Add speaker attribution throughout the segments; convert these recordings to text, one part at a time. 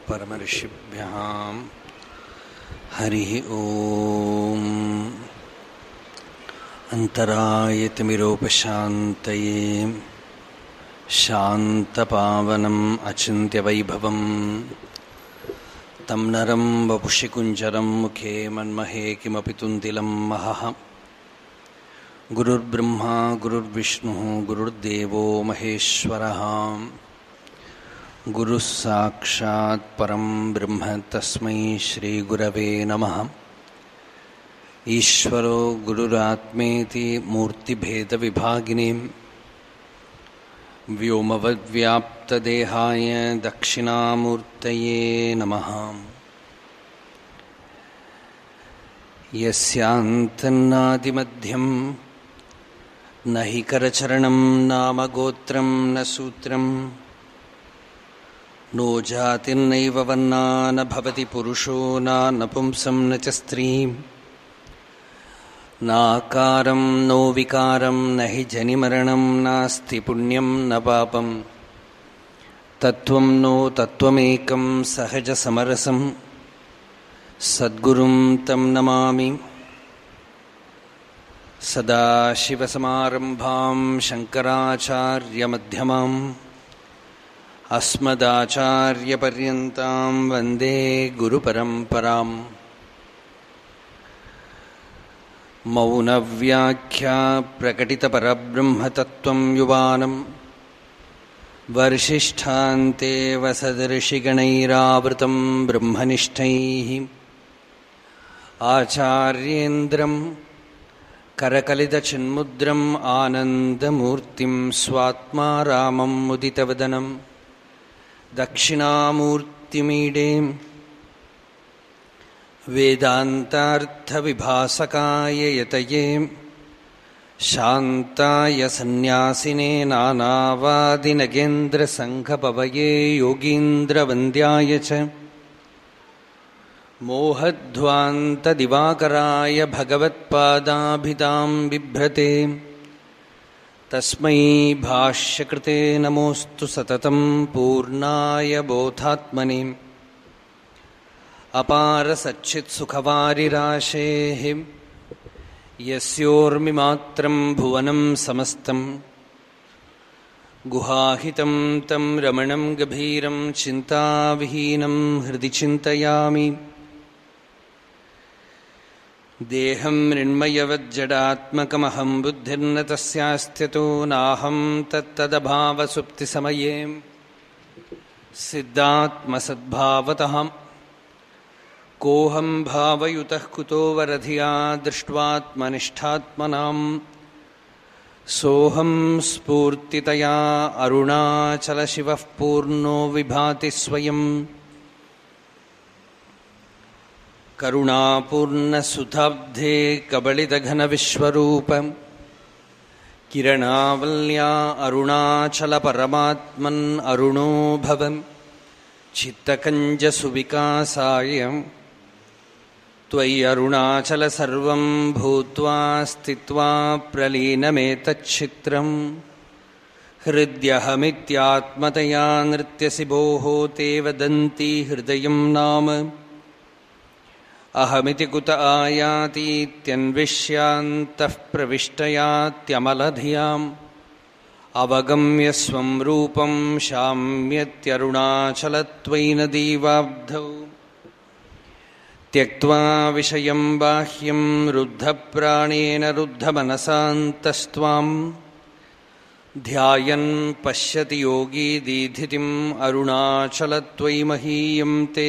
Speaker 1: परमर्षिभ्यः हरिः ॐ अन्तरायतिमिरोपशान्तये शान्तपावनम् अचिन्त्यवैभवम् तं नरं वपुषि कुञ्जरं मुखे मन्महे किमपि तुन्तिलं महः गुरुर्ब्रह्मा गुरुर्विष्णुः गुरुर्देवो महेश्वरः गुरुः साक्षात् परं ब्रह्म तस्मै श्रीगुरवे नमः ईश्वरो गुरुरात्मेति मूर्तिभेदविभागिनीं व्योमवद्व्याप्तदेहाय दक्षिणामूर्तये नमः यस्यान्तन्नादिमध्यं न हि करचरणं नाम गोत्रं न सूत्रम् नो जातिर्नैव वर्णा न भवति पुरुषो न नपुंसं न च स्त्रीं नाकारं नो विकारं न हि जनिमरणं नास्ति पुण्यं न पापं तत्त्वं नो तत्त्वमेकं सहजसमरसं सद्गुरुं तं नमामि सदाशिवसमारम्भां शङ्कराचार्यमध्यमाम् अस्मदाचार्यपर्यन्तां वन्दे गुरुपरम्पराम् मौनव्याख्या प्रकटितपरब्रह्मतत्त्वं युवानं वर्षिष्ठान्ते वसदर्षिगणैरावृतं ब्रह्मनिष्ठैः आचार्येन्द्रं करकलितचिन्मुद्रम् आनन्दमूर्तिं स्वात्मा रामं मुदितवदनं दक्षिणामूर्तिमीडे वेदान्तार्थविभासकाय यतये शान्ताय सन्न्यासिने नानावादिनगेन्द्रसङ्घपवये योगीन्द्रवन्द्याय च मोहध्वान्तदिवाकराय भगवत्पादाभिधां बिभ्रते तस्मै भाष्यकृते नमोऽस्तु सततं पूर्णाय बोधात्मने अपारसच्चित्सुखवारिराशेः यस्योर्मिमात्रं भुवनं समस्तं गुहाहितं तं रमणं गभीरं चिन्ताविहीनं हृदि चिन्तयामि देहं मृण्मयवज्जडात्मकमहं बुद्धिर्न तस्यास्त्यतो नाहं तत्तदभावसुप्तिसमये सिद्धात्मसद्भावतः कोऽहं भावयुतः कुतो वरधिया दृष्ट्वात्मनिष्ठात्मनाम् सोऽहं स्फूर्तितया अरुणाचलशिवः पूर्णो विभाति स्वयम् करुणापूर्णसुधाब्धे कबलितघनविश्वरूप किरणावल्या अरुणाचलपरमात्मन् अरुणो भवन् चित्तकञ्जसुविकासाय त्वयि अरुणाचल सर्वं भूत्वा स्थित्वा प्रलीनमेतच्छित्रम् हृद्यहमित्यात्मतया नृत्यसि भोः ते वदन्ति हृदयं नाम अहमिति कुत आयातीत्यन्विष्यान्तः प्रविष्टयात्यमलधियाम् अवगम्य स्वं रूपं शाम्यत्यरुणाचलत्वयि नदीवाब्धौ त्यक्त्वा विषयं बाह्यं रुद्धप्राणेन रुद्धमनसान्तस्त्वाम् ध्यायन् पश्यति योगी दीधितिम् अरुणाचलत्वयि महीयं ते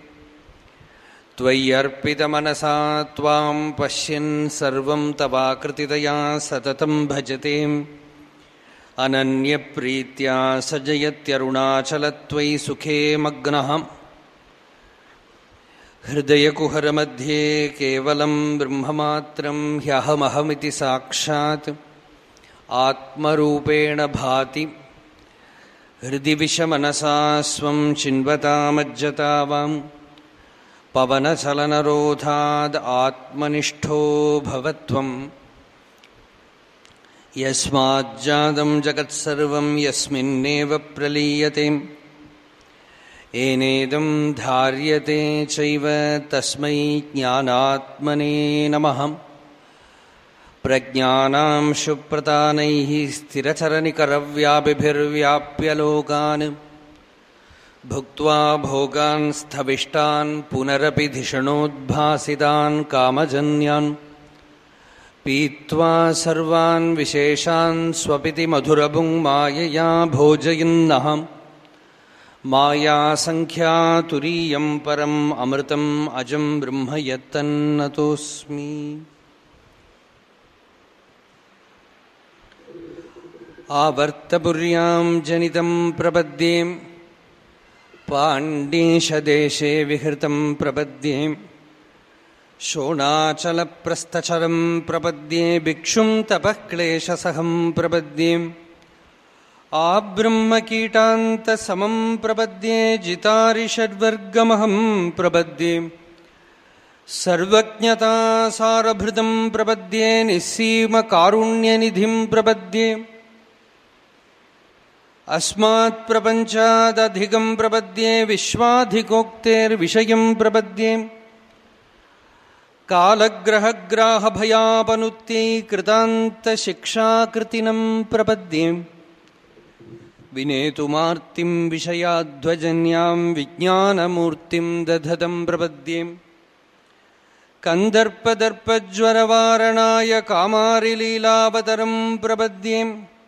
Speaker 1: त्वय्यर्पितमनसा त्वां पश्यन् सर्वं तवाकृतितया सततं भजते अनन्यप्रीत्या स जयत्यरुणाचलत्वयि सुखे मग्नः हृदयकुहरमध्ये केवलं ब्रह्ममात्रं ह्यहमहमिति साक्षात् आत्मरूपेण भाति हृदि विषमनसा स्वं चिन्वतामज्जतावाम् पवनचलनरोधाद् आत्मनिष्ठो भवत्वम् यस्माज्जातं जगत्सर्वं यस्मिन्नेव प्रलीयते एनेदं धार्यते चैव तस्मै ज्ञानात्मने नमः प्रज्ञानां शुप्रतानैः स्थिरचरनिकरव्यापिभिर्व्याप्य लोकान् भुक्त्वा भोगान् स्थविष्टान् पुनरपि धिषणोद्भासितान् कामजन्यान् पीत्वा सर्वान् विशेषान् स्वपिति मधुरभुङ् मायया भोजयन्नः मायासङ्ख्यातुरीयं परम् अमृतम् अजं ब्रह्म यत्तन्नतोऽस्मि आवर्तपुर्यां जनितं प्रपद्ये पाण्डीशदेशे विहृतं प्रपद्ये शोणाचलप्रस्थचरं प्रपद्ये भिक्षुं तपः क्लेशसहं प्रपद्ये आब्रह्मकीटान्तसमं प्रपद्ये जितारिषड्वर्गमहं प्रपद्ये सर्वज्ञतासारभृतं प्रपद्ये निःसीमकारुण्यनिधिं प्रपद्ये अस्मात्प्रपञ्चादधिकं प्रपद्ये विश्वाधिकोक्तेर्विषयं प्रपद्ये कालग्रहग्राहभयापनुत्यै कृतान्तशिक्षाकृतिनं प्रपद्ये विनेतुमार्तिं विषयाध्वजन्यां विज्ञानमूर्तिं दधतं प्रपद्ये कन्दर्पदर्पज्वरवारणाय कामारिलीलावतरं प्रपद्ये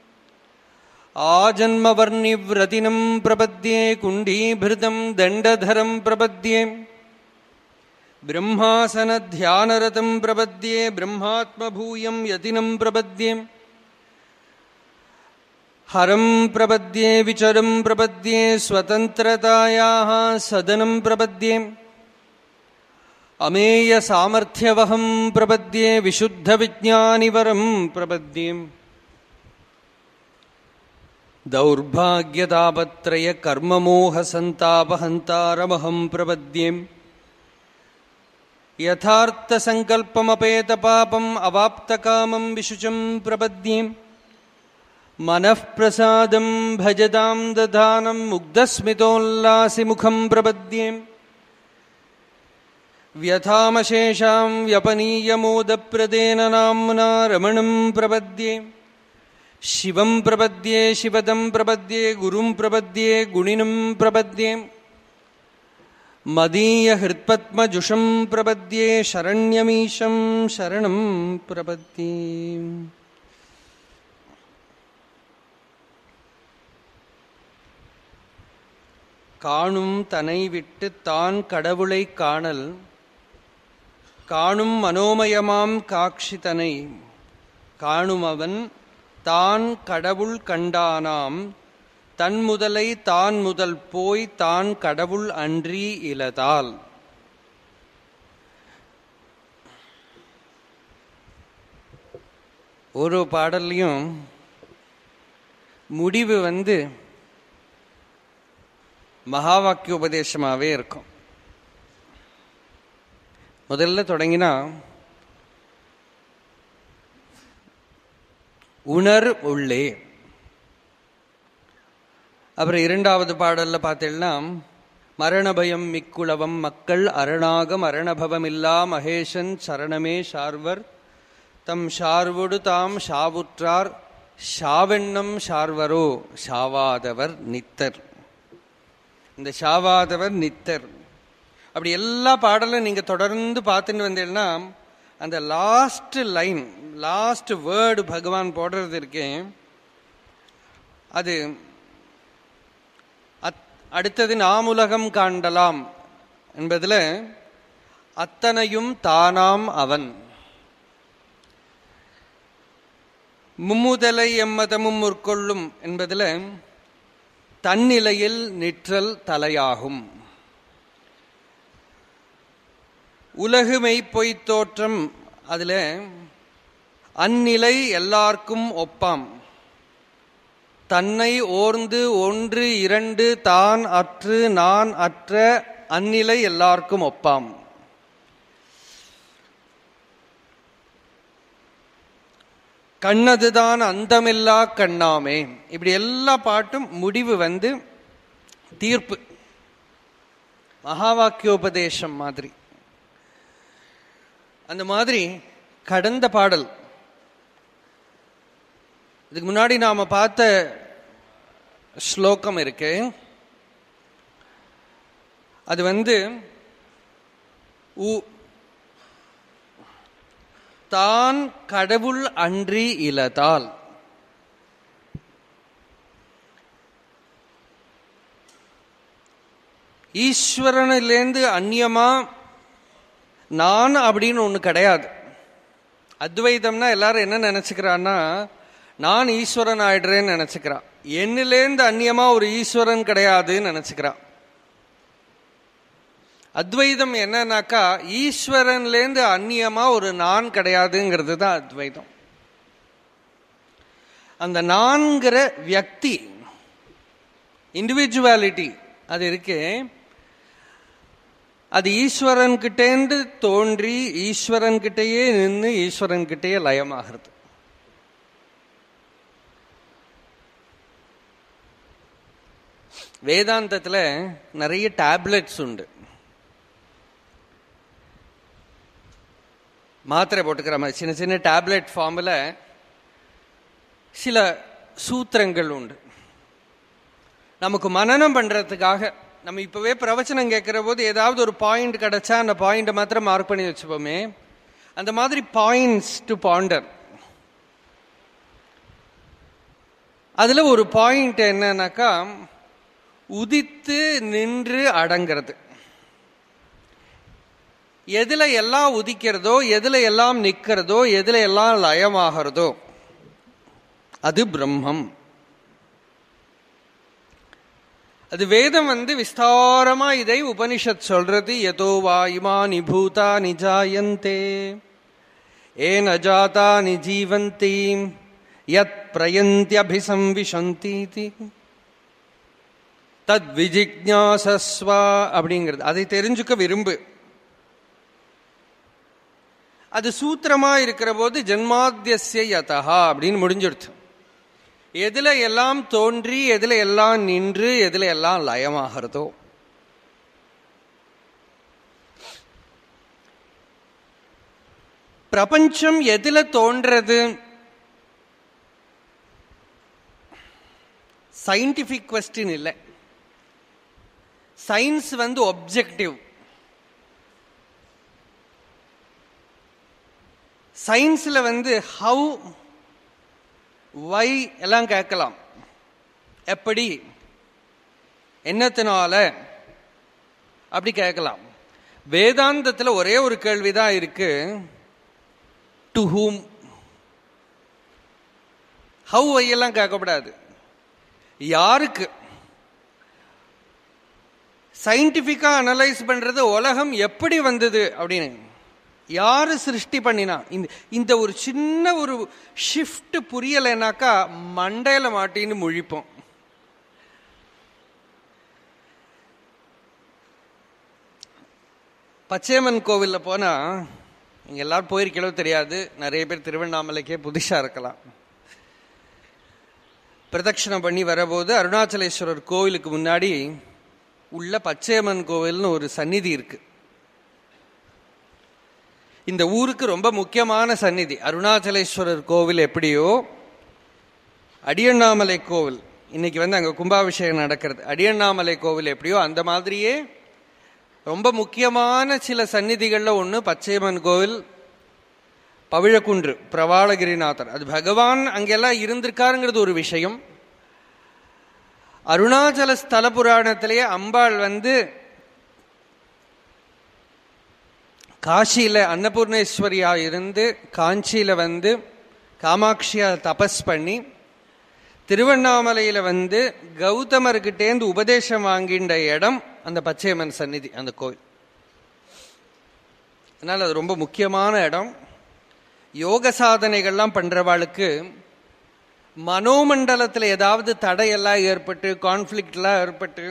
Speaker 1: आजन्मवर्णिव्रतिनं प्रपद्ये कुण्डीभृतं दण्डधरं प्रपद्ये ब्रह्मासनध्यानरतं प्रपद्ये ब्रह्मात्मभूयं यतिनं प्रपद्ये हरं प्रपद्ये विचरं प्रपद्ये स्वतन्त्रतायाः सदनं प्रपद्ये अमेयसामर्थ्यवहं प्रपद्ये विशुद्धविज्ञानिवरं प्रपद्ये दौर्भाग्यतापत्रयकर्ममोहसन्तापहन्तारमहं प्रपद्ये यथार्थसङ्कल्पमपेतपापम् अवाप्तकामं विशुचं प्रपद्ये मनःप्रसादं भजतां दधानं मुग्धस्मितोल्लासिमुखं प्रपद्ये व्यथामशेषां व्यपनीयमोदप्रदेन नाम्ना रमणं प्रपद्ये शिवं प्रपद्ये शिवदं प्रपद्ये गुरुं प्रपद्ये गुणिनं प्रपद्ये मदीयहृत्पद्मजुषं प्रपद्ये शरण्यमीशं शरणं प्रपद्ये காணும் தனை விட்டு தான் கடவுளை காணல் காணும் மனோமயமாம் காட்சி தனை காணும் அவன் தான் கடவுள் கண்டானாம் தன் முதலை தான் முதல் போய் தான் கடவுள் அன்றி இலதால் ஒரு பாடல்லையும் முடிவு வந்து மகா வாக்கிய உபதேசமாகவே இருக்கும் முதல்ல தொடங்கினா உணர் உள்ளே அப்புறம் இரண்டாவது பாடல்ல பார்த்தீங்கன்னா மரண பயம் மிக்குளவம் மக்கள் அரணாக மரணபவமில்லா மகேஷன் சரணமே ஷார்வர் தம் ஷார்வொடு தாம் ஷாவுற்றார் ஷாவெண்ணம் ஷார்வரோ ஷாவாதவர் நித்தர் இந்த ஷாவாதவர் நித்தர் அப்படி எல்லா பாடலும் நீங்க தொடர்ந்து பார்த்துட்டு வந்தீங்கன்னா அந்த லாஸ்ட் லைன் லாஸ்ட் வேர்டு பகவான் போடுறது இருக்கேன் அது அடுத்தது நாமுலகம் காண்டலாம் என்பதில் அத்தனையும் தானாம் அவன் மும்முதலை எம்மதமும் முற்கொள்ளும் என்பதில் தன்னிலையில் நிற்றல் தலையாகும் உலகுமை பொய்த் தோற்றம் அதில் அந்நிலை எல்லாருக்கும் ஒப்பாம் தன்னை ஓர்ந்து ஒன்று இரண்டு தான் அற்று நான் அற்ற அந்நிலை எல்லாருக்கும் ஒப்பாம் கண்ணதுதான் அந்தமில்லா கண்ணாமே இப்படி எல்லா பாட்டும் முடிவு வந்து தீர்ப்பு மகா வாக்கியோபதேசம் மாதிரி அந்த மாதிரி கடந்த பாடல் இதுக்கு முன்னாடி நாம பார்த்த ஸ்லோகம் இருக்கு அது வந்து உ- தான் கடவுள் அன்றி இலதால் ஈஸ்வரனிலேருந்து அந்நியமா நான் அப்படின்னு ஒண்ணு கிடையாது அத்வைதம்னா எல்லாரும் என்ன நினைச்சுக்கிறான்னா நான் ஈஸ்வரன் ஆயிடுறேன்னு நினைச்சுக்கிறான் என்னிலேருந்து அந்நியமா ஒரு ஈஸ்வரன் கிடையாதுன்னு நினைச்சுக்கிறான் அத்வைதம் என்னன்னாக்கா ஈஸ்வரன்லேருந்து அந்நியமா ஒரு நான் கிடையாதுங்கிறது தான் அத்வைதம் அந்த நான்கிற வியக்தி இண்டிவிஜுவாலிட்டி அது இருக்கு அது ஈஸ்வரன் கிட்டேந்து தோன்றி ஈஸ்வரன் கிட்டேயே நின்று ஈஸ்வரன் கிட்டேயே லயமாகிறது வேதாந்தத்துல நிறைய டேப்லெட்ஸ் உண்டு மாத்திரை போட்டுக்கிற மாதிரி சின்ன சின்ன டேப்லெட் ஃபார்மில் சில சூத்திரங்கள் உண்டு நமக்கு மனனம் பண்றதுக்காக நம்ம இப்பவே பிரவச்சனம் கேட்கிற போது ஏதாவது ஒரு பாயிண்ட் கிடைச்சா அந்த பாயிண்ட்டை மாத்திரம் மார்க் பண்ணி வச்சுப்போமே அந்த மாதிரி பாயிண்ட்ஸ் டு பாண்டர் அதுல ஒரு பாயிண்ட் என்னன்னாக்கா உதித்து நின்று அடங்கிறது எதுல எல்லாம் உதிக்கிறதோ எதுல எல்லாம் நிக்கிறதோ எதுல எல்லாம் லயமாகிறதோ அது பிரம்மம் அது வேதம் வந்து விஸ்தாரமா இதை உபனிஷத் சொல்றது எதோ வா இமானி பூதா நிஜாயந்தே ஏன் அஜாதா நிஜீவந்தி யத் பிரயந்தியபிசம்விசந்தி தத் விஜிக்ஞாசஸ்வா அப்படிங்கிறது அதை தெரிஞ்சுக்க விரும்பு அது சூத்திரமா இருக்கிற போது ஜென்மாத்தியசிய யதா அப்படின்னு முடிஞ்சிடுச்சு எதுல எல்லாம் தோன்றி எதுல எல்லாம் நின்று எதுல எல்லாம் லயமாகிறதோ பிரபஞ்சம் எதுல தோன்றது சயின்டிபிக் கொஸ்டின் இல்லை சயின்ஸ் வந்து ஒப்ஜெக்டிவ் சயின்ஸ்ல வந்து ஹவு வை எல்லாம் கேட்கலாம் எப்படி என்னத்தினால அப்படி கேட்கலாம் வேதாந்தத்துல ஒரே ஒரு கேள்விதான் இருக்கு டு ஹூம் ஹவு வை எல்லாம் கேட்கக்கூடாது யாருக்கு சயின்டிபிக்கா அனலைஸ் பண்றது உலகம் எப்படி வந்தது அப்படின்னு யாரு சிருஷ்டி பண்ணினா இந்த இந்த ஒரு சின்ன ஒரு ஷிஃப்ட் புரியலைனாக்கா மண்டையில மாட்டின்னு முழிப்போம் பச்சையம்மன் கோவில்ல போனா நீங்க எல்லாரும் போயிருக்கலோ தெரியாது நிறைய பேர் திருவண்ணாமலைக்கே புதுசா இருக்கலாம் பிரதட்சணம் பண்ணி வரபோது அருணாச்சலேஸ்வரர் கோவிலுக்கு முன்னாடி உள்ள பச்சையம்மன் கோவில்னு ஒரு சந்நிதி இருக்கு இந்த ஊருக்கு ரொம்ப முக்கியமான சந்நிதி அருணாச்சலேஸ்வரர் கோவில் எப்படியோ அடியண்ணாமலை கோவில் இன்னைக்கு வந்து அங்க கும்பாபிஷேகம் நடக்கிறது அடியண்ணாமலை கோவில் எப்படியோ அந்த மாதிரியே ரொம்ப முக்கியமான சில சந்நிதிகள்ல ஒண்ணு பச்சையம்மன் கோவில் பவிழக்குன்று பிரவாளகிரிநாதர் அது பகவான் அங்கெல்லாம் இருந்திருக்காருங்கிறது ஒரு விஷயம் அருணாச்சல ஸ்தல புராணத்திலேயே அம்பாள் வந்து காசியில அன்னபூர்ணேஸ்வரியா இருந்து காஞ்சியில வந்து காமாட்சியா தபஸ் பண்ணி திருவண்ணாமலையில வந்து கௌதமர்கிட்டேந்து உபதேசம் வாங்கின்ற இடம் அந்த பச்சையம்மன் சந்நிதி அந்த கோயில் அதனால அது ரொம்ப முக்கியமான இடம் யோக சாதனைகள்லாம் பண்றவாளுக்கு மனோமண்டலத்தில் ஏதாவது தடையெல்லாம் ஏற்பட்டு கான்ஃபிளிக்ட்லாம் ஏற்பட்டு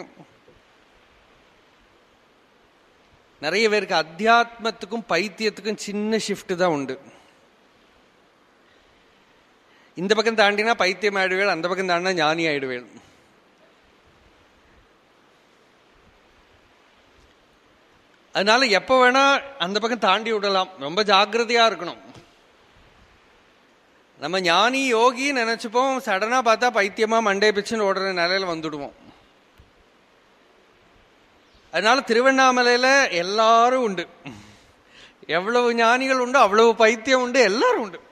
Speaker 1: நிறைய பேருக்கு அத்தியாத்மத்துக்கும் பைத்தியத்துக்கும் சின்ன ஷிஃப்ட் தான் உண்டு இந்த பக்கம் தாண்டினா பைத்தியம் ஆயிடுவேள் அந்த பக்கம் தாண்டினா ஞானி ஆயிடுவேள் அதனால எப்ப வேணா அந்த பக்கம் தாண்டி விடலாம் ரொம்ப ஜாக்கிரதையா இருக்கணும் நம்ம ஞானி யோகி நினைச்சுப்போம் சடனா பார்த்தா பைத்தியமா மண்டே பிச்சுன்னு ஓடுற நிலையில வந்துடுவோம் அதனால திருவண்ணாமலையில எல்லாரும் உண்டு எவ்வளவு ஞானிகள் உண்டு அவ்வளவு பைத்தியம் உண்டு எல்லாரும் உண்டு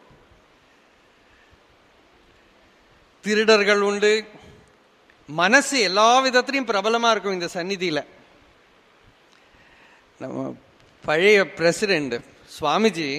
Speaker 1: திருடர்கள் உண்டு மனசு எல்லா விதத்திலையும் பிரபலமா இருக்கும் இந்த சந்நிதியில நம்ம பழைய பிரசிடென்ட் சுவாமிஜி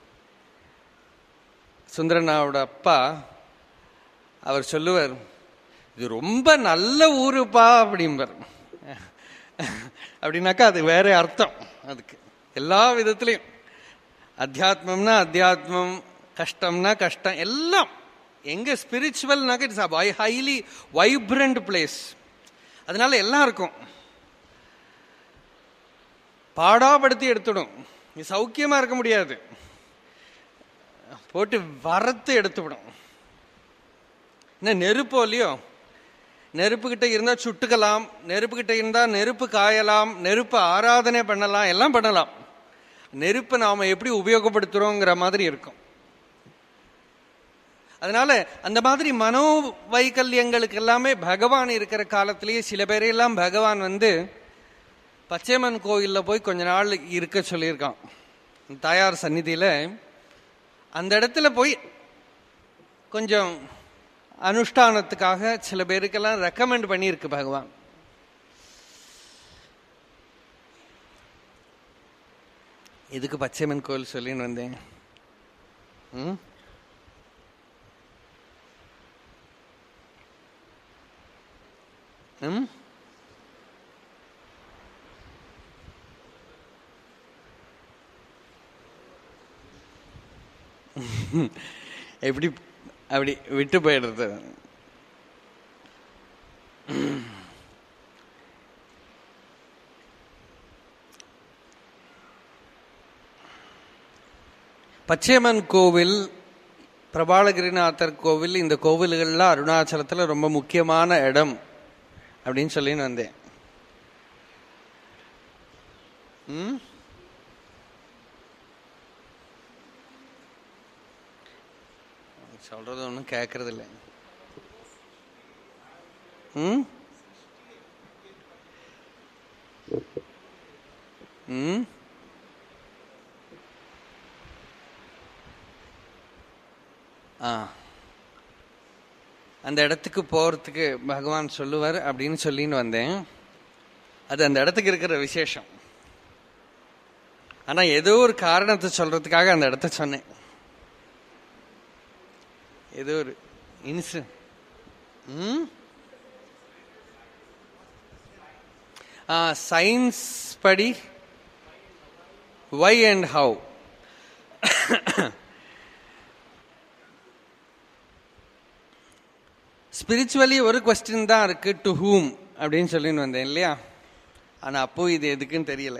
Speaker 1: சுந்தரனாவோட அப்பா அவர் சொல்லுவார் இது ரொம்ப நல்ல ஊருப்பா அப்படிம்பார் அப்படின்னாக்கா அது வேற அர்த்தம் அதுக்கு எல்லா விதத்திலையும் அத்தியாத்மம்னா அத்தியாத்மம் கஷ்டம்னா கஷ்டம் எல்லாம் எங்க ஸ்பிரிச்சுவல்னாக்க இட்ஸ் ஹைலி வைப்ரண்ட் பிளேஸ் அதனால எல்லாம் இருக்கும் பாடாப்படுத்தி எடுத்துடும் நீ சௌக்கியமா இருக்க முடியாது போட்டு வரத்து எடுத்துவிடும் என்ன நெருப்போ இல்லையோ நெருப்பு கிட்ட இருந்தா சுட்டுக்கலாம் நெருப்பு கிட்ட இருந்தா நெருப்பு காயலாம் நெருப்பு ஆராதனை பண்ணலாம் எல்லாம் பண்ணலாம் நெருப்பை நாம எப்படி உபயோகப்படுத்துறோங்கிற மாதிரி இருக்கும் அதனால அந்த மாதிரி மனோ வைக்கல்யங்களுக்கு எல்லாமே பகவான் இருக்கிற காலத்திலேயே சில பேரையெல்லாம் பகவான் வந்து பச்சைமன் கோயில்ல போய் கொஞ்ச நாள் இருக்க சொல்லியிருக்கான் தாயார் சந்நிதியில அந்த இடத்துல போய் கொஞ்சம் அனுஷ்டானத்துக்காக சில பேருக்கெல்லாம் ரெக்கமெண்ட் பண்ணியிருக்கு பகவான் எதுக்கு பச்சைமன் கோயில் சொல்லின்னு வந்தேன் ம் ம் எப்படி அப்படி விட்டு போயிடுறது பச்சையம்மன் கோவில் பிரபாலகிரிநாதர் கோவில் இந்த கோவில்கள்லாம் அருணாச்சலத்தில் ரொம்ப முக்கியமான இடம் அப்படின்னு சொல்லின்னு வந்தேன் ம் சொல்றது ஒன்றும் கேட்கறது இல்லை ம் ம் ஆ அந்த இடத்துக்கு போறதுக்கு பகவான் சொல்லுவார் அப்படின்னு சொல்லின்னு வந்தேன் அது அந்த இடத்துக்கு இருக்கிற விசேஷம் ஆனா ஏதோ ஒரு காரணத்தை சொல்றதுக்காக அந்த இடத்த சொன்னேன் ஏதோ ஒரு இன்சு சயின்ஸ் படி வை அண்ட் ஹவு ஸ்பிரிச்சுவலி ஒரு கொஸ்டின் தான் இருக்கு டு ஹூம் அப்படின்னு சொல்லின்னு வந்தேன் இல்லையா ஆனா அப்போ இது எதுக்குன்னு தெரியல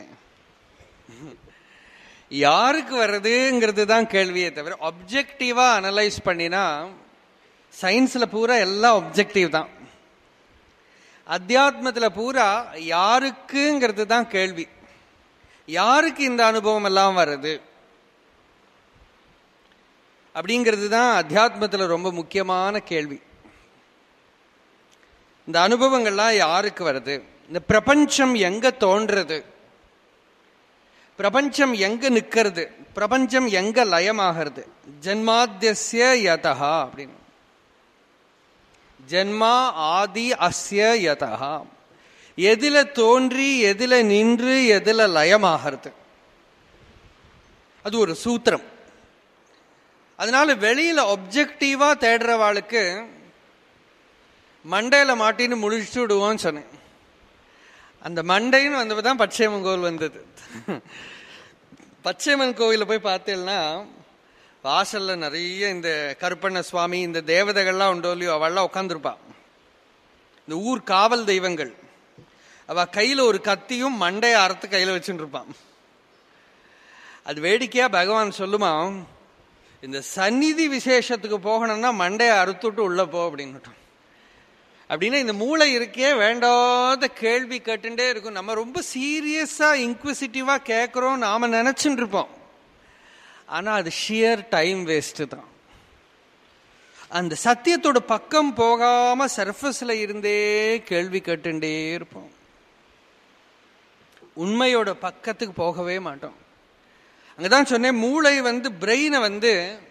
Speaker 1: யாருக்கு வர்றதுங்கிறது தான் கேள்வியே தவிர அப்ஜெக்டிவா அனலைஸ் பண்ணினா சயின்ஸ்ல பூரா எல்லாம் அப்ஜெக்டிவ் தான் அத்தியாத்மத்துல பூரா யாருக்குங்கிறது தான் கேள்வி யாருக்கு இந்த அனுபவம் எல்லாம் வருது அப்படிங்கிறது தான் அத்தியாத்மத்துல ரொம்ப முக்கியமான கேள்வி இந்த அனுபவங்கள்லாம் யாருக்கு வருது இந்த பிரபஞ்சம் எங்க தோன்றது பிரபஞ்சம் எங்க நிக்கிறது பிரபஞ்சம் எங்க லயமாகிறது ஜென்மாத்திய யதா அப்படின்னு ஜென்மா ஆதி அஸ்ய யதா எதுல தோன்றி எதுல நின்று எதுல லயமாகிறது அது ஒரு சூத்திரம் அதனால வெளியில ஒப்ஜெக்டிவா தேடுறவாளுக்கு மண்டையில மாட்டின்னு முழிச்சு விடுவோம்னு சொன்னேன் அந்த மண்டைன்னு வந்தப்பதான் பச்சையம்மன் கோவில் வந்தது பச்சையம்மன் கோவில போய் பார்த்தேன்னா வாசல்ல நிறைய இந்த கருப்பண்ண சுவாமி இந்த தேவதைகள்லாம் உண்டோ இல்லையோ அவள்லாம் உட்காந்துருப்பா இந்த ஊர் காவல் தெய்வங்கள் அவ கையில ஒரு கத்தியும் மண்டைய அறுத்து கையில வச்சுட்டு இருப்பான் அது வேடிக்கையா பகவான் சொல்லுமா இந்த சந்நிதி விசேஷத்துக்கு போகணும்னா மண்டைய அறுத்துட்டு உள்ள போ அப்படின்னுட்டோம் அப்படின்னா இந்த மூளை இருக்கே வேண்டாத கேள்வி கேட்டுட்டே இருக்கும் நம்ம ரொம்ப சீரியஸா இன்க்விசிட்டிவா கேட்குறோம் நாம நினைச்சுட்டு இருப்போம் ஆனா அது ஷியர் டைம் வேஸ்ட் தான் அந்த சத்தியத்தோட பக்கம் போகாம சர்ஃபஸ்ல இருந்தே கேள்வி கேட்டுட்டே இருப்போம் உண்மையோட பக்கத்துக்கு போகவே மாட்டோம் அங்கதான் சொன்னேன் மூளை வந்து பிரெயினை வந்து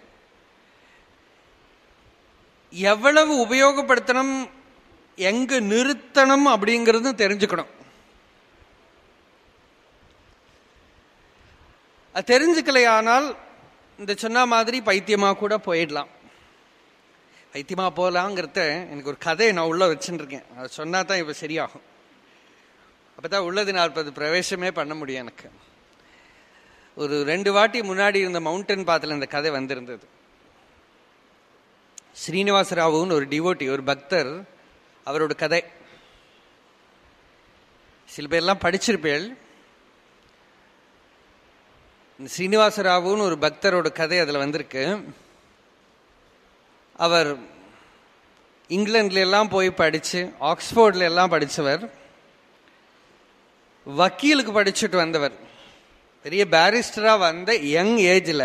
Speaker 1: எவ்வளவு உபயோகப்படுத்தணும் எங்க நிறுத்தணும் அப்படிங்கிறது தெரிஞ்சுக்கணும் அது தெரிஞ்சுக்கலையானால் இந்த சொன்ன மாதிரி பைத்தியமா கூட போயிடலாம் பைத்தியமா போகலாங்கிறத எனக்கு ஒரு கதையை நான் உள்ள வச்சுட்டு இருக்கேன் அதை சொன்னா தான் இப்போ சரியாகும் அப்பதான் உள்ளது நாற்பது பிரவேசமே பண்ண முடியும் எனக்கு ஒரு ரெண்டு வாட்டி முன்னாடி இருந்த மவுண்டன் பாத்துல இந்த கதை வந்திருந்தது ஸ்ரீனிவாசராவுன்னு ஒரு டிவோட்டி ஒரு பக்தர் அவரோட கதை சில பேர்லாம் படிச்சிருப்பேள் ஸ்ரீனிவாசராவுன்னு ஒரு பக்தரோட கதை அதில் வந்திருக்கு அவர் இங்கிலாந்துல எல்லாம் போய் படிச்சு ஆக்ஸ்போர்ட்ல எல்லாம் படிச்சவர் வக்கீலுக்கு படிச்சுட்டு வந்தவர் பெரிய பேரிஸ்டரா வந்த யங் ஏஜ்ல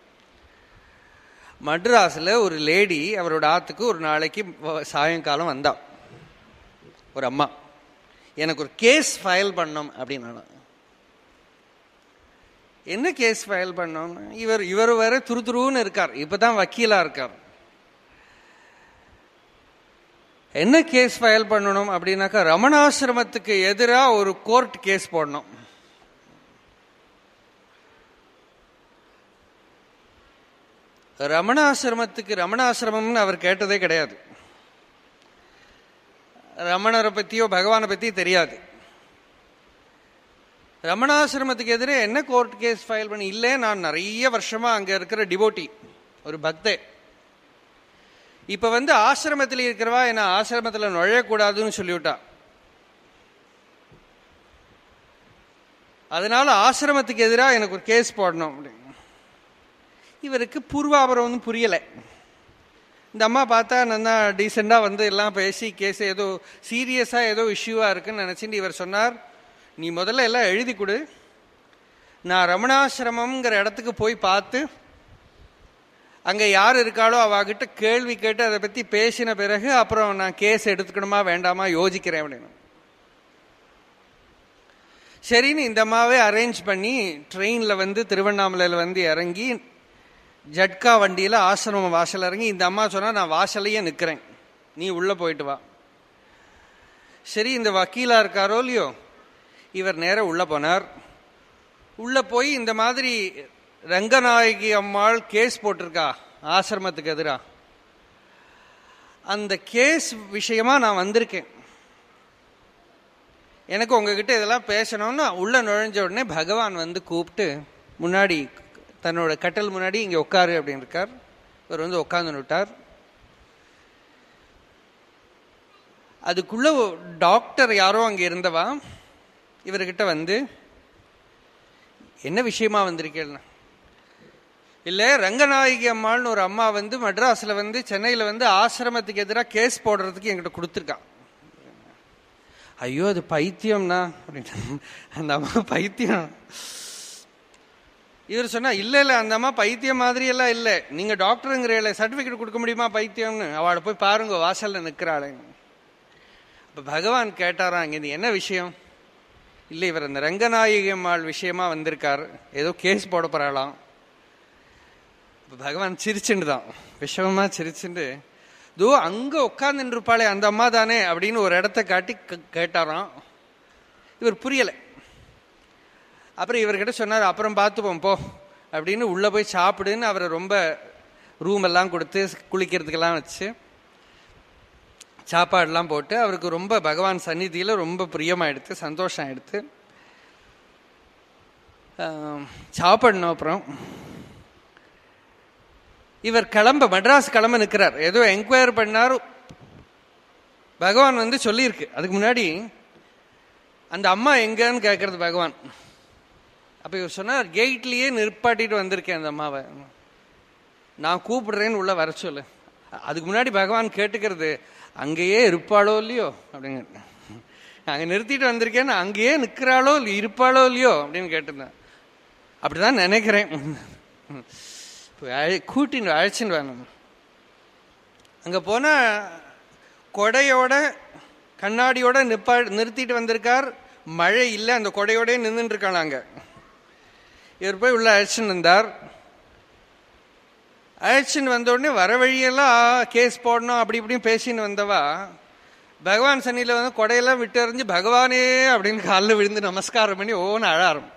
Speaker 1: மட்ராஸ்ல ஒரு லேடி அவரோட ஆத்துக்கு ஒரு நாளைக்கு சாயங்காலம் வந்தா ஒரு அம்மா எனக்கு ஒரு கேஸ் ஃபைல் பண்ணோம் அப்படின்னு என்ன கேஸ் ஃபைல் பண்ணோம் இவர் இவர் வேற துரு துருன்னு இருக்கார் இப்பதான் வக்கீலா இருக்கார் என்ன கேஸ் ஃபைல் பண்ணணும் அப்படின்னாக்கா ரமணாசிரமத்துக்கு எதிராக ஒரு கோர்ட் கேஸ் போடணும் ரமணாசிரமத்துக்கு ரமணாசிரமம்னு அவர் கேட்டதே கிடையாது ரமணரை பத்தியோ பகவானை பத்தியோ தெரியாது ரமணாசிரமத்துக்கு எதிரே என்ன கோர்ட் கேஸ் ஃபைல் பண்ணி இல்லை நான் நிறைய வருஷமா அங்க இருக்கிற டிவோட்டி ஒரு பக்தே இப்ப வந்து ஆசிரமத்தில் இருக்கிறவா என்ன ஆசிரமத்தில் நுழையக்கூடாதுன்னு சொல்லிவிட்டா அதனால ஆசிரமத்துக்கு எதிராக எனக்கு ஒரு கேஸ் போடணும் அப்படின்னு இவருக்கு பூர்வாபரம் ஒன்றும் புரியலை இந்த அம்மா பார்த்தா நல்லா டீசெண்டாக வந்து எல்லாம் பேசி கேஸ் ஏதோ சீரியஸாக ஏதோ இஷ்யூவாக இருக்குன்னு நினச்சிட்டு இவர் சொன்னார் நீ முதல்ல எல்லாம் எழுதி கொடு நான் ரமணாசிரமம்ங்கிற இடத்துக்கு போய் பார்த்து அங்கே யார் இருக்காளோ அவகிட்ட கேள்வி கேட்டு அதை பற்றி பேசின பிறகு அப்புறம் நான் கேஸ் எடுத்துக்கணுமா வேண்டாமா யோசிக்கிறேன் அப்படின்னு சரின்னு இந்த அம்மாவே அரேஞ்ச் பண்ணி ட்ரெயினில் வந்து திருவண்ணாமலையில் வந்து இறங்கி ஜட்கா வண்டியில் ஆசிரமம் வாசல் இறங்கி இந்த அம்மா சொன்னால் நான் வாசலையே நிற்கிறேன் நீ உள்ளே போயிட்டு வா சரி இந்த வக்கீலாக இருக்காரோ இல்லையோ இவர் நேராக உள்ளே போனார் உள்ளே போய் இந்த மாதிரி ரங்கநாயகி அம்மாள் கேஸ் போட்டிருக்கா ஆசிரமத்துக்கு எதிரா அந்த கேஸ் விஷயமா நான் வந்திருக்கேன் எனக்கு உங்ககிட்ட இதெல்லாம் பேசணும்னு உள்ள நுழைஞ்ச உடனே பகவான் வந்து கூப்பிட்டு முன்னாடி தன்னோட கட்டல் முன்னாடி இங்க உட்காரு அப்படின்னு இருக்கார் இவர் வந்து உட்காந்து விட்டார் அதுக்குள்ள டாக்டர் யாரோ அங்க இருந்தவா இவர்கிட்ட வந்து என்ன விஷயமா வந்திருக்கேன்னா இல்ல ரங்கநாயகி அம்மாள்னு ஒரு அம்மா வந்து மெட்ராஸ்ல வந்து சென்னையில வந்து ஆசிரமத்துக்கு எதிராக கேஸ் போடுறதுக்கு என்கிட்ட கொடுத்துருக்கா ஐயோ அது பைத்தியம்னா அப்படின்னு அந்த அம்மா பைத்தியம் இவர் சொன்னா இல்ல இல்ல அந்த அம்மா பைத்தியம் மாதிரி எல்லாம் இல்ல நீங்க டாக்டருங்கிற சர்டிபிகேட் கொடுக்க முடியுமா பைத்தியம்னு அவளை போய் பாருங்க வாசல்ல நிக்கிறாளே அப்ப பகவான் கேட்டாராம் இங்க என்ன விஷயம் இல்ல இவர் அந்த ரங்கநாயகி அம்மாள் விஷயமா வந்திருக்கார் ஏதோ கேஸ் போட போறாளாம் பகவான் சிரிச்சுண்டு தான் விஷமமா சிரிச்சுண்டு தோ அங்க உட்கார்ந்து இருப்பாளே அந்த அம்மா தானே அப்படின்னு ஒரு இடத்த காட்டி கேட்டாராம் இவர் புரியலை அப்புறம் இவர்கிட்ட சொன்னார் அப்புறம் பார்த்துப்போம் போ அப்படின்னு உள்ள போய் சாப்பிடுன்னு அவரை ரொம்ப ரூம் எல்லாம் கொடுத்து குளிக்கிறதுக்கெல்லாம் வச்சு சாப்பாடுலாம் போட்டு அவருக்கு ரொம்ப பகவான் சந்நிதியில ரொம்ப பிரியமாயிடுத்து சந்தோஷம் ஆயிடுத்து சாப்பிடணும் அப்புறம் இவர் கிளம்ப மெட்ராஸ் கிளம்ப நிற்கிறார் ஏதோ என்கொயர் பண்ணார் பகவான் வந்து சொல்லியிருக்கு அதுக்கு முன்னாடி அந்த அம்மா எங்கன்னு கேட்கறது பகவான் அப்ப இவர் சொன்னார் கேட்லயே நிற்பாட்டிட்டு வந்திருக்கேன் அந்த அம்மாவை நான் கூப்பிடுறேன்னு உள்ள வர சொல்லு அதுக்கு முன்னாடி பகவான் கேட்டுக்கிறது அங்கேயே இருப்பாளோ இல்லையோ அப்படிங்க அங்க நிறுத்திட்டு வந்திருக்கேன்னு அங்கேயே நிற்கிறாளோ இருப்பாளோ இல்லையோ அப்படின்னு கேட்டிருந்தேன் அப்படிதான் நினைக்கிறேன் கூட்டின்னு அழைச்சின்னு வேணும் அங்க போனா கொடையோட கண்ணாடியோட நிப்பா நிறுத்திட்டு வந்திருக்கார் மழை இல்லை அந்த கொடையோட நின்றுட்டு இருக்காங்க அங்க இவர் போய் உள்ள அழைச்சின்னு வந்தார் அழைச்சின்னு வந்த உடனே வர வழியெல்லாம் கேஸ் போடணும் அப்படி இப்படின்னு பேசின்னு வந்தவா பகவான் சன்னியில் வந்து கொடையெல்லாம் விட்டு எறிஞ்சு பகவானே அப்படின்னு காலில் விழுந்து நமஸ்காரம் பண்ணி ஓன்னு அழ ஆரம்பி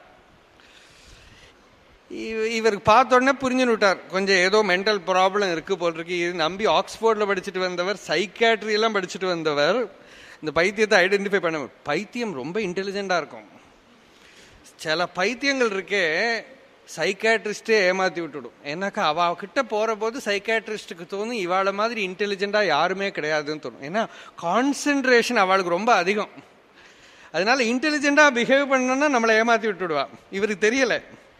Speaker 1: இவருக்கு பார்த்த உடனே புரிஞ்சுன்னு விட்டார் கொஞ்சம் ஏதோ மென்டல் ப்ராப்ளம் இருக்கு போல் இருக்கு இது நம்பி ஆக்ஸ்போர்ட்ல படிச்சுட்டு வந்தவர் சைக்காட்ரி எல்லாம் படிச்சுட்டு வந்தவர் இந்த பைத்தியத்தை ஐடென்டிஃபை பண்ண பைத்தியம் ரொம்ப இன்டெலிஜென்டா இருக்கும் சில பைத்தியங்கள் இருக்கே சைக்காட்ரிஸ்டே ஏமாத்தி விட்டுடும் ஏன்னாக்கா அவ கிட்ட போற போது சைக்காட்ரிஸ்டுக்கு தோணும் இவாள மாதிரி இன்டெலிஜென்டா யாருமே கிடையாதுன்னு தோணும் ஏன்னா கான்சென்ட்ரேஷன் அவளுக்கு ரொம்ப அதிகம் அதனால இன்டெலிஜென்டா பிஹேவ் பண்ணணும்னா நம்மளை ஏமாத்தி விட்டுடுவா இவருக்கு தெரியல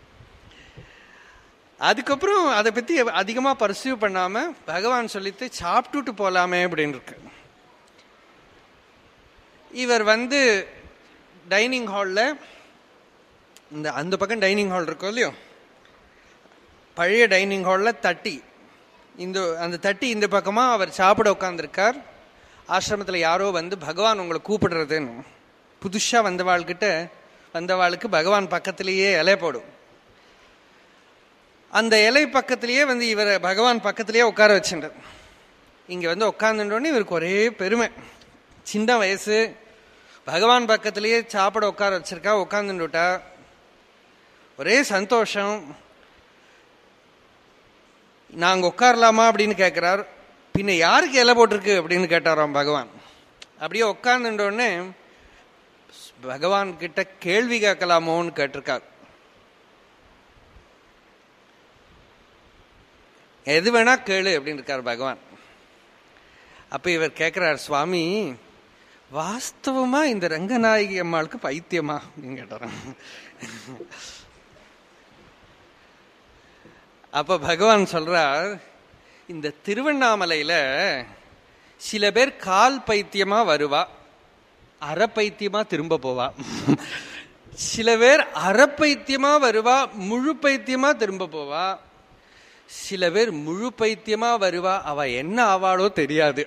Speaker 1: அதுக்கப்புறம் அதை பத்தி அதிகமா பர்சியூ பண்ணாம பகவான் சொல்லிட்டு சாப்பிட்டுட்டு போலாமே அப்படின்னு இருக்கு இவர் வந்து டைனிங் ஹாலில் இந்த அந்த பக்கம் டைனிங் ஹால் இருக்கும் இல்லையோ பழைய டைனிங் ஹாலில் தட்டி இந்த அந்த தட்டி இந்த பக்கமாக அவர் சாப்பிட உட்காந்துருக்கார் ஆசிரமத்தில் யாரோ வந்து பகவான் உங்களை கூப்பிடுறதுன்னு புதுசாக வந்தவாள்கிட்ட வந்தவாளுக்கு பகவான் பக்கத்திலேயே இலை போடும் அந்த இலை பக்கத்திலேயே வந்து இவரை பகவான் பக்கத்திலேயே உட்கார வச்சுட்டார் இங்கே வந்து உட்காந்துட்டோடனே இவருக்கு ஒரே பெருமை சின்ன வயசு பகவான் பக்கத்திலேயே சாப்பிட உட்கார வச்சிருக்கா உட்காந்துட்டா ஒரே சந்தோஷம் நாங்க உட்காரலாமா அப்படின்னு கேட்கிறார் பின்ன யாருக்கு இலை போட்டிருக்கு அப்படின்னு கேட்டாராம் பகவான் அப்படியே உட்கார்ந்துட்டோடனே பகவான் கிட்ட கேள்வி கேட்கலாமோன்னு கேட்டிருக்கார் எது வேணா கேளு அப்படின்னு இருக்கார் பகவான் அப்ப இவர் கேட்கிறார் சுவாமி வாஸ்தவமா இந்த ரங்கநாயகி அம்மாளுக்கு பைத்தியமா அப்படின்னு கேட்டாராம் அப்ப பகவான் சொல்றார் இந்த திருவண்ணாமலையில சில பேர் கால் பைத்தியமா வருவா அரை பைத்தியமா திரும்ப போவா சில பேர் அரை பைத்தியமா வருவா முழு பைத்தியமா திரும்ப போவா சில பேர் முழு பைத்தியமா வருவா அவ என்ன ஆவாளோ தெரியாது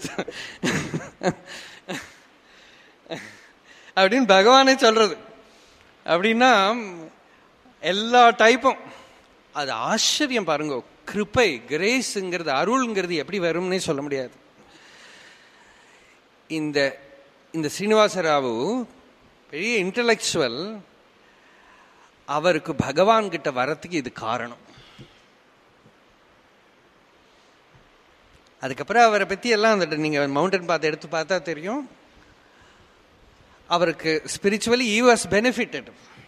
Speaker 1: அப்படின்னு பகவானே சொல்றது அப்படின்னா எல்லா டைப்பும் அது ஆச்சரியம் பாருங்க கிருப்பை கிரேஸ்ங்கிறது அருள்ங்கிறது எப்படி வரும்னே சொல்ல முடியாது இந்த இந்த ஸ்ரீனிவாசராவு பெரிய இன்டலெக்சுவல் அவருக்கு பகவான் கிட்ட வரத்துக்கு இது காரணம் அதுக்கப்புறம் அவரை பத்தி எல்லாம் அந்த நீங்க மவுண்டன் பாத் எடுத்து பார்த்தா தெரியும் அவருக்கு ஸ்பிரிச்சுவலி ஈ வாஸ் பெனிஃபிட்டட்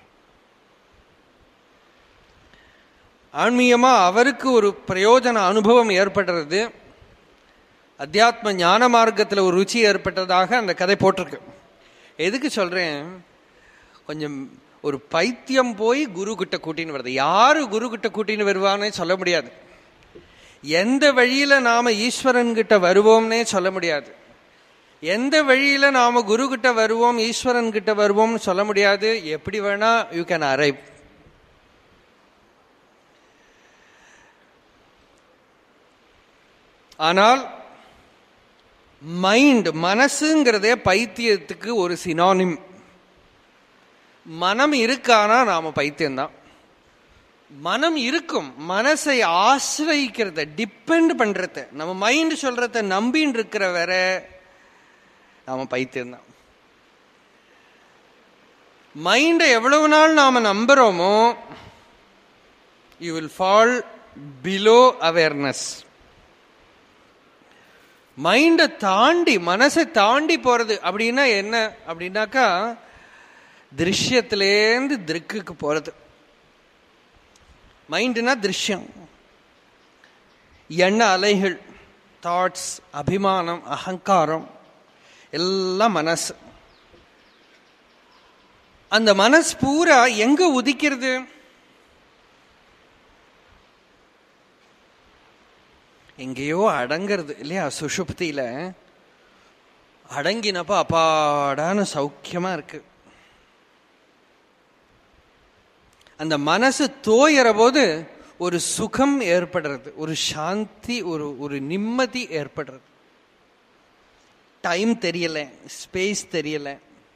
Speaker 1: ஆன்மீகமா அவருக்கு ஒரு பிரயோஜன அனுபவம் ஏற்படுறது அத்தியாத்ம ஞான மார்க்கத்தில் ஒரு ருச்சி ஏற்பட்டதாக அந்த கதை போட்டிருக்கு எதுக்கு சொல்றேன் கொஞ்சம் ஒரு பைத்தியம் போய் குரு கிட்ட கூட்டின்னு வருது யாரு குரு கிட்ட கூட்டின்னு வருவான்னு சொல்ல முடியாது எந்த வழியில நாம ஈஸ்வரன் கிட்ட வருவோம்னே சொல்ல முடியாது எந்த வழியில நாம குரு கிட்ட வருவோம் ஈஸ்வரன் கிட்ட வருவோம்னு சொல்ல முடியாது எப்படி வேணா யூ கேன் அரைவ் ஆனால் மைண்ட் மனசுங்கிறதே பைத்தியத்துக்கு ஒரு சினானிம் மனம் இருக்கானா நாம பைத்தியம்தான் மனம் இருக்கும் மனசை ஆசிரயிக்கிறத டிபெண்ட் பண்றத நம்ம மைண்ட் சொல்றத நம்பின்னு இருக்கிற வர நாம பைத்தியம்தான் மைண்டை எவ்வளவு நாள் நாம நம்புறோமோ you will fall below awareness மைண்டை தாண்டி மனசை தாண்டி போறது அப்படின்னா என்ன அப்படின்னாக்கா திருஷ்யத்திலேருந்து திருக்குக்கு போறது மைண்டுனா திருஷ்யம் எண்ண அலைகள் தாட்ஸ் அபிமானம் அகங்காரம் எல்லாம் மனசு அந்த மனசு பூரா எங்க உதிக்கிறது எங்கேயோ அடங்கிறது இல்லையா சுஷுப்தியில அடங்கினப்ப அப்பாடான சௌக்கியமா இருக்கு அந்த மனசு தோயற போது ஒரு சுகம் ஏற்படுறது ஒரு சாந்தி ஒரு ஒரு நிம்மதி ஏற்படுறது டைம் தெரியல ஸ்பேஸ் தெரியல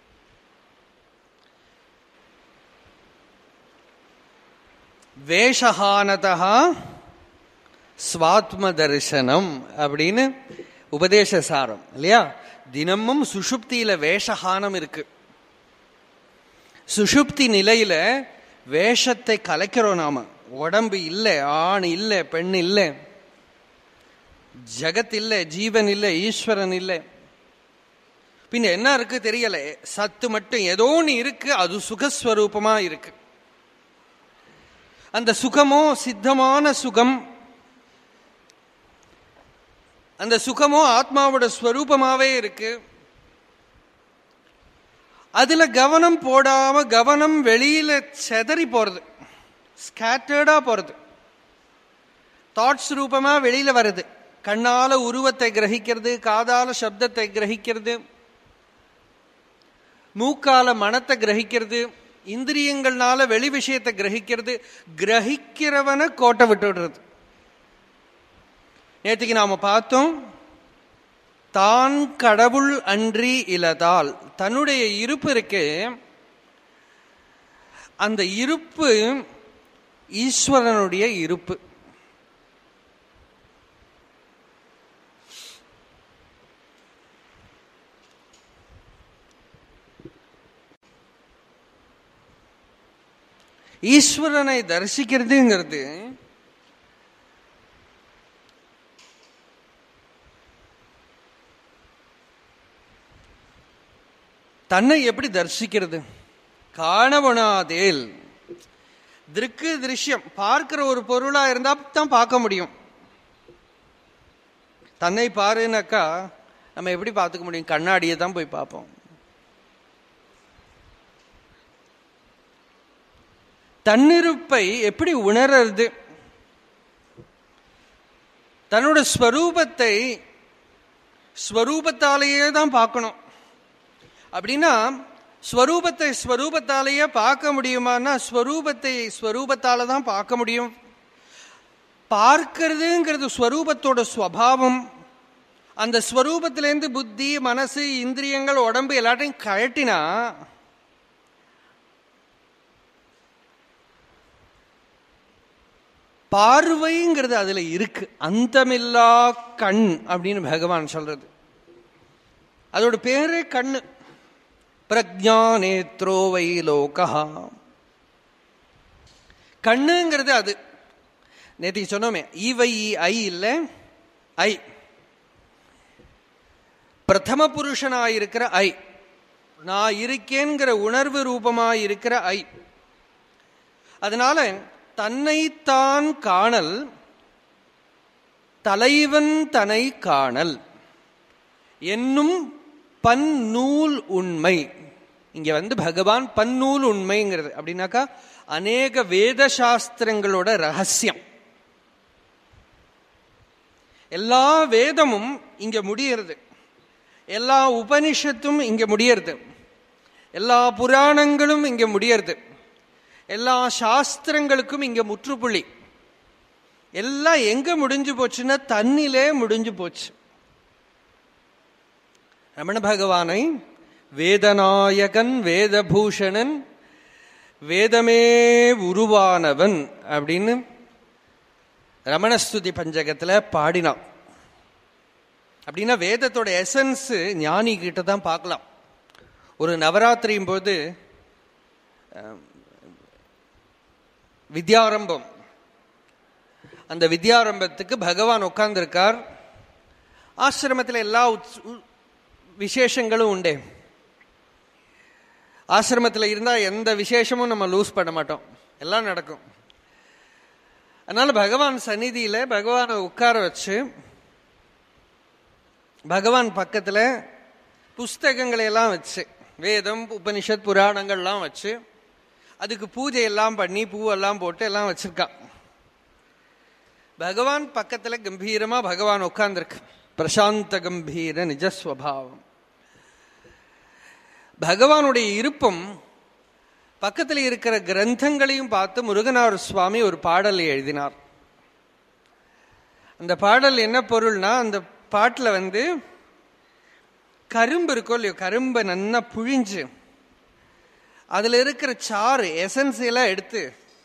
Speaker 1: வேஷஹானதா ஸ்வாத்ம தரிசனம் அப்படின்னு உபதேச சாரம் இல்லையா தினமும் சுஷுப்தியில வேஷஹானம் இருக்கு சுஷுப்தி நிலையில வேஷத்தை கலைக்கிறோம் நாம உடம்பு இல்லை ஆண் இல்லை பெண் இல்லை ஜகத் இல்லை ஜீவன் இல்லை ஈஸ்வரன் இல்லை பின்ன என்ன இருக்கு தெரியல சத்து மட்டும் ஏதோ ஒன்று இருக்கு அது சுகஸ்வரூபமா இருக்கு அந்த சுகமோ சித்தமான சுகம் அந்த சுகமோ ஆத்மாவோட ஸ்வரூபமாவே இருக்கு அதுல கவனம் போடாம கவனம் வெளியில செதறி போறது ஸ்கேட்டர்டா போறது தாட்ஸ் ரூபமா வெளியில வருது கண்ணால உருவத்தை கிரகிக்கிறது காதால சப்தத்தை கிரகிக்கிறது மூக்கால மனத்தை கிரகிக்கிறது இந்திரியங்கள்னால வெளி விஷயத்தை கிரகிக்கிறது கிரகிக்கிறவனை கோட்டை விட்டுடுறது நேற்றுக்கு நாம பார்த்தோம் தான் கடவுள் அன்றி இலதால் தன்னுடைய இருப்பு இருக்கு அந்த இருப்பு ஈஸ்வரனுடைய இருப்பு ஈஸ்வரனை தரிசிக்கிறதுங்கிறது தன்னை எப்படி தரிசிக்கிறது காணவனாதேல் திருக்கு திருஷ்யம் பார்க்கிற ஒரு பொருளா இருந்தா தான் பார்க்க முடியும் தன்னை பாருனாக்கா நம்ம எப்படி பார்த்துக்க முடியும் கண்ணாடியை தான் போய் பார்ப்போம் தன்னிருப்பை எப்படி உணர்றது தன்னோட ஸ்வரூபத்தை ஸ்வரூபத்தாலேயே தான் பார்க்கணும் அப்படின்னா ஸ்வரூபத்தை ஸ்வரூபத்தாலேயே பார்க்க முடியுமான்னா ஸ்வரூபத்தை ஸ்வரூபத்தால தான் பார்க்க முடியும் பார்க்கிறதுங்கிறது ஸ்வரூபத்தோட ஸ்வபாவம் அந்த ஸ்வரூபத்திலேருந்து புத்தி மனசு இந்திரியங்கள் உடம்பு எல்லாத்தையும் கழட்டினா பார்வைங்கிறது அதுல இருக்கு அந்தமில்லா கண் அப்படின்னு பகவான் சொல்றது அதோட பேரே கண்ணு பிரஜானேத்ரோ வை லோகா கண்ணுங்கிறது அது நேத்தி சொன்னோமே இவை ஐ இல்ல ஐ பிரதம புருஷனாயிருக்கிற ஐ நான் இருக்கேங்கிற உணர்வு ரூபமாயிருக்கிற ஐ அதனால தன்னைத்தான் காணல் தலைவன் தனை காணல் என்னும் பன்னூல் உண்மை இங்க வந்து பகவான் பன்னூல் உண்மைங்கிறது அப்படின்னாக்கா அநேக வேத சாஸ்திரங்களோட ரகசியம் எல்லா வேதமும் இங்க முடியறது எல்லா உபனிஷத்தும் இங்க முடியறது எல்லா புராணங்களும் இங்க முடியறது எல்லா சாஸ்திரங்களுக்கும் இங்க முற்றுப்புள்ளி எல்லாம் எங்க முடிஞ்சு போச்சுன்னா தன்னிலே முடிஞ்சு போச்சு ரமண பகவானை வேதநாயகன் வேதபூஷணன் வேதமே உருவானவன் அப்படின்னு ரமணஸ்துதி பஞ்சகத்துல பாடினான் அப்படின்னா வேதத்தோட எசன்ஸ் ஞானி கிட்ட தான் பார்க்கலாம் ஒரு நவராத்திரியும் போது வித்யாரம்பம் அந்த வித்யாரம்பத்துக்கு பகவான் உட்கார்ந்துருக்கார் ஆசிரமத்தில் எல்லா விசேஷங்களும் உண்டே ஆசிரமத்தில் இருந்தால் எந்த விசேஷமும் நம்ம லூஸ் பண்ண மாட்டோம் எல்லாம் நடக்கும் அதனால பகவான் சந்நிதியில பகவானை உட்கார வச்சு பகவான் பக்கத்தில் புஸ்தகங்களை எல்லாம் வச்சு வேதம் உபனிஷத் புராணங்கள்லாம் வச்சு அதுக்கு பூஜை எல்லாம் பண்ணி பூவெல்லாம் போட்டு எல்லாம் வச்சிருக்கான் பகவான் பக்கத்துல கம்பீரமா பகவான் உட்கார்ந்துருக்கு பிரசாந்த கம்பீர நிஜஸ்வபாவம் பகவானுடைய இருப்பம் பக்கத்தில் இருக்கிற கிரந்தங்களையும் பார்த்து முருகனார் சுவாமி ஒரு பாடலை எழுதினார் அந்த பாடல் என்ன பொருள்னா அந்த பாட்டில் வந்து கரும்பு இருக்கோ இல்லையோ கரும்பை நன்னா புழிஞ்சு அதில் இருக்கிற சாறு எசன்ஸ் எல்லாம் எடுத்து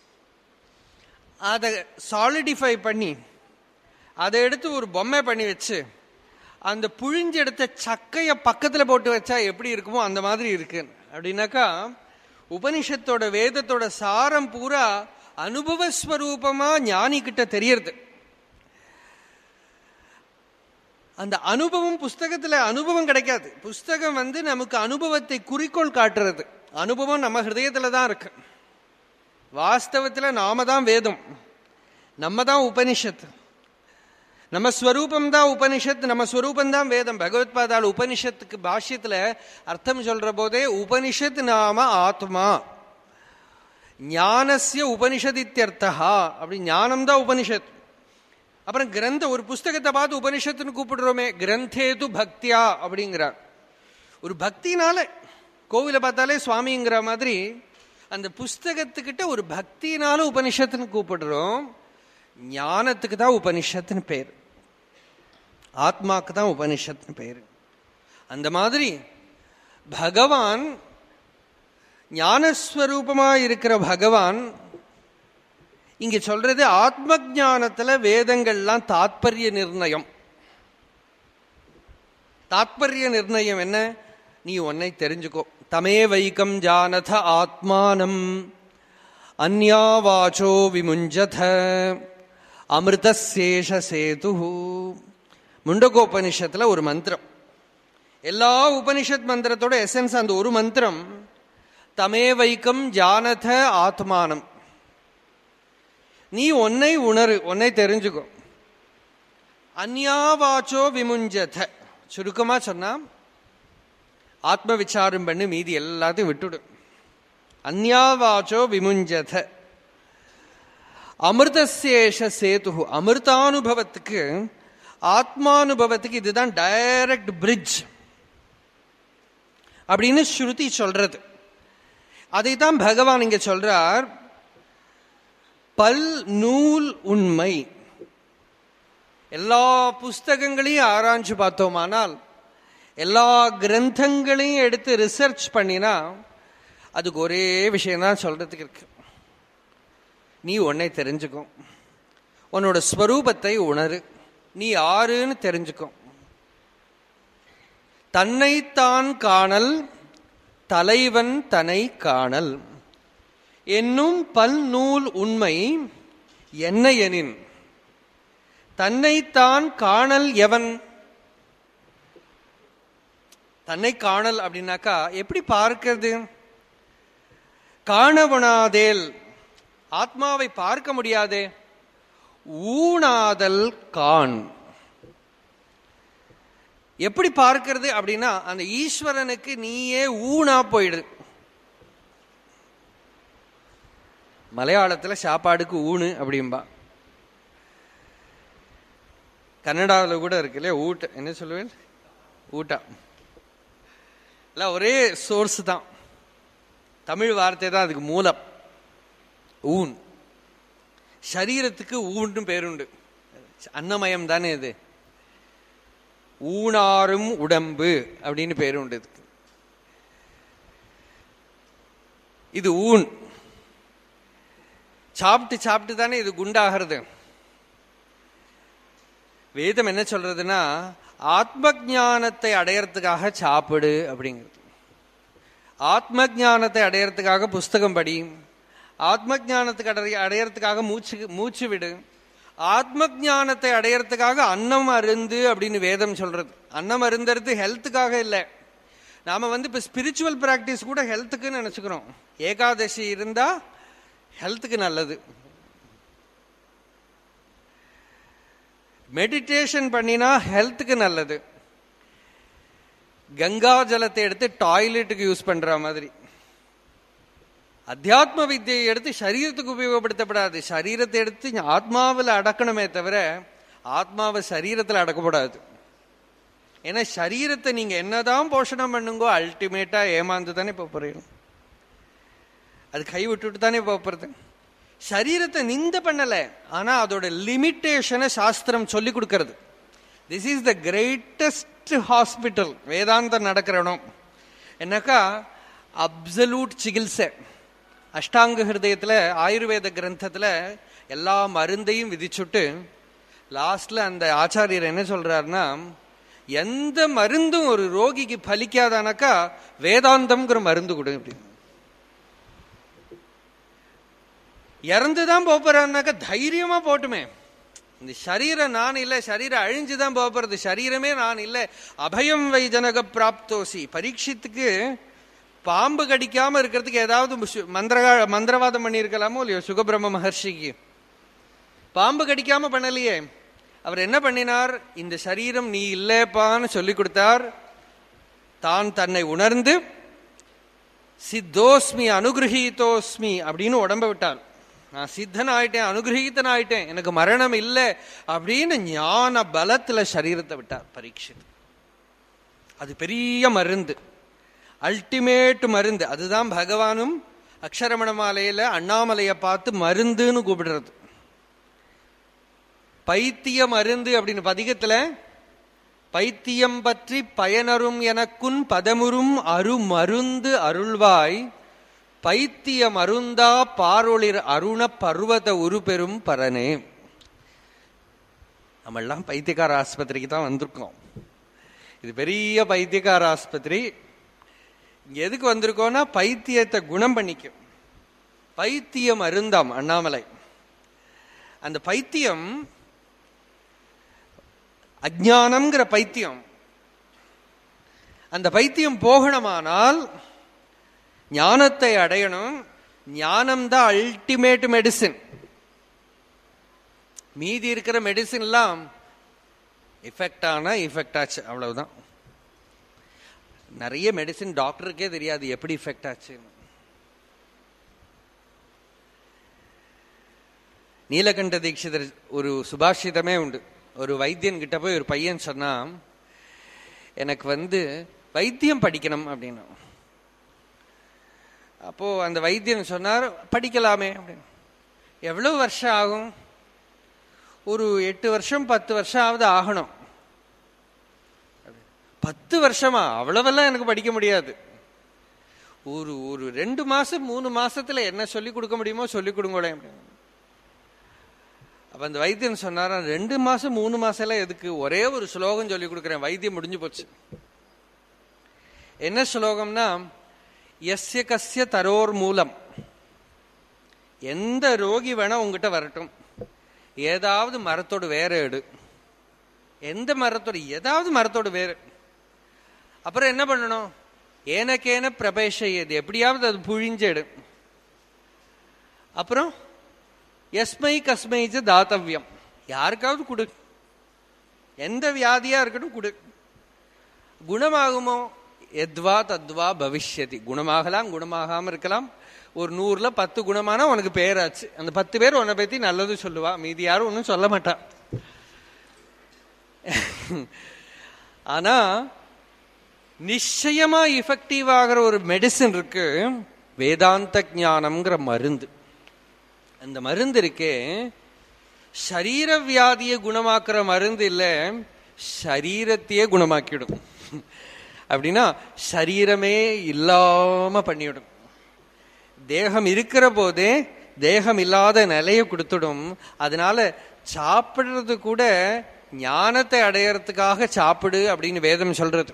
Speaker 1: அதை சாலிடிஃபை பண்ணி அதை எடுத்து ஒரு பொம்மை பண்ணி வச்சு அந்த புழிஞ்செடுத்த சக்கையை பக்கத்தில் போட்டு வச்சா எப்படி இருக்குமோ அந்த மாதிரி இருக்கு அப்படின்னாக்கா உபனிஷத்தோட வேதத்தோட சாரம் பூரா அனுபவஸ்வரூபமா ஞானி கிட்ட தெரியறது அந்த அனுபவம் புஸ்தகத்துல அனுபவம் கிடைக்காது புஸ்தகம் வந்து நமக்கு அனுபவத்தை குறிக்கோள் காட்டுறது அனுபவம் நம்ம ஹிருதயத்துல தான் இருக்கு வாஸ்தவத்துல நாம தான் வேதம் நம்ம தான் உபனிஷத் நம்ம ஸ்வரூபம் தான் உபனிஷத் நம்ம ஸ்வரூபம் தான் வேதம் பகவத் பாதாள் உபனிஷத்துக்கு பாஷ்யத்துல அர்த்தம் சொல்ற போதே உபனிஷத் நாம ஆத்மா ஞானசிய உபனிஷத் இத்தியர்த்தா அப்படி ஞானம் தான் உபனிஷத் அப்புறம் கிரந்த ஒரு புஸ்தகத்தை பார்த்து உபனிஷத்துன்னு கூப்பிடுறோமே கிரந்தேது பக்தியா அப்படிங்கிறார் ஒரு பக்தினால கோவிலை பார்த்தாலே சுவாமிங்கிற மாதிரி அந்த புஸ்தகத்துக்கிட்ட ஒரு பக்தினால உபனிஷத்துன்னு கூப்பிடுறோம் ஞானத்துக்கு தான் உபனிஷத்துன்னு பேர் ஆத்மாக்கு தான் உபனிஷத்துன்னு பேர் அந்த மாதிரி பகவான் ஞானஸ்வரூபமா இருக்கிற பகவான் இங்க சொல்றது ஆத்ம ஜானத்துல வேதங்கள்லாம் தாத்பரிய நிர்ணயம் தாத்பரிய நிர்ணயம் என்ன நீ உன்னை தெரிஞ்சுக்கோ தமே வைக்கம் ஜானத ஆத்மானம் அந்யாவாச்சோ விமுஞ்சத அமிர்தசேஷ சேது முண்டகோபனிஷத்துல ஒரு மந்திரம் எல்லா உபனிஷத் மந்திரத்தோட எசன்ஸ் அந்த ஒரு மந்திரம் தமே வைக்கம் ஜானத ஆத்மானம் நீ உன்னை உணரு உன்னை தெரிஞ்சுக்கோ அந்யாவாச்சோ விமுஞ்சத சுருக்கமா சொன்னா ஆத்ம விசாரம் பண்ணி மீதி எல்லாத்தையும் விட்டுடு அந்யாவாச்சோ விமுஞ்சத அமிர்தசேஷ சேது அமிர்தானுபவத்துக்கு ஆத்மானுபவத்துக்கு இதுதான் டைரக்ட் பிரிட்ஜ் அப்படின்னு ஸ்ருதி சொல்றது அதைத்தான் பகவான் இங்க சொல்றார் பல் நூல் உண்மை எல்லா புஸ்தகங்களையும் ஆராய்ஞ்சு பார்த்தோமானால் எல்லா கிரந்தங்களையும் எடுத்து ரிசர்ச் பண்ணினா அதுக்கு ஒரே விஷயம்தான் சொல்றதுக்கு இருக்கு நீ உன்னை தெரிஞ்சுக்கோ உன்னோட ஸ்வரூபத்தை உணரு நீ யாருன்னு தெரிஞ்சுக்கோ தன்னைத்தான் காணல் தலைவன் தனை காணல் என்னும் பல் நூல் உண்மை என்ன எனின் தன்னைத்தான் காணல் எவன் தன்னை காணல் அப்படின்னாக்கா எப்படி பார்க்கிறது காணவனாதேல் ஆத்மாவை பார்க்க முடியாதே ஊனாதல் கான் எப்படி பார்க்கிறது அப்படின்னா அந்த ஈஸ்வரனுக்கு நீயே ஊனா போயிடு மலையாளத்துல சாப்பாடுக்கு ஊனு அப்படிம்பா கன்னடாவில் கூட இருக்கு இல்லையா ஊட்ட என்ன சொல்லுவேன் ஊட்டா எல்லாம் ஒரே சோர்ஸ் தான் தமிழ் வார்த்தை தான் அதுக்கு மூலம் ஊன் சரீரத்துக்கு ஊன்னு பேருண்டு அன்னமயம் தானே இது ஊனாரும் உடம்பு அப்படின்னு பேருண்டு இதுக்கு இது ஊன் சாப்பிட்டு சாப்பிட்டு தானே இது குண்டாகிறது வேதம் என்ன சொல்றதுன்னா ஆத்ம ஜானத்தை அடையறதுக்காக சாப்பிடு அப்படிங்கிறது ஆத்ம ஜானத்தை அடையறதுக்காக புஸ்தகம் படி ஆத்ம ஜானத்துக்கு அடைய அடையறதுக்காக மூச்சு மூச்சு விடு ஆத்ம ஜானத்தை அடையறதுக்காக அன்னம் அருந்து அப்படின்னு வேதம் சொல்றது அன்னம் அருந்தறது ஹெல்த்துக்காக இல்லை நாம வந்து இப்ப ஸ்பிரிச்சுவல் பிராக்டிஸ் கூட ஹெல்த்துக்குன்னு நினைச்சுக்கிறோம் ஏகாதசி இருந்தா ஹெல்த்துக்கு நல்லது மெடிடேஷன் பண்ணினா ஹெல்த்துக்கு நல்லது கங்கா ஜலத்தை எடுத்து டாய்லெட்டுக்கு யூஸ் பண்ற மாதிரி அத்தியாத்ம வித்தியை எடுத்து சரீரத்துக்கு உபயோகப்படுத்தப்படாது சரீரத்தை எடுத்து ஆத்மாவில் அடக்கணுமே தவிர ஆத்மாவை சரீரத்தில் அடக்கப்படாது ஏன்னா சரீரத்தை நீங்க என்னதான் போஷணம் பண்ணுங்கோ அல்டிமேட்டா ஏமாந்து தானே போக போறீங்க அது கை விட்டுட்டு தானே போக போறது சரீரத்தை நிந்த பண்ணல ஆனா அதோட லிமிட்டேஷனை சாஸ்திரம் சொல்லி கொடுக்கறது this is the greatest hospital வேதாந்தம் நடக்கிற இடம் என்னக்கா அப்சலூட் சிகிச்சை அஷ்டாங்க ஹிருதயத்துல ஆயுர்வேத கிரந்தத்துல எல்லா மருந்தையும் விதிச்சுட்டு லாஸ்ட்ல அந்த ஆச்சாரியர் என்ன சொல்றாருன்னா எந்த மருந்தும் ஒரு ரோகிக்கு பலிக்காதானாக்கா வேதாந்தம்ங்கிற மருந்து கொடு அப்படின்னு இறந்துதான் போறான்னாக்கா தைரியமா போட்டுமே இந்த சரீரம் நான் இல்லை சரீரம் அழிஞ்சுதான் போறது சரீரமே நான் இல்லை அபயம் வை ஜனக பிராப்தோசி பரீட்சித்துக்கு பாம்பு கடிக்காம இருக்கிறதுக்கு ஏதாவது மந்திர மந்திரவாதம் பண்ணியிருக்கலாமோ இல்லையோ சுகபிரம்ம மகர்ஷிக்கு பாம்பு கடிக்காம பண்ணலையே அவர் என்ன பண்ணினார் இந்த சரீரம் நீ இல்லப்பான்னு சொல்லி கொடுத்தார் தான் தன்னை உணர்ந்து சித்தோஸ்மி அனுகிரகீதோஸ்மி அப்படின்னு உடம்ப விட்டார் நான் சித்தன் ஆயிட்டேன் அனுகிரகீத்தன் ஆயிட்டேன் எனக்கு மரணம் இல்லை அப்படின்னு ஞான பலத்துல சரீரத்தை விட்டார் பரீட்சை அது பெரிய மருந்து அல்டிமேட் மருந்து அதுதான் பகவானும் அக்ஷரமண மாலையில அண்ணாமலையை பார்த்து மருந்துன்னு கூப்பிடுறது பைத்திய மருந்து அப்படின்னு பதிகத்துல பைத்தியம் பற்றி பயனரும் எனக்குன் பதமுறும் அருமருந்து அருள்வாய் பைத்திய மருந்தா பாரொளிர் அருண பர்வத உருபெரும் பரனே நம்மெல்லாம் பைத்தியக்கார ஆஸ்பத்திரிக்கு தான் வந்திருக்கோம் இது பெரிய பைத்தியக்கார ஆஸ்பத்திரி எதுக்கு வந்திருக்கோம்னா பைத்தியத்தை குணம் பண்ணிக்கும் பைத்தியம் அருந்தாம் அண்ணாமலை அந்த பைத்தியம் அஜானம்ங்கிற பைத்தியம் அந்த பைத்தியம் போகணுமானால் ஞானத்தை அடையணும் ஞானம் தான் அல்டிமேட் மெடிசின் மீதி இருக்கிற மெடிசின் எல்லாம் எஃபெக்ட் ஆனா எஃபெக்ட் ஆச்சு அவ்வளவுதான் நிறைய மெடிசின் டாக்டருக்கே தெரியாது எப்படி எஃபெக்ட் ஆச்சு நீலகண்ட தீட்சிதர் ஒரு சுபாஷிதமே உண்டு ஒரு வைத்தியன் கிட்ட போய் ஒரு பையன் சொன்னா எனக்கு வந்து வைத்தியம் படிக்கணும் அப்படின்னு அப்போ அந்த வைத்தியன் சொன்னார் படிக்கலாமே அப்படின்னு எவ்வளவு வருஷம் ஆகும் ஒரு எட்டு வருஷம் பத்து வருஷம் ஆகுது ஆகணும் பத்து வருஷமா அவ்வளவெல்லாம் எனக்கு படிக்க முடியாது ஒரு ஒரு ரெண்டு மாசம் மூணு மாசத்துல என்ன சொல்லி கொடுக்க முடியுமோ சொல்லி கொடுங்களேன் அப்படின்னு அப்ப அந்த வைத்தியன் சொன்னாரா ரெண்டு மாசம் மூணு மாசம் எல்லாம் எதுக்கு ஒரே ஒரு ஸ்லோகம் சொல்லி கொடுக்குறேன் வைத்தியம் முடிஞ்சு போச்சு என்ன ஸ்லோகம்னா எஸ்ய கஸ்ய தரோர் மூலம் எந்த ரோகி வேணா உங்ககிட்ட வரட்டும் ஏதாவது மரத்தோடு வேற எடு எந்த மரத்தோடு ஏதாவது மரத்தோடு வேறு அப்புறம் என்ன பண்ணணும் ஏனக்கேன பிரபேஷ எது எப்படியாவது அது புழிஞ்சு எடு அப்புறம் எஸ்மை கஸ்மைச்சு தாத்தவியம் யாருக்காவது கொடு எந்த வியாதியா இருக்கட்டும் கொடு குணமாகுமோ எத்வா தத்வா பவிஷ்யதி குணமாகலாம் குணமாகாம இருக்கலாம் ஒரு நூறுல பத்து குணமானா உனக்கு பேராச்சு அந்த பத்து பேர் உன்னை பத்தி நல்லது சொல்லுவா மீதி யாரும் ஒன்றும் சொல்ல மாட்டா ஆனா நிச்சயமா இஃபெக்டிவ் ஆகிற ஒரு மெடிசின் இருக்கு வேதாந்த ஞானம்ங்கிற மருந்து அந்த மருந்து இருக்கே சரீர வியாதியை குணமாக்குற மருந்து இல்ல சரீரத்தையே குணமாக்கிடும் அப்படின்னா சரீரமே இல்லாம பண்ணிவிடும் தேகம் இருக்கிற போதே தேகம் இல்லாத நிலையை கொடுத்துடும் அதனால சாப்பிடுறது கூட ஞானத்தை அடையறதுக்காக சாப்பிடு அப்படின்னு வேதம் சொல்றது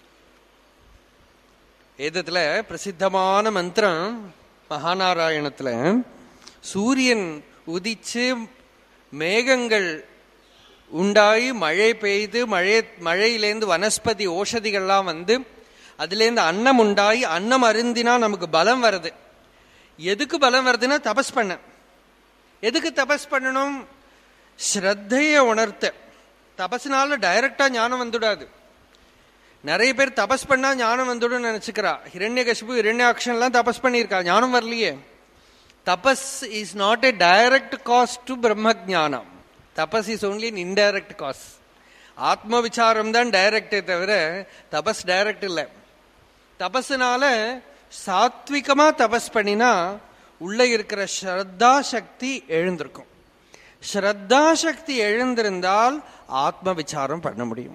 Speaker 1: வேதத்துல பிரசித்தமான மந்திரம் மகாநாராயணத்துல சூரியன் உதிச்சு மேகங்கள் உண்டாகி மழை பெய்து மழை மழையிலேருந்து வனஸ்பதி ஓஷதிகள்லாம் வந்து அதுலேருந்து அன்னம் உண்டாகி அன்னம் அருந்தினா நமக்கு பலம் வருது எதுக்கு பலம் வருதுன்னா தபஸ் பண்ண எதுக்கு தபஸ் பண்ணணும் ஸ்ரத்தைய உணர்த்த தபஸ்னால டைரக்டா ஞானம் வந்துடாது நிறைய பேர் தபஸ் பண்ணா ஞானம் வந்துடும் நினைச்சுக்கிறா ஹிரண்ய கசிபு ஹிரண்யாக்ஷன்லாம் தபஸ் பண்ணியிருக்கா ஞானம் வரலையே tapas is not a direct cause to Brahma jnanam tapas is only in indirect cause ஆத்ம விசாரம் தான் டைரக்டே தவிர தபஸ் டைரக்ட் இல்லை தபஸ்னால சாத்விகமா தபஸ் பண்ணினா உள்ள இருக்கிற ஸ்ரத்தா சக்தி எழுந்திருக்கும் ஸ்ரத்தா சக்தி எழுந்திருந்தால் ஆத்ம விசாரம் பண்ண முடியும்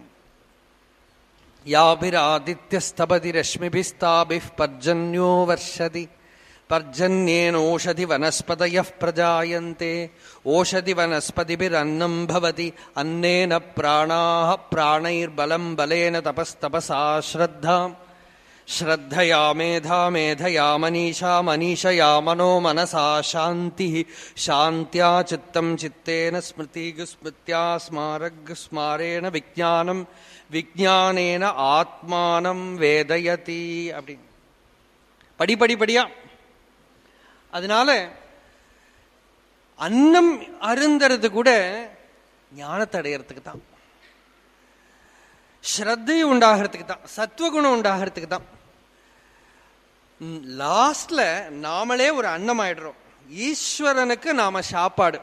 Speaker 1: யாபிராதித்யஸ்தபதி ரஷ்மிபிஸ்தாபிः பர்ஜன்யோ வர்ஷதி பர்ஜன்யேனோஷதி வனஸ்பதய பிரஜாயந்தே ஓஷதி வனஸ்பதிபிரன்னம் பவதி அன்னேன பிராணாः பிராணைர்பலம் பலேன தபஸ்தபசா ஸ்ரத்தாம் श्रद्धया मेधा मेधया मनीषा मनीषया मनो मनसा शान्तिः शान्त्या चित्तम् चित्तेन स्मृतिगुस्मृत्या स्मारग्स्मारेण विज्ञानम् விஜானேன ஆத்மானம் வேதயதி அப்படின்னு படிப்படி படியா அதனால அன்னம் அருந்தறது கூட ஞானத்தை அடையறதுக்கு தான் ஸ்ரத்தை உண்டாகிறதுக்கு தான் சத்துவகுணம் உண்டாகிறதுக்கு தான் லாஸ்ட்ல நாமளே ஒரு அன்னம் ஆயிடுறோம் ஈஸ்வரனுக்கு நாம சாப்பாடு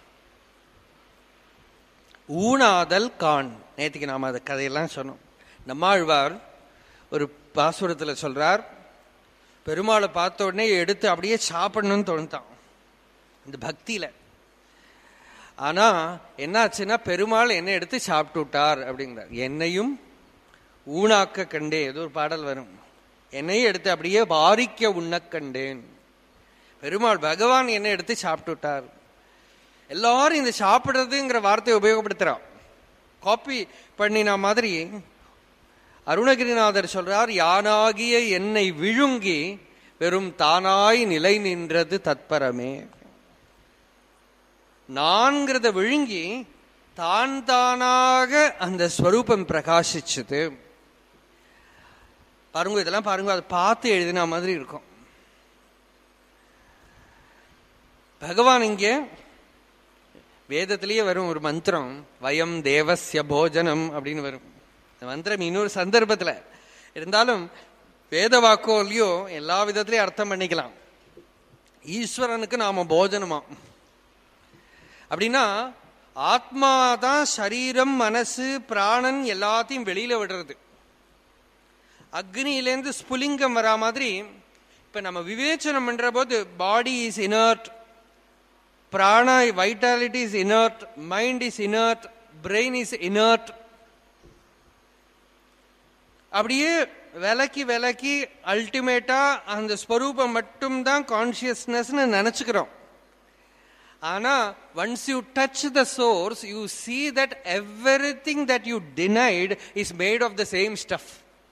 Speaker 1: ஊனாதல் கான் நேற்றுக்கு நாம அந்த கதையெல்லாம் சொன்னோம் நம்மாழ்வார் ஒரு பாசுரத்தில் சொல்றார் பெருமாளை பார்த்த உடனே எடுத்து அப்படியே சாப்பிடணும்னு தோணுத்தான் இந்த பக்தியில ஆனா என்னாச்சுன்னா பெருமாள் என்னை எடுத்து சாப்பிட்டு விட்டார் அப்படிங்கிறார் என்னையும் ஊனாக்க கண்டே ஏதோ ஒரு பாடல் வரும் என்னையும் எடுத்து அப்படியே பாரிக்க உண்ண கண்டேன் பெருமாள் பகவான் என்னை எடுத்து சாப்பிட்டு விட்டார் எல்லாரும் இந்த சாப்பிடுறதுங்கிற வார்த்தையை உபயோகப்படுத்துறான் காப்பி பண்ணின மாதிரி அருணகிரிநாதர் சொல்றார் யானாகிய என்னை விழுங்கி வெறும் தானாய் நிலை நின்றது தத்பரமே நான்கிறத விழுங்கி தான் தானாக அந்த ஸ்வரூபம் பிரகாசிச்சது பாருங்க இதெல்லாம் பாருங்க அதை பார்த்து எழுதின மாதிரி இருக்கும் பகவான் இங்கே வேதத்திலேயே வரும் ஒரு மந்திரம் வயம் தேவசிய போஜனம் அப்படின்னு வரும் இந்த மந்திரம் இன்னொரு சந்தர்ப்பத்துல இருந்தாலும் வேத வாக்கோ இல்லையோ எல்லா விதத்திலையும் அர்த்தம் பண்ணிக்கலாம் ஈஸ்வரனுக்கு நாம போஜனமா அப்படின்னா ஆத்மா தான் சரீரம் மனசு பிராணன் எல்லாத்தையும் வெளியில விடுறது அக்னியிலேருந்து ஸ்புலிங்கம் வரா மாதிரி இப்ப நம்ம விவேச்சனம் பண்ற போது body is inert prana vitality is inert mind is inert brain is inert அப்படியே விலக்கி விலக்கி அல்டிமேட்டா அந்த ஸ்வரூபம் மட்டும்தான் கான்சியஸ்னஸ்னு நினைச்சுக்கிறோம் ஆனா once you touch the source you see that every thing that you denote is made of the same stuff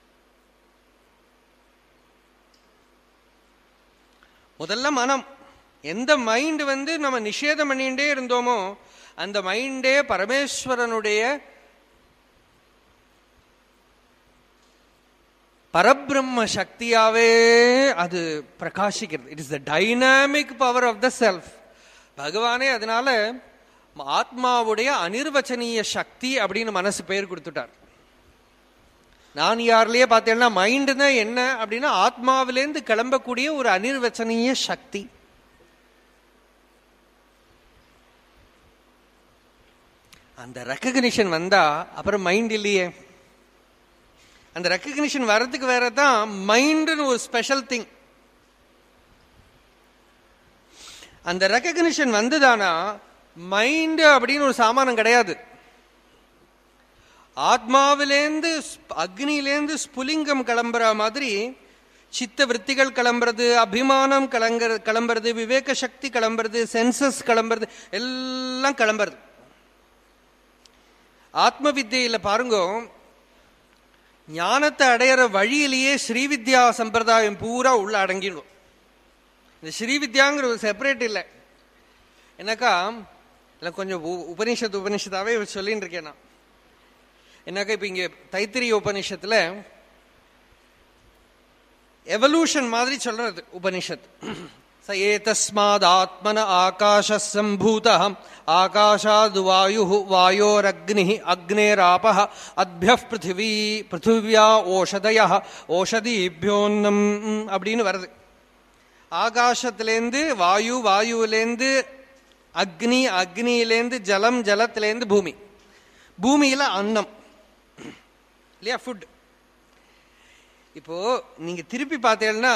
Speaker 1: முதல்ல மனம் எந்த மைண்ட் வந்து நம்ம நிஷேதம் பண்ணிட்டே இருந்தோமோ அந்த மைண்டே பரமேஸ்வரனுடைய பரபிரம்ம சக்தியாவே அது பிரகாசிக்கிறது it is the dynamic power of the self பகவானே அதனால ஆத்மாவுடைய அனிர்வச்சனீய சக்தி அப்படின்னு மனசு பேர் கொடுத்துட்டார் நான் யார்லயே பார்த்தேன்னா மைண்டு தான் என்ன அப்படின்னா ஆத்மாவிலேருந்து கிளம்பக்கூடிய ஒரு அனிர்வச்சனீய சக்தி அந்த ரெக்கக்னிஷன் வந்தா அப்புறம் மைண்ட் இல்லையே அந்த ரெக்கக்னிஷன் வர்றதுக்கு வேற தான் மைண்டுன்னு ஒரு ஸ்பெஷல் திங் அந்த ரெக்கக்னிஷன் வந்துதானா மைண்டு அப்படின்னு ஒரு சாமானம் கிடையாது ஆத்மாவிலேந்து அக்னியிலேந்து ஸ்புலிங்கம் கிளம்புற மாதிரி சித்த விற்த்திகள் கிளம்புறது அபிமானம் கிளங்குற கிளம்புறது விவேக சக்தி கிளம்புறது சென்சஸ் கிளம்புறது எல்லாம் கிளம்புறது ஆத்ம வித்தியில பாருங்க ஞானத்தை அடையிற வழியிலேயே ஸ்ரீவித்யா சம்பிரதாயம் பூரா உள்ள அடங்கிடும் இந்த ஸ்ரீவித்யாங்கிற ஒரு செப்பரேட் இல்லை என்னக்கா இல்லை கொஞ்சம் உபனிஷத்து உபனிஷத்தாவே சொல்லின்னு இருக்கேன் நான் என்னக்கா இப்ப இங்க தைத்திரிய உபனிஷத்துல எவல்யூஷன் மாதிரி சொல்றது உபனிஷத் ச ஏதஸ்மாத் ஆத்மன ஆகாஷ சம்பூத ஆகாஷாத் வாயு வாயோரக்னி அக்னேராப அத்ய பிருத்திவி பிருத்திவியா ஓஷதய ஓஷதிபியோன்னம் அப்படின்னு வருது ஆகாசத்திலேருந்து வாயு வாயுவிலேருந்து அக்னி அக்னியிலேருந்து ஜலம் ஜலத்திலேருந்து பூமி பூமியில அன்னம் இல்லையா ஃபுட் இப்போ நீங்க திருப்பி பார்த்தீங்கன்னா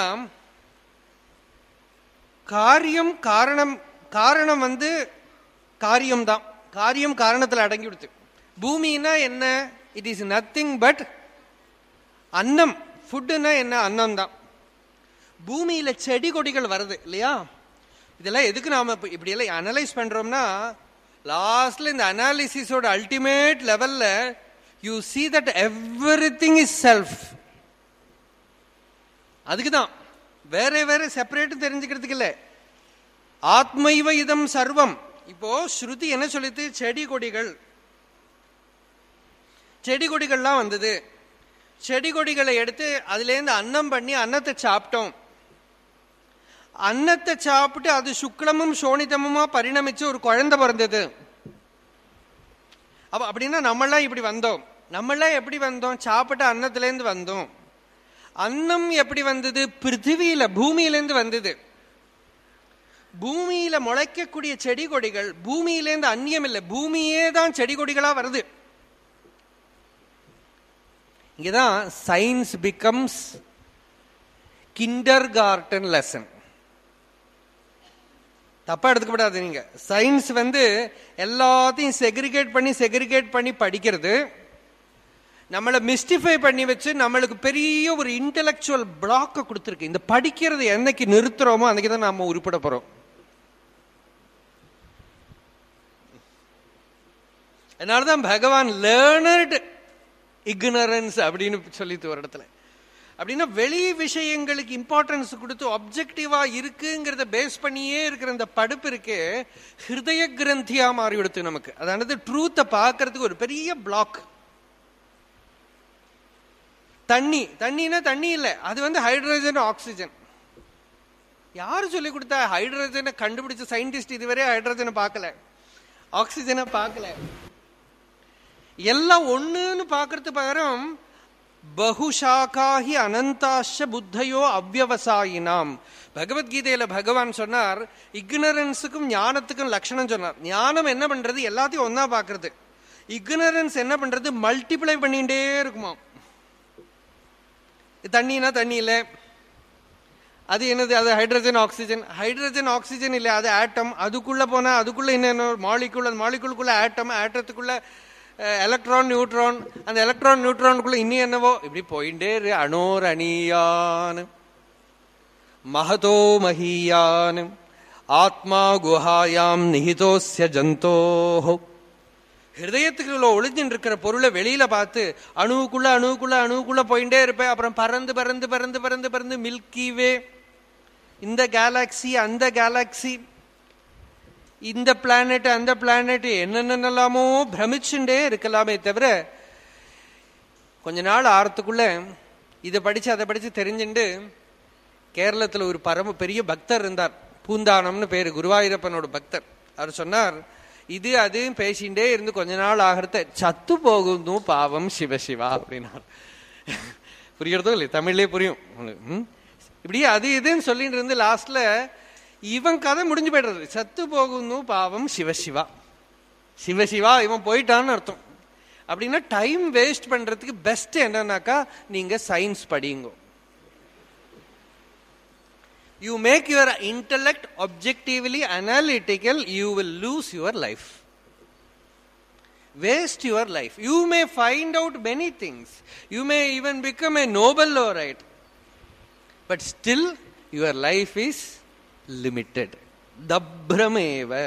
Speaker 1: காரியம் காரணம் காரணம் வந்து காரியம்தான் காரியம் காரணத்தில் அடங்கி விடுத்து பூமின்னா என்ன இட் இஸ் நத்திங் பட் அன்னம் ஃபுட்டுன்னா என்ன அன்னம் தான் பூமியில செடி கொடிகள் வருது இல்லையா இதெல்லாம் எதுக்கு நாம இப்ப இப்படியெல்லாம் அனலைஸ் பண்றோம்னா லாஸ்ட்ல இந்த அனாலிசிஸோட அல்டிமேட் லெவல்ல you see that every thing is self அதுக்கு தான் வேற வேற செப்பரேட் தெரிஞ்சுக்கிறதுக்கு இல்லை ஆத்மைவ இதம் சர்வம் இப்போ ஸ்ருதி என்ன சொல்லித்து செடி கொடிகள் செடி கொடிகள்லாம் வந்தது செடி கொடிகளை எடுத்து அதுலேருந்து அன்னம் பண்ணி அன்னத்தை சாப்பிட்டோம் அன்னத்தை சாப்பிட்டு அது சுக்லமும் சோனிதமுமா பரிணமிச்சு ஒரு குழந்தை பிறந்தது அப்ப அப்படின்னா நம்மளாம் இப்படி வந்தோம் நம்மளாம் எப்படி வந்தோம் சாப்பிட்ட அன்னத்திலேருந்து வந்தோம் அன்னம் எப்படி வந்தது பிருத்திவியில பூமியிலேருந்து வந்தது பூமியில முளைக்கக்கூடிய செடி கொடிகள் பூமியிலேருந்து அந்நியம் இல்லை பூமியே தான் செடி கொடிகளா வருது இங்கதான் science becomes kindergarten lesson தப்பா எடுத்துக்கப்படாது நீங்க சயின்ஸ் வந்து எல்லாத்தையும் செக்ரிகேட் பண்ணி செக்ரிகேட் பண்ணி படிக்கிறது நம்மளை மிஸ்டிஃபை பண்ணி வச்சு நம்மளுக்கு பெரிய ஒரு இன்டெலெக்சுவல் பிளாக்க கொடுத்துருக்கு இந்த படிக்கிறது என்னைக்கு நிறுத்துறோமோ அன்னைக்கு தான் நாம உருப்பட போறோம் அதனாலதான் பகவான் லேர்னர்டு இக்னரன்ஸ் அப்படின்னு சொல்லிட்டு ஒரு இடத்துல அப்படின்னா வெளி விஷயங்களுக்கு இம்பார்ட்டன்ஸ் கொடுத்து ஆப்ஜெக்டிவா இருக்குங்கிறத பேஸ் பண்ணியே இருக்கிற இந்த படுப்பு இருக்கு ஹிருதய கிரந்தியா மாறி விடுத்து நமக்கு அதானது ட்ரூத்தை பார்க்கறதுக்கு ஒரு பெரிய பிளாக் தண்ணி தண்ணினா தண்ணி இல்லை அது வந்து ஹைட்ரஜன் ஆக்சிஜன் யாரு சொல்லி கொடுத்தா ஹைட்ரஜனை கண்டுபிடிச்ச சயின்டிஸ்ட் இதுவரை ஹைட்ரஜனை பார்க்கல ஆக்சிஜனை பார்க்கல எல்லாம் ஒண்ணுன்னு பார்க்கறது பகரம் பகுஷாக்காகி அனந்தாஷ புத்தையோ அவ்வவசாயினாம் பகவத்கீதையில பகவான் சொன்னார் இக்னரன்ஸுக்கும் ஞானத்துக்கும் லட்சணம் சொன்னார் ஞானம் என்ன பண்றது எல்லாத்தையும் ஒன்னா பாக்குறது இக்னரன்ஸ் என்ன பண்றது மல்டிப்ளை பண்ணிட்டே இருக்குமா தண்ணினா தண்ணி இல்லை அது என்னது அது ஹைட்ரஜன் ஆக்சிஜன் ஹைட்ரஜன் ஆக்சிஜன் இல்லை அது ஆட்டம் அதுக்குள்ள போனா அதுக்குள்ள என்ன மாலிகுல் அந்த மாலிகுலுக்குள்ள ஆட்டம் ஆட்டத்துக்குள்ள எலக்ட்ரான் நியூட்ரான் அந்த எலக்ட்ரான் நியூட்ரானுக்குள்ள இன்னும் என்னவோ இப்படி போயிட்டே இரு அணோர் அணியான் மகதோ மகியான் ஆத்மா குஹாயாம் நிஹிதோஸ்ய ஜந்தோஹோ ஹிருதயத்துக்குள்ள ஒளிஞ்சின்னு இருக்கிற பொருளை வெளியில பார்த்து அணுவுக்குள்ள அணுவுக்குள்ள அணுவுக்குள்ள போயிட்டே இருப்பேன் அப்புறம் பறந்து பறந்து பறந்து பறந்து பறந்து மில்கி வே இந்த கேலாக்சி அந்த கேலாக்சி இந்த பிளானட் அந்த பிளானட் என்னென்னலாமோ பிரமிச்சுட்டே இருக்கலாமே தவிர கொஞ்ச நாள் ஆறத்துக்குள்ள இதை படிச்சு அதை படிச்சு தெரிஞ்சுண்டு கேரளத்துல ஒரு பரம பெரிய பக்தர் இருந்தார் பூந்தானம்னு பேரு குருவாயூரப்பனோட பக்தர் அவர் சொன்னார் இது அது பேசிண்டே இருந்து கொஞ்ச நாள் ஆகிறத சத்து போகுதும் பாவம் சிவசிவா அப்படின்னார் புரியறதோ இல்லை தமிழ்லயே புரியும் உங்களுக்கு இப்படி அது இதுன்னு சொல்லிட்டு இருந்து லாஸ்ட்ல இவன் கதை முடிஞ்சு போயிடுறது சத்து போகுதும் பாவம் சிவசிவா சிவசிவா இவன் போயிட்டான்னு அர்த்தம் அப்படின்னா டைம் வேஸ்ட் பண்றதுக்கு பெஸ்ட் என்னன்னாக்கா நீங்க சயின்ஸ் படிங்க you make your intellect objectively analytical, you will lose your life. Waste your life. You may find out many things. You may even become a Nobel laureate. But still, your life is limited. Dabhrameva.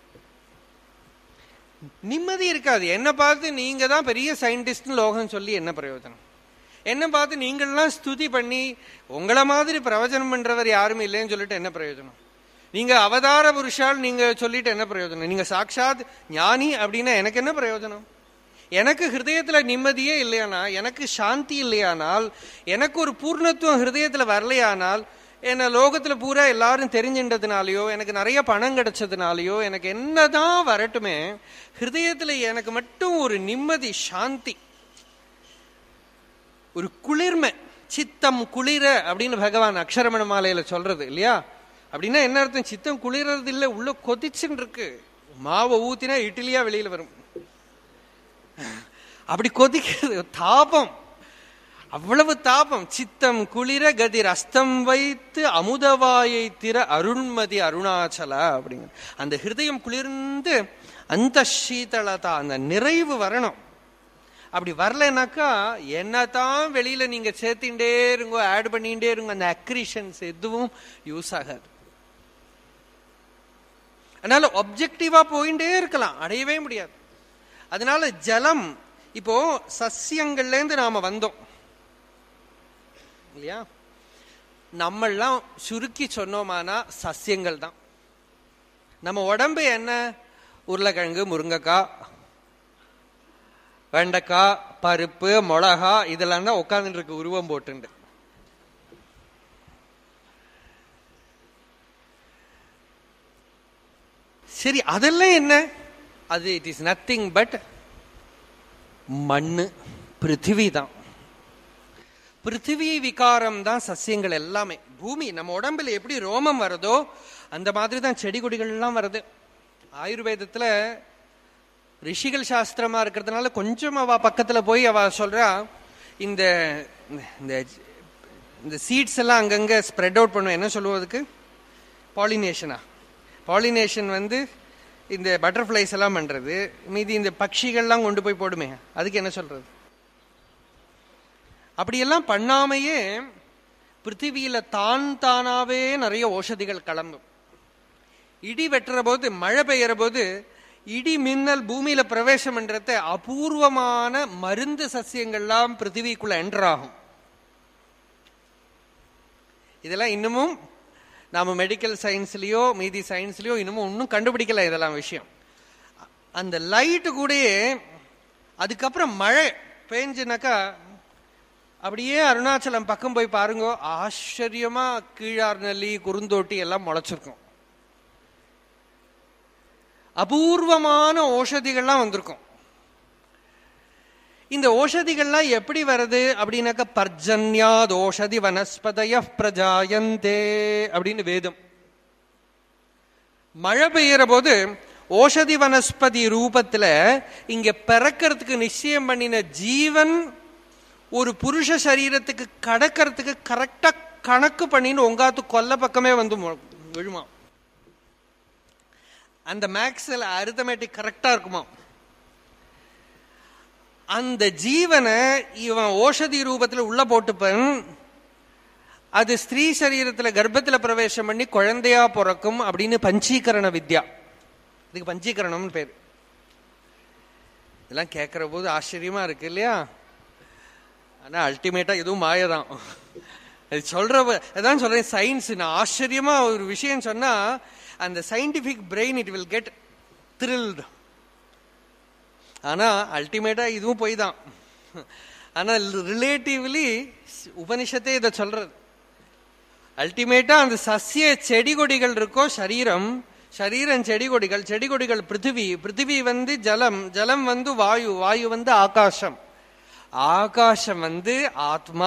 Speaker 1: நிம்மதி இருக்காது என்ன பார்த்து நீங்க தான் பெரிய scientist லோகம் சொல்லி என்ன பிரயோஜனம் என்ன பார்த்து நீங்கள்லாம் ஸ்துதி பண்ணி உங்களை மாதிரி பிரவச்சனம் பண்றவர் யாரும் இல்லைன்னு சொல்லிட்டு என்ன பிரயோஜனம் நீங்க அவதார புருஷால் நீங்க சொல்லிட்டு என்ன பிரயோஜனம் நீங்க சாட்சாத் ஞானி அப்படின்னா எனக்கு என்ன பிரயோஜனம் எனக்கு ஹிருதயத்துல நிம்மதியே இல்லையானா எனக்கு சாந்தி இல்லையானால் எனக்கு ஒரு பூர்ணத்துவம் ஹிருதயத்துல வரலையானால் என்ன லோகத்துல பூரா எல்லாரும் தெரிஞ்சின்றதுனாலயோ எனக்கு நிறைய பணம் கிடைச்சதுனாலயோ எனக்கு என்னதான் வரட்டுமே ஹிருதயத்துல எனக்கு மட்டும் ஒரு நிம்மதி சாந்தி ஒரு குளிர்மை சித்தம் குளிர அப்படின்னு பகவான் அக்ஷரமண மாலையில சொல்றது இல்லையா அப்படின்னா என்ன அர்த்தம் சித்தம் குளிர்றது இல்ல உள்ள கொதிச்சுன்னு இருக்கு மாவை ஊத்தினா இட்லியா வெளியில வரும் அப்படி கொதிக்கிறது தாபம் அவ்வளவு தாபம் சித்தம் குளிர கதிர் அஸ்தம் வைத்து அமுதவாயை திற அருண்மதி அருணாச்சல அப்படிங்க அந்த ஹிருதயம் குளிர்ந்து அந்த சீதளதா அந்த நிறைவு வரணும் அப்படி வரலைனாக்கா என்னதான் வெளியில நீங்க சேர்த்திண்டே இருங்கோ ஆட் பண்ணிட்டே இருங்க அந்த அக்ரிஷன்ஸ் எதுவும் யூஸ் ஆகாது அதனால ஒப்ஜெக்டிவா போயிட்டே இருக்கலாம் அடையவே முடியாது அதனால ஜலம் இப்போ சசியங்கள்ல இருந்து நாம வந்தோம் இல்லையா நம்மெல்லாம் சுருக்கி சொன்னோமானா சசியங்கள் தான் நம்ம உடம்பு என்ன உருளைக்கிழங்கு முருங்கைக்காய் வெண்டைக்காய் பருப்பு மிளகா இதெல்லாம் தான் உட்காந்துட்டு இருக்கு உருவம் போட்டுண்டு சரி அதெல்லாம் என்ன அது இட் இஸ் நத்திங் பட் மண்ணு பிருத்திவி தான் பிருத்திவி விகாரம் தான் சசியங்கள் எல்லாமே பூமி நம்ம உடம்புல எப்படி ரோமம் வருதோ அந்த மாதிரி தான் செடி கொடிகள் எல்லாம் வருது ஆயுர்வேதத்துல ரிஷிகள் சாஸ்திரமா இருக்கிறதுனால கொஞ்சம் அவ பக்கத்துல போய் அவ சொல்றா இந்த இந்த இந்த சீட்ஸ் எல்லாம் அங்கங்க ஸ்ப்ரெட் அவுட் பண்ணுவோம் என்ன சொல்லுவதுக்கு பாலினேஷனா பாலினேஷன் வந்து இந்த பட்டர்ஃப்ளைஸ் எல்லாம் பண்றது மீதி இந்த பட்சிகள்லாம் கொண்டு போய் போடுமே அதுக்கு என்ன சொல்றது அப்படியெல்லாம் பண்ணாமையே பிருத்திவியில தான் தானாவே நிறைய ஓஷதிகள் கிளம்பும் இடி வெட்டுற போது மழை பெய்யற போது இடி மின்னல் பூமியில பிரவேசம் பண்றத அபூர்வமான மருந்து சசியங்கள்லாம் பிருத்திவிக்குள்ள என்ட்ராகும் இதெல்லாம் இன்னமும் நாம மெடிக்கல் சயின்ஸ்லயோ மீதி சயின்ஸ்லயோ இன்னமும் ஒன்றும் கண்டுபிடிக்கல இதெல்லாம் விஷயம் அந்த லைட்டு கூடயே அதுக்கப்புறம் மழை பெஞ்சுனாக்கா அப்படியே அருணாச்சலம் பக்கம் போய் பாருங்க ஆச்சரியமா கீழார் நெல்லி குறுந்தோட்டி எல்லாம் முளைச்சிருக்கும் அபூர்வமான ஓஷதிகள்லாம் வந்திருக்கும் இந்த ஓஷதிகள்லாம் எப்படி வருது அப்படின்னாக்க பர்ஜன்யாத் ஓஷதி வனஸ்பதய பிரஜாயந்தே அப்படின்னு வேதம் மழை பெய்யற போது ஓஷதி வனஸ்பதி ரூபத்துல இங்க பிறக்கிறதுக்கு நிச்சயம் பண்ணின ஜீவன் ஒரு புருஷ சரீரத்துக்கு கடக்கிறதுக்கு கரெக்டா கணக்கு பண்ணின்னு உங்காத்து கொல்ல பக்கமே வந்து விழுமா அந்த மேக்ஸ்ல அரித்தமேட்டிக் கரெக்டா இருக்குமா அந்த ஜீவனை இவன் ஓஷதி ரூபத்துல உள்ள போட்டுப்பன் அது ஸ்திரீ சரீரத்துல கர்ப்பத்துல பிரவேசம் பண்ணி குழந்தையா பிறக்கும் அப்படின்னு பஞ்சீகரண வித்யா இதுக்கு பஞ்சீகரணம்னு பேர் இதெல்லாம் கேட்கிற போது ஆச்சரியமா இருக்கு இல்லையா ஆனா அல்டிமேட்டா எதுவும் மாயதான் அது சொல்ற அதான் சொல்றேன் சயின்ஸ் நான் ஆச்சரியமா ஒரு விஷயம் சொன்னா அந்த scientific brain it will get thrilled ஆனா அல்டிமேட்டா இதுவும் போய் தான் ஆனா ரிலேட்டிவ்லி உபனிஷத்தே இதை சொல்றது அல்டிமேட்டா அந்த சசிய செடி கொடிகள் இருக்கோ சரீரம் சரீரம் செடி கொடிகள் செடி கொடிகள் பிருத்திவி பிருத்திவி வந்து ஜலம் ஜலம் வந்து வாயு வாயு வந்து ஆகாசம் ஆகாசம் வந்து ஆத்மா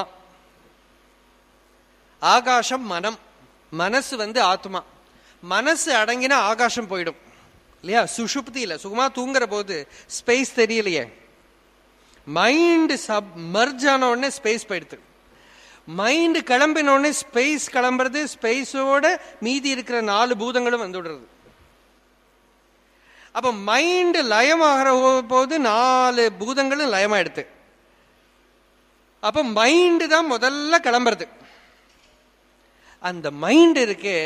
Speaker 1: ஆகாசம் மனம் மனசு வந்து ஆத்மா மனசு அடங்கினா ஆகாசம் போயிடும் இல்லையா சுஷுப்தியில சுகமா தூங்குற போது ஸ்பேஸ் தெரியலையே மைண்ட் சப் மர்ஜ் ஆன உடனே ஸ்பேஸ் போயிடுது மைண்ட் கிளம்பின உடனே ஸ்பேஸ் கிளம்புறது ஸ்பேஸோட மீதி இருக்கிற நாலு பூதங்களும் வந்து விடுறது அப்ப மைண்ட் லயமாகிற போது நாலு பூதங்களும் லயமாயிடுது அப்ப மைண்ட் தான் முதல்ல கிளம்புறது அந்த மைண்ட் இருக்கே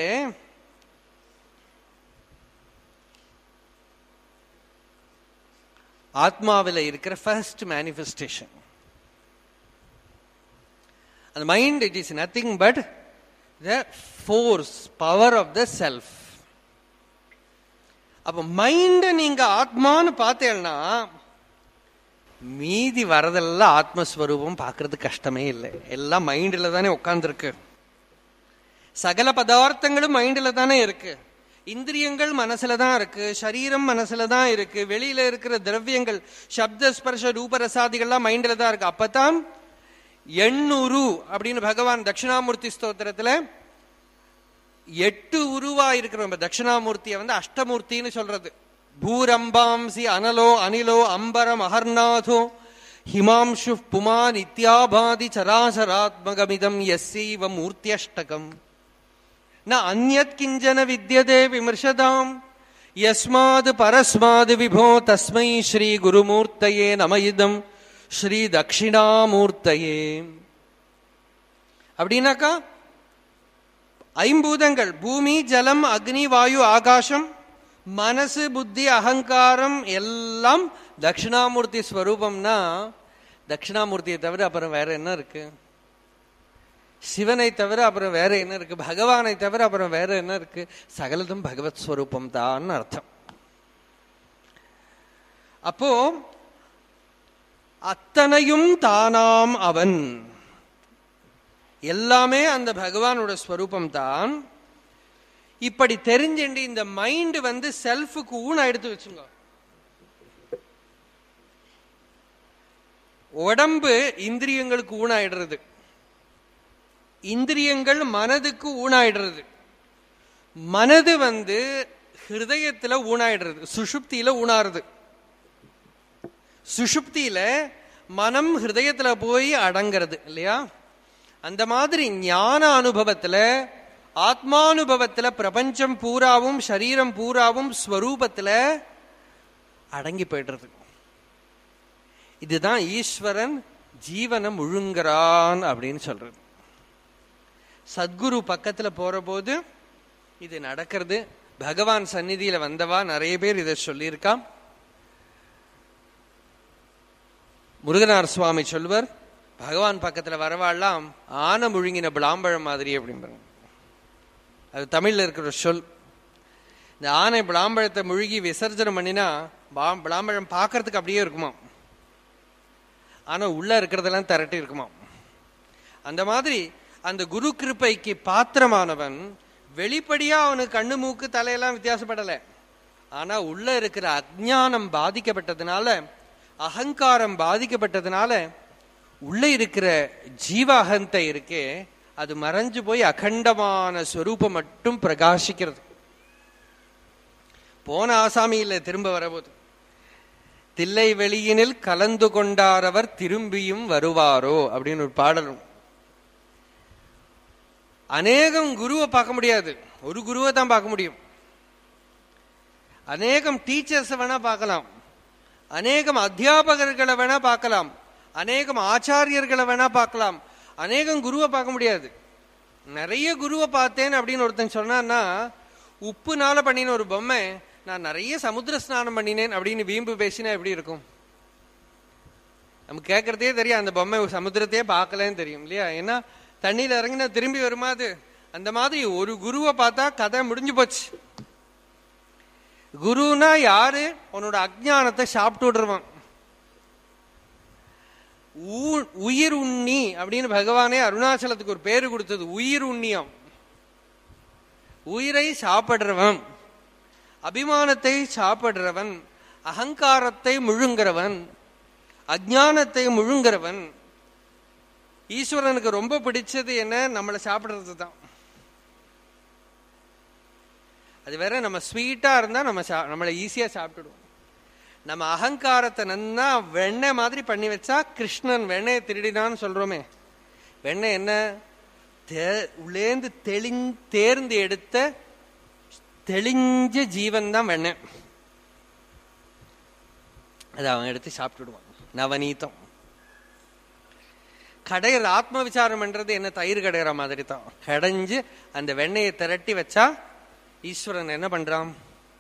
Speaker 1: ஆத்மாவில் இருக்கிற ஃபர்ஸ்ட் மேனிஃபெஸ்டேஷன் அந்த mind it is nothing but the force power of the self அப்ப மைண்ட நீங்க ஆத்மான்னு பார்த்தேன்னா மீதி வரதெல்லாம் ஆத்மஸ்வரூபம் பார்க்கறது கஷ்டமே இல்லை எல்லாம் மைண்டில் தானே உட்காந்துருக்கு சகல பதார்த்தங்களும் மைண்டில் தானே இருக்கு இந்திரியங்கள் மனசுல தான் இருக்கு சரீரம் மனசுல தான் இருக்கு வெளியில இருக்கிற திரவியங்கள் சப்த ஸ்பர்ஷ ரூபரசாதிகள்லாம் மைண்ட்ல தான் இருக்கு அப்பதான் எண்ணூறு அப்படின்னு பகவான் தட்சிணாமூர்த்தி ஸ்தோத்திரத்துல எட்டு உருவா இருக்கிற நம்ம தட்சிணாமூர்த்தியை வந்து அஷ்டமூர்த்தின்னு சொல்றது பூரம்பாம்சி அனலோ அனிலோ அம்பரம் அகர்நாதோ ஹிமாம்சு புமான் இத்தியாபாதி சராசராத்மகமிதம் எஸ்ஸைவ மூர்த்தியஷ்டகம் ந அந்யத் கிஞ்சன வித்யதே விமர்சதாம் யஸ்மாத் பரஸ்மாத் விபோ தஸ்மை ஸ்ரீ குருமூர்த்தயே நம இதம் ஸ்ரீ தட்சிணாமூர்த்தயே அப்படின்னாக்கா ஐம்பூதங்கள் பூமி ஜலம் அக்னி வாயு ஆகாசம் மனசு புத்தி அகங்காரம் எல்லாம் தட்சிணாமூர்த்தி ஸ்வரூபம்னா தட்சிணாமூர்த்தியை தவிர அப்புறம் வேற என்ன இருக்கு சிவனை தவிர அப்புறம் வேற என்ன இருக்கு பகவானை தவிர அப்புறம் வேற என்ன இருக்கு சகலதும் பகவத் ஸ்வரூபம் தான் அர்த்தம் அப்போ அத்தனையும் தானாம் அவன் எல்லாமே அந்த பகவானோட ஸ்வரூபம் தான் இப்படி தெரிஞ்சுண்டு இந்த மைண்ட் வந்து செல்ஃபுக்கு ஊன எடுத்து வச்சுங்க உடம்பு இந்திரியங்களுக்கு ஊனாயிடுறது இந்திரியங்கள் மனதுக்கு ஊனாயிடுறது மனது வந்து ஹிருதயத்துல ஊனாயிடுறது சுஷுப்தியில ஊனாருது சுஷுப்தியில மனம் ஹிருதயத்துல போய் அடங்கிறது இல்லையா அந்த மாதிரி ஞான அனுபவத்துல ஆத்மானுபவத்துல பிரபஞ்சம் பூராவும் சரீரம் பூராவும் ஸ்வரூபத்துல அடங்கி போயிடுறது இதுதான் ஈஸ்வரன் ஜீவனை முழுங்குறான் அப்படின்னு சொல்றது சத்குரு பக்கத்துல போற போது இது நடக்கிறது பகவான் சந்நிதியில வந்தவா நிறைய பேர் இதை சொல்லியிருக்கான் முருகனார் சுவாமி சொல்வர் பகவான் பக்கத்துல வரவாள்லாம் ஆன முழுங்கின பிளாம்பழம் மாதிரி அப்படிம்பாங்க அது தமிழ்ல இருக்கிற சொல் இந்த ஆனை பிளாம்பழத்தை முழுகி விசர்ஜனம் பண்ணினா பா- பிளாம்பழம் பார்க்கறதுக்கு அப்படியே இருக்குமா ஆனா உள்ள இருக்கிறதெல்லாம் திரட்டி இருக்குமா அந்த மாதிரி அந்த குரு கிருப்பைக்கு பாத்திரமானவன் வெளிப்படையா அவனுக்கு கண்ணு மூக்கு தலையெல்லாம் வித்தியாசப்படல ஆனா உள்ள இருக்கிற அஜ்ஞானம் பாதிக்கப்பட்டதுனால அகங்காரம் பாதிக்கப்பட்டதுனால உள்ள இருக்கிற ஜீவாகந்தை இருக்கே அது மறைஞ்சு போய் அகண்டமான ஸ்வரூபம் மட்டும் பிரகாசிக்கிறது போன ஆசாமியில திரும்ப வரபோது தில்லை வெளியினில் கலந்து கொண்டாரவர் திரும்பியும் வருவாரோ அப்படின்னு ஒரு பாடல் உண்டு. அநேகம் குருவை பார்க்க முடியாது ஒரு குருவை தான் பார்க்க முடியும் அநேகம் டீச்சர்ஸ் வேணா பார்க்கலாம் அநேகம் அத்தியாபகர்களை வேணா பார்க்கலாம் அநேகம் ஆச்சாரியர்களை வேணா பார்க்கலாம் அநேகம் குருவை பார்க்க முடியாது நிறைய குருவை பார்த்தேன் அப்படின்னு ஒருத்தன் சொன்னான்னா உப்புனால பண்ணின ஒரு பொம்மை நான் நிறைய சமுத்திர ஸ்நானம் பண்ணினேன் அப்படின்னு வீம்பு பேசினா எப்படி இருக்கும் நமக்கு கேட்கறதே தெரியும் அந்த பொம்மை சமுத்திரத்தையே பார்க்கலன்னு தெரியும் இல்லையா ஏன்னா தண்ணியில இறங்கினா திரும்பி வருமா அது அந்த மாதிரி ஒரு குருவை பார்த்தா கதை முடிஞ்சு போச்சு குருனா யாரு உன்னோட அஜ்ஞானத்தை சாப்பிட்டு விடுறவன் ஊ- உயிர் உண்ணி அப்படின்னு பகவானே அருணாச்சலத்துக்கு ஒரு பேரு கொடுத்தது உயிர் உண்ணியம் உயிரை சாப்பிடுறவன் அபிமானத்தை சாப்பிடுறவன் அகங்காரத்தை முழுங்குறவன் அஜ்ஞானத்தை முழுங்குறவன் ஈஸ்வரனுக்கு ரொம்ப பிடிச்சது என்ன நம்மளை சாப்பிடுறது தான் அது வேற நம்ம ஸ்வீட்டா இருந்தா நம்ம சா- நம்மளை ஈஸியா சாப்பிட்டுடுவோம் நம்ம அகங்காரத்தை நன்னா வெண்ணெய் மாதிரி பண்ணி வச்சா கிருஷ்ணன் வெண்ணெயை திருடினான்னு சொல்றோமே வெண்ணெய் என்ன தே- உள்ளேந்து தெளிஞ் தேர்ந்து எடுத்த தெளிஞ்ச ஜீவன் தான் வெண்ணெய் அதை அவன் எடுத்து சாப்பிட்டுடுவான் நவநீதம் கடையிற ஆத்ம விசாரம் பண்றது என்ன தயிர் கடையிற மாதிரி தான் கடைஞ்சு அந்த வெண்ணெயை திரட்டி வச்சா ஈஸ்வரன் என்ன பண்றான்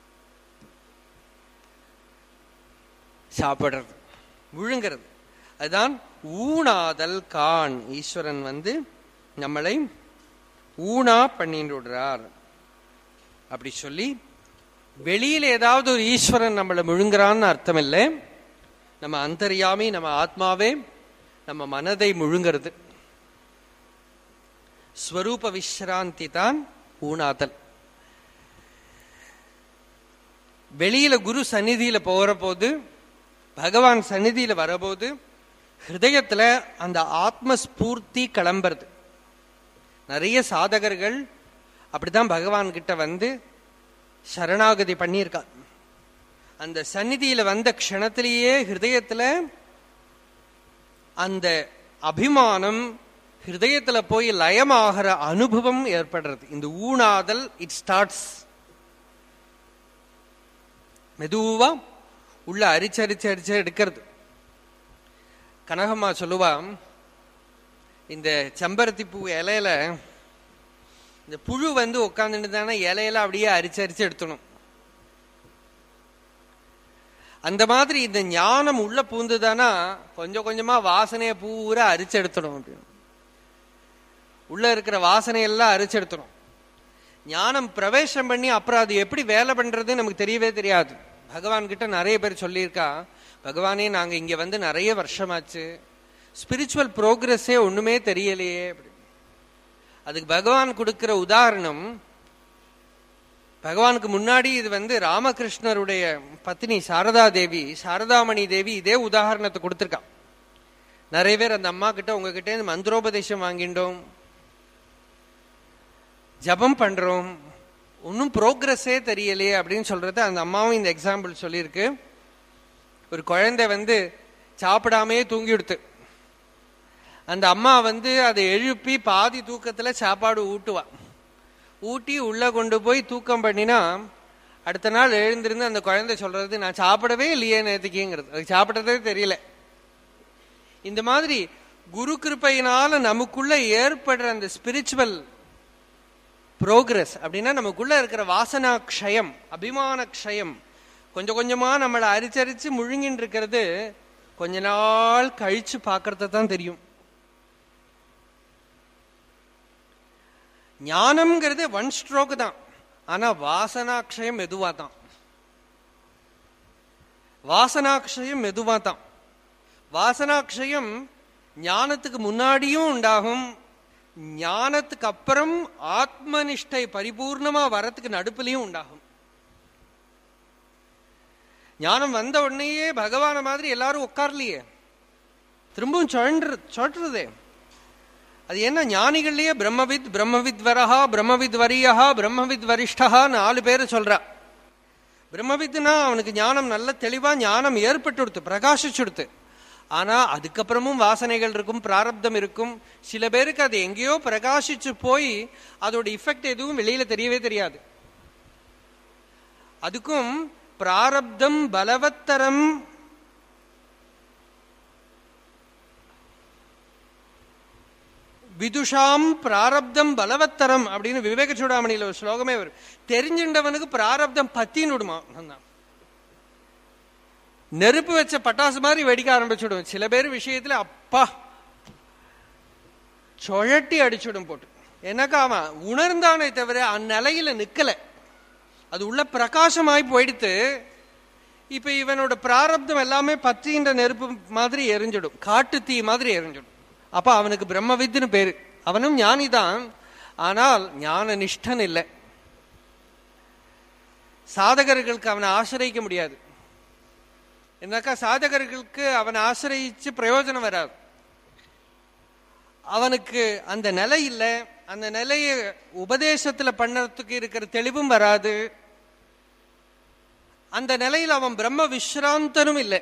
Speaker 1: சாப்பிடுறது முழுங்கிறது அதுதான் ஊனாதல் கான் ஈஸ்வரன் வந்து நம்மளை ஊனா பண்ணிட்டு விடுறார் அப்படி சொல்லி வெளியில ஏதாவது ஒரு ஈஸ்வரன் நம்மளை முழுங்குறான்னு அர்த்தம் இல்லை நம்ம அந்தர்யாமி நம்ம ஆத்மாவே நம்ம மனதை முழுங்கிறது ஸ்வரூப விஸ்ராந்தி தான் ஊனாதல் வெளியில குரு சந்நிதியில போற போது பகவான் சந்நிதியில வரபோது ஹிருதயத்துல அந்த ஆத்மஸ்பூர்த்தி கிளம்புறது நிறைய சாதகர்கள் அப்படிதான் பகவான் கிட்ட வந்து சரணாகதி பண்ணியிருக்கா அந்த சந்நிதியில வந்த க்ஷணத்திலேயே ஹிருதயத்துல அந்த அபிமானம் ஹிருதயத்துல போய் லயமாகிற அனுபவம் ஏற்படுறது இந்த ஊனாதல் இட் ஸ்டார்ட்ஸ் மெதுவா உள்ள அரிச்சு அரிச்சு அரிச்சு எடுக்கிறது கனகம்மா சொல்லுவா இந்த செம்பருத்தி பூ இலையில இந்த புழு வந்து உட்காந்துட்டு தானே இலையில அப்படியே அரிச்சு அரிச்சு எடுத்தணும் அந்த மாதிரி இந்த ஞானம் உள்ள பூந்துதானா கொஞ்சம் கொஞ்சமா வாசனையை பூரா அரிச்செடுத்துடும் அப்படின்னு உள்ள இருக்கிற வாசனையெல்லாம் அரிச்செடுத்துடும் ஞானம் பிரவேசம் பண்ணி அப்புறம் அது எப்படி வேலை பண்றது நமக்கு தெரியவே தெரியாது பகவான் கிட்ட நிறைய பேர் சொல்லியிருக்கா பகவானே நாங்க இங்க வந்து நிறைய வருஷமாச்சு ஸ்பிரிச்சுவல் ப்ரோக்ரஸே ஒண்ணுமே தெரியலையே அப்படி அதுக்கு பகவான் கொடுக்கிற உதாரணம் பகவானுக்கு முன்னாடி இது வந்து ராமகிருஷ்ணருடைய பத்னி சாரதா தேவி சாரதாமணி தேவி இதே உதாரணத்தை கொடுத்திருக்கா நிறைய பேர் அந்த அம்மா கிட்ட உங்ககிட்ட இருந்து மந்திரோபதேசம் வாங்கிட்டோம் ஜபம் பண்றோம் ஒன்னும் ப்ரோக்ரஸே தெரியலையே அப்படின்னு சொல்றது அந்த அம்மாவும் இந்த எக்ஸாம்பிள் சொல்லியிருக்கு ஒரு குழந்தை வந்து சாப்பிடாமே தூங்கிடுத்து அந்த அம்மா வந்து அதை எழுப்பி பாதி தூக்கத்துல சாப்பாடு ஊட்டுவா ஊட்டி உள்ள கொண்டு போய் தூக்கம் பண்ணினா அடுத்த நாள் எழுந்திருந்து அந்த குழந்தை சொல்றது நான் சாப்பிடவே இல்லையே நேற்றுக்குங்கிறது அது சாப்பிட்டதே தெரியல இந்த மாதிரி குரு கிருப்பையினால நமக்குள்ள ஏற்படுற அந்த ஸ்பிரிச்சுவல் ப்ரோக்ரஸ் அப்படின்னா நமக்குள்ள இருக்கிற வாசனா க்ஷயம் அபிமான க்ஷயம் கொஞ்சம் கொஞ்சமா நம்மளை அரிச்சரிச்சு முழுங்கின்னு இருக்கிறது கொஞ்ச நாள் கழிச்சு பார்க்கறது தான் தெரியும் ஞானம்ங்கிறது ஒன் ஸ்ட்ரோக் தான் ஆனா வாசனாட்சயம் மெதுவா தான் வாசனாட்சயம் மெதுவா தான் வாசனாட்சயம் ஞானத்துக்கு முன்னாடியும் உண்டாகும் ஞானத்துக்கு அப்புறம் ஆத்மனிஷ்டை பரிபூர்ணமா வரத்துக்கு நடுப்புலையும் உண்டாகும் ஞானம் வந்த உடனேயே பகவான மாதிரி எல்லாரும் உட்கார்லையே திரும்பவும் சுழன்று சுழற்றுறதே அது என்ன ஞானிகள்லயே பிரம்மவித் பிரம்மவித் வரஹா பிரம்மவித் வரியஹா பிரம்மவித் வரிஷ்டஹா நாலு பேர் சொல்றா பிரம்மவித்னா அவனுக்கு ஞானம் நல்ல தெளிவா ஞானம் ஏற்பட்டு பிரகாசிச்சுடுத்து ஆனா அதுக்கப்புறமும் வாசனைகள் இருக்கும் பிராரப்தம் இருக்கும் சில பேருக்கு அது எங்கேயோ பிரகாசிச்சு போய் அதோட இஃபெக்ட் எதுவும் வெளியில தெரியவே தெரியாது அதுக்கும் பிராரப்தம் பலவத்தரம் விதுஷாம் பிராரப்தம் பலவத்தரம் அப்படின்னு விவேக சூடாமணியில ஒரு ஸ்லோகமே வரும் தெரிஞ்சின்றவனுக்கு பிராரப்தம் பத்தின்னு விடுமா நெருப்பு வச்ச பட்டாசு மாதிரி வெடிக்க ஆரம்பிச்சுடும் சில பேர் விஷயத்துல அப்பா சுழட்டி அடிச்சுடும் போட்டு என்னக்கா அவன் உணர்ந்தானே தவிர அந்நிலையில நிக்கல அது உள்ள பிரகாசமாய் போயிடுத்து இப்ப இவனோட பிராரப்தம் எல்லாமே பத்தின்ற நெருப்பு மாதிரி எரிஞ்சிடும் காட்டு தீ மாதிரி எரிஞ்சிடும் அப்ப அவனுக்கு பிரம்மவித்துன்னு பேரு அவனும் ஞானிதான் ஆனால் ஞான நிஷ்டன் இல்லை சாதகர்களுக்கு அவனை ஆசிரியிக்க முடியாது என்னக்கா சாதகர்களுக்கு அவனை ஆசிரியிச்சு பிரயோஜனம் வராது அவனுக்கு அந்த நிலை இல்லை அந்த நிலையை உபதேசத்துல பண்ணறதுக்கு இருக்கிற தெளிவும் வராது அந்த நிலையில் அவன் பிரம்ம விஸ்ராந்தனும் இல்லை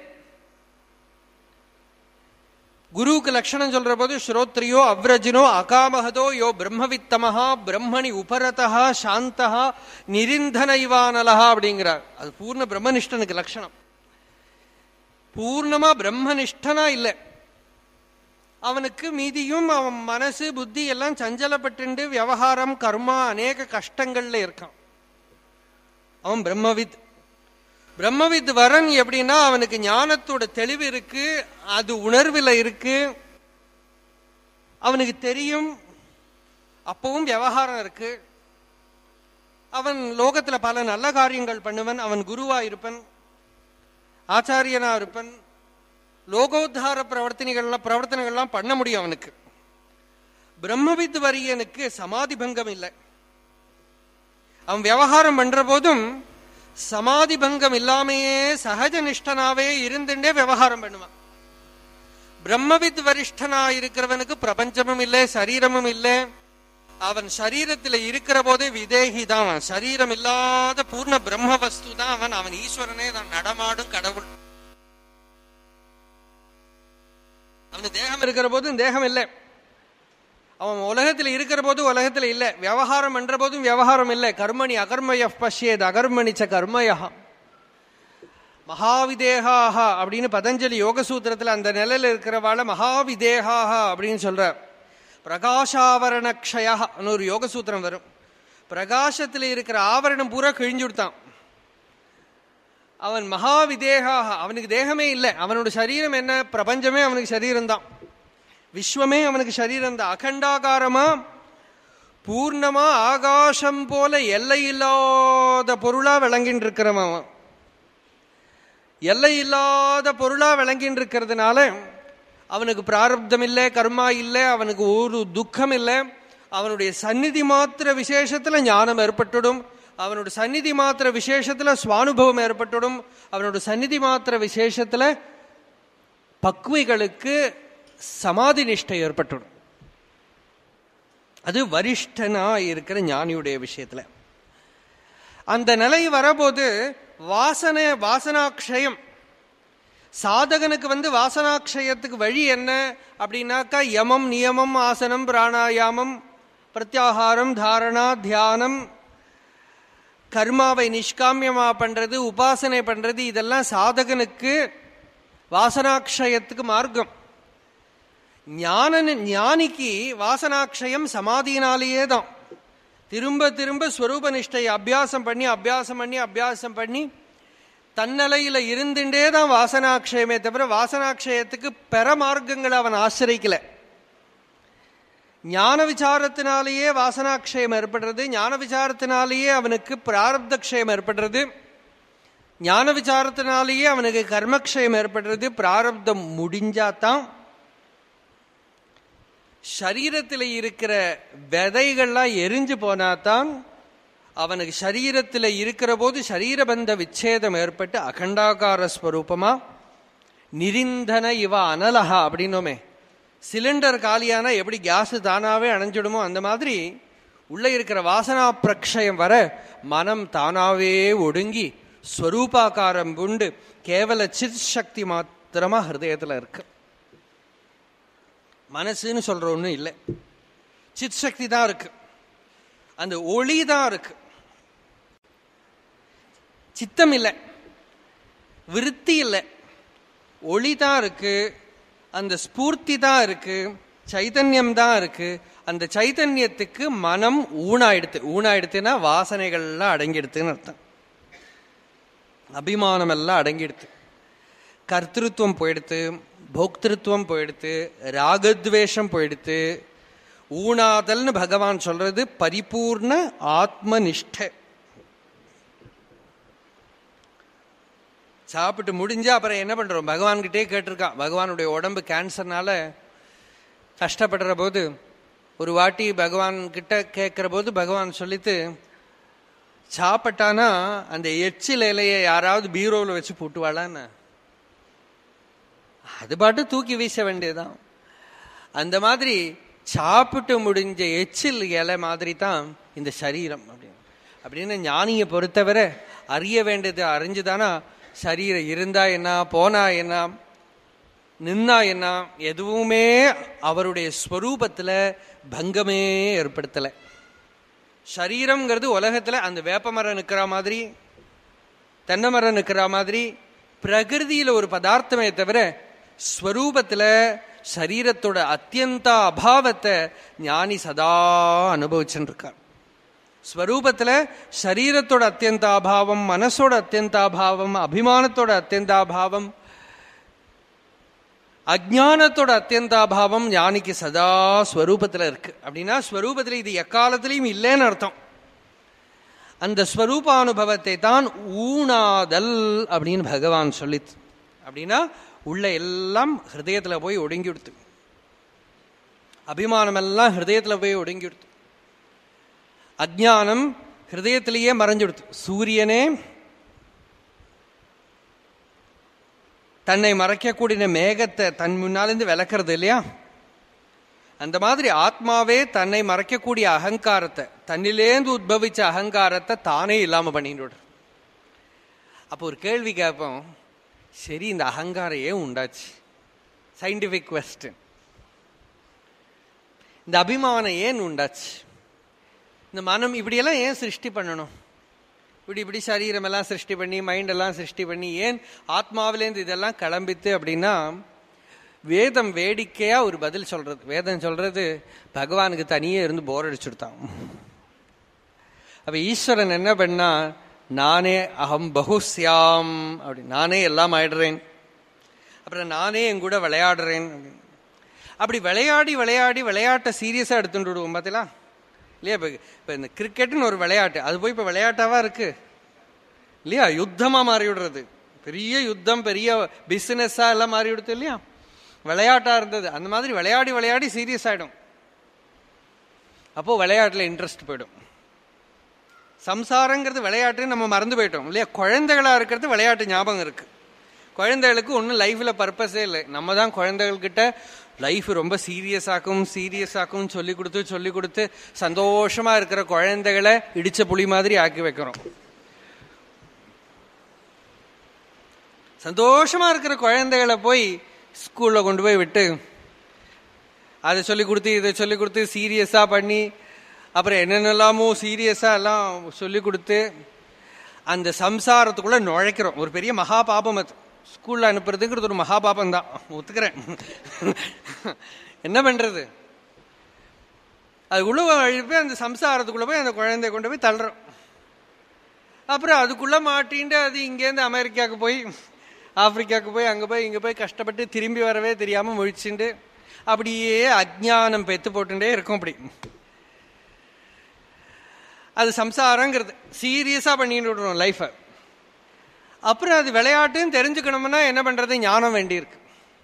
Speaker 1: குருவுக்கு லட்சணம் சொல்ற போது ஸ்ரோத்ரியோ அவ்ரஜினோ அகாமகதோ யோ பிரம்மவித்தமஹா பிரம்மணி உபரதா சாந்தா நிரிந்தனைவானலஹா அப்படிங்கிறார் அது பூர்ண பிரம்மனிஷ்டனுக்கு லட்சணம் பூர்ணமா பிரம்மனிஷ்டனா இல்லை அவனுக்கு மீதியும் அவன் மனசு புத்தி எல்லாம் சஞ்சலப்பட்டு விவகாரம் கர்மா அநேக கஷ்டங்கள்ல இருக்கான் அவன் பிரம்மவித் பிரம்மவித் வரன் எப்படின்னா அவனுக்கு ஞானத்தோட தெளிவு இருக்கு அது உணர்வில் இருக்கு அவனுக்கு தெரியும் அப்பவும் விவகாரம் இருக்கு அவன் லோகத்துல பல நல்ல காரியங்கள் பண்ணுவன் அவன் குருவா இருப்பன் ஆச்சாரியனா இருப்பன் லோகோத்தார பிரவர்த்தனைகள்லாம் பிரவர்த்தனைகள்லாம் பண்ண முடியும் அவனுக்கு பிரம்மவித் வரியனுக்கு சமாதி பங்கம் இல்லை அவன் விவகாரம் பண்ற போதும் சமாதி பங்கம் இல்லாமையே சகஜ நிஷ்டனாவே இருந்துட்டே விவகாரம் பண்ணுவான் பிரம்மவித் வரிஷ்டனா இருக்கிறவனுக்கு பிரபஞ்சமும் இல்லை சரீரமும் இல்லை அவன் சரீரத்துல இருக்கிற போதே விதேகி தான் அவன் சரீரம் இல்லாத பூர்ண பிரம்ம வஸ்து தான் அவன் அவன் ஈஸ்வரனே தான் நடமாடும் கடவுள் அவனுக்கு தேகம் ஞானம் இருக்கிற போதும் தேகம் இல்லை அவன் உலகத்தில் இருக்கிற போது உலகத்தில் இல்லை விவகாரம் பண்ற போதும் விவகாரம் இல்லை கர்மணி அகர்மய பஷ்யேத் அகர்மணிச்ச கர்மயா மகாவிதேகாக அப்படின்னு பதஞ்சலி யோக சூத்திரத்தில் அந்த நிலையில் இருக்கிறவாள மகாவிதேகாக அப்படின்னு சொல்றார் பிரகாஷாவரணக்ஷயான்னு ஒரு யோக சூத்திரம் வரும் பிரகாசத்தில் இருக்கிற ஆவரணம் பூரா கிழிஞ்சு விடுத்தான் அவன் மகாவிதேகாக அவனுக்கு தேகமே இல்லை அவனோட சரீரம் என்ன பிரபஞ்சமே அவனுக்கு சரீரம்தான் விஸ்வமே அவனுக்கு சரீரம் தான் அகண்டாகாரமா பூர்ணமா ஆகாசம் போல எல்லை இல்லாத பொருளா விளங்கின்னு இருக்கிறவன் அவன் எல்லை இல்லாத பொருளா விளங்கின்னு இருக்கிறதுனால அவனுக்கு பிராரப்தம் இல்லை கர்மா இல்லை அவனுக்கு ஒரு துக்கம் இல்லை அவனுடைய சந்நிதி மாத்திர விசேஷத்துல ஞானம் ஏற்பட்டுடும் அவனோட சந்நிதி மாத்திர விசேஷத்துல சுவானுபவம் ஏற்பட்டுடும் அவனோட சந்நிதி மாத்திர விசேஷத்துல பக்குவைகளுக்கு சமாதி நிஷ்டை ஏற்பட்டுடும் அது வரிஷ்டனா இருக்கிற ஞானியுடைய விஷயத்துல அந்த நிலை வரபோது வாசனை வாசனாக்ஷயம் சாதகனுக்கு வந்து வாசனாக்ஷயத்துக்கு வழி என்ன அப்படின்னாக்கா யமம் நியமம் ஆசனம் பிராணாயாமம் பிரத்யாகாரம் தாரணா தியானம் கர்மாவை நிஷ்காமியமா பண்றது உபாசனை பண்றது இதெல்லாம் சாதகனுக்கு வாசனாக்ஷயத்துக்கு மார்க்கம் ஞானன் ஞானிக்கு வாசனாக்ஷயம் சமாதியினாலேயே தான் திரும்ப திரும்ப ஸ்வரூப நிஷ்டை அபியாசம் பண்ணி அபியாசம் பண்ணி அபியாசம் பண்ணி தன்னலையில இருந்துட்டே தான் வாசனாக்ஷயமே தவிர வாசனாக்ஷயத்துக்கு பெற மார்க்கங்களை அவன் ஆசிரிக்கல ஞான விசாரத்தினாலேயே வாசனாக்ஷயம் ஏற்படுறது ஞான விசாரத்தினாலேயே அவனுக்கு பிராரப்தக்ஷயம் ஏற்படுறது ஞான விசாரத்தினாலேயே அவனுக்கு கர்மக்ஷயம் ஏற்படுறது பிராரப்தம் முடிஞ்சாதான் சரீரத்தில் இருக்கிற விதைகள்லாம் எரிஞ்சு போனாதான் அவனுக்கு சரீரத்தில் இருக்கிற போது சரீரபந்த விச்சேதம் ஏற்பட்டு அகண்டாகார ஸ்வரூபமா நிரிந்தன இவ அனலஹா அப்படின்னோமே சிலிண்டர் காலியானா எப்படி கேஸ் தானாவே அணைஞ்சிடுமோ அந்த மாதிரி உள்ள இருக்கிற வாசனா பிரக்ஷயம் வர மனம் தானாவே ஒடுங்கி ஸ்வரூபாக்காரம் உண்டு கேவல சித் சக்தி மாத்திரமா ஹிருதயத்துல இருக்கு மனசுன்னு சொல்ற ஒன்றும் இல்லை சித் சக்தி தான் இருக்கு அந்த ஒளி தான் இருக்கு சித்தம் இல்லை விருத்தி இல்லை ஒளி தான் இருக்கு அந்த ஸ்பூர்த்தி தான் இருக்கு சைத்தன்யம் தான் இருக்கு அந்த சைத்தன்யத்துக்கு மனம் ஊனாயிடுத்து ஊனாயிடுத்துன்னா வாசனைகள்லாம் அடங்கிடுத்துன்னு அர்த்தம் அபிமானம் எல்லாம் அடங்கிடுத்து கர்த்திருவம் போயிடுத்து போக்திருத்துவம் போயிடுத்து ராகத்வேஷம் போயிடுத்து ஊனாதல்னு பகவான் சொல்றது பரிபூர்ண ஆத்மனிஷ்ட சாப்பிட்டு முடிஞ்சா அப்புறம் என்ன பண்றோம் பகவான்கிட்டே கேட்டிருக்கான் பகவானுடைய உடம்பு கேன்சர்னால கஷ்டப்படுற போது ஒரு வாட்டி பகவான் கிட்ட கேட்கிற போது பகவான் சொல்லித்து சாப்பிட்டானா அந்த எச்சில் இலையை யாராவது பீரோவில் வச்சு போட்டுவாளான்னு அது பாட்டு தூக்கி வீச வேண்டியதுதான் அந்த மாதிரி சாப்பிட்டு முடிஞ்ச எச்சில் இலை மாதிரி தான் இந்த சரீரம் அப்படின்னு அப்படின்னு ஞானியை பொறுத்தவரை அறிய வேண்டியது அறிஞ்சுதானா சரீரம் இருந்தா என்ன போனா என்ன நின்னா என்ன எதுவுமே அவருடைய ஸ்வரூபத்துல பங்கமே ஏற்படுத்தலை சரீரம்ங்கிறது உலகத்துல அந்த வேப்ப மரம் நிற்கிற மாதிரி தென்னை மரம் நிற்கிற மாதிரி பிரகிருதியில ஒரு பதார்த்தமே தவிர ஸ்வரூபத்துல சரீரத்தோட அத்தியந்த அபாவத்தை ஞானி சதா அனுபவிச்சுட்டு இருக்கார் ஸ்வரூபத்துல சரீரத்தோட அத்தியந்தாபாவம் மனசோட அத்தியந்தாபாவம் அபிமானத்தோட அத்தியந்தாபாவம் அஜானத்தோட அத்தியந்தாபாவம் ஞானிக்கு சதா ஸ்வரூபத்துல இருக்கு அப்படின்னா ஸ்வரூபத்துல இது எக்காலத்திலையும் இல்லைன்னு அர்த்தம் அந்த ஸ்வரூபானுபவத்தை தான் ஊனாதல் அப்படின்னு பகவான் சொல்லித் அப்படின்னா உள்ள எல்லாம் ஹிருதயத்துல போய் ஒடுங்கி விடுத்து அபிமானம் எல்லாம் ஹிருதயத்துல போய் ஒடுங்கி விடுத்து அஜானம் ஹிருதயத்திலேயே மறைஞ்சுடுத்து சூரியனே தன்னை மறைக்கக்கூடிய மேகத்தை தன் முன்னாலிருந்து விளக்குறது இல்லையா அந்த மாதிரி ஆத்மாவே தன்னை மறைக்கக்கூடிய அகங்காரத்தை தன்னிலேந்து உத்பவிச்ச அகங்காரத்தை தானே இல்லாம பண்ணிட்டு அப்போ ஒரு கேள்வி கேட்போம் சரி இந்த அகங்காரம் ஏன் உண்டாச்சு சயின்டிபிக் கொஸ்டின் இந்த அபிமானம் ஏன் உண்டாச்சு இந்த மனம் இப்படியெல்லாம் ஏன் சிருஷ்டி பண்ணணும் இப்படி இப்படி சரீரம் எல்லாம் சிருஷ்டி பண்ணி மைண்ட் எல்லாம் சிருஷ்டி பண்ணி ஏன் ஆத்மாவிலேருந்து இதெல்லாம் கிளம்பித்து அப்படின்னா வேதம் வேடிக்கையா ஒரு பதில் சொல்றது வேதம் சொல்றது பகவானுக்கு தனியே இருந்து போர் அடிச்சுடுத்தான் அப்ப ஈஸ்வரன் என்ன பண்ணா நானே அகம் பகுஸ்யாம் அப்படி நானே எல்லாம் ஆயிடுறேன் அப்புறம் நானே என் கூட விளையாடுறேன் அப்படின்னு. அப்படி விளையாடி விளையாடி விளையாட்டை சீரியஸாக எடுத்துட்டு விடுவோம் பார்த்தீங்களா இல்லையா இப்போ இப்போ இந்த கிரிக்கெட்டுன்னு ஒரு விளையாட்டு அது போய் இப்போ விளையாட்டாவா இருக்கு இல்லையா யுத்தமாக மாறி விடுறது பெரிய யுத்தம் பெரிய பிஸ்னஸாக எல்லாம் மாறி விடுது இல்லையா விளையாட்டா இருந்தது அந்த மாதிரி விளையாடி விளையாடி சீரியஸ் ஆயிடும் அப்போ விளையாட்டுல இன்ட்ரெஸ்ட் போயிடும் சம்சாரங்கிறது விளையாட்டு நம்ம மறந்து போயிட்டோம் இல்லையா குழந்தைகளா இருக்கிறது விளையாட்டு ஞாபகம் இருக்கு குழந்தைகளுக்கு ஒன்றும் லைஃப்ல பர்பஸே இல்லை நம்ம தான் குழந்தைகள்கிட்ட லைஃப் ரொம்ப சீரியஸ் ஆக்கும் சீரியஸ் ஆக்கும் சொல்லி கொடுத்து சொல்லி கொடுத்து சந்தோஷமா இருக்கிற குழந்தைகளை இடிச்ச புலி மாதிரி ஆக்கி வைக்கிறோம் சந்தோஷமா இருக்கிற குழந்தைகளை போய் ஸ்கூல்ல கொண்டு போய் விட்டு அதை சொல்லி கொடுத்து இதை சொல்லி கொடுத்து சீரியஸா பண்ணி அப்புறம் என்னென்னலாமோ சீரியஸா எல்லாம் சொல்லி கொடுத்து அந்த சம்சாரத்துக்குள்ள நுழைக்கிறோம் ஒரு பெரிய மகா பாபம் அது ஸ்கூல்ல அனுப்புறதுங்கிறது ஒரு மகா பாபம் தான் ஒத்துக்கிறேன் என்ன பண்றது அதுக்குள்ள போய் அந்த சம்சாரத்துக்குள்ள போய் அந்த குழந்தைய கொண்டு போய் தள்ளுறோம் அப்புறம் அதுக்குள்ள மாட்டின்ட்டு அது இங்கேருந்து அமெரிக்காவுக்கு போய் ஆப்பிரிக்காவுக்கு போய் அங்கே போய் இங்கே போய் கஷ்டப்பட்டு திரும்பி வரவே தெரியாமல் முழிச்சுண்டு அப்படியே அஜ்ஞானம் பெத்து போட்டுட்டே இருக்கும் அப்படி அது சம்சாரங்கிறது சீரியஸா பண்ணிட்டு விடுறோம் லைஃபை அப்புறம் அது விளையாட்டுன்னு தெரிஞ்சுக்கணும்னா என்ன பண்றது ஞானம் வேண்டியிருக்கு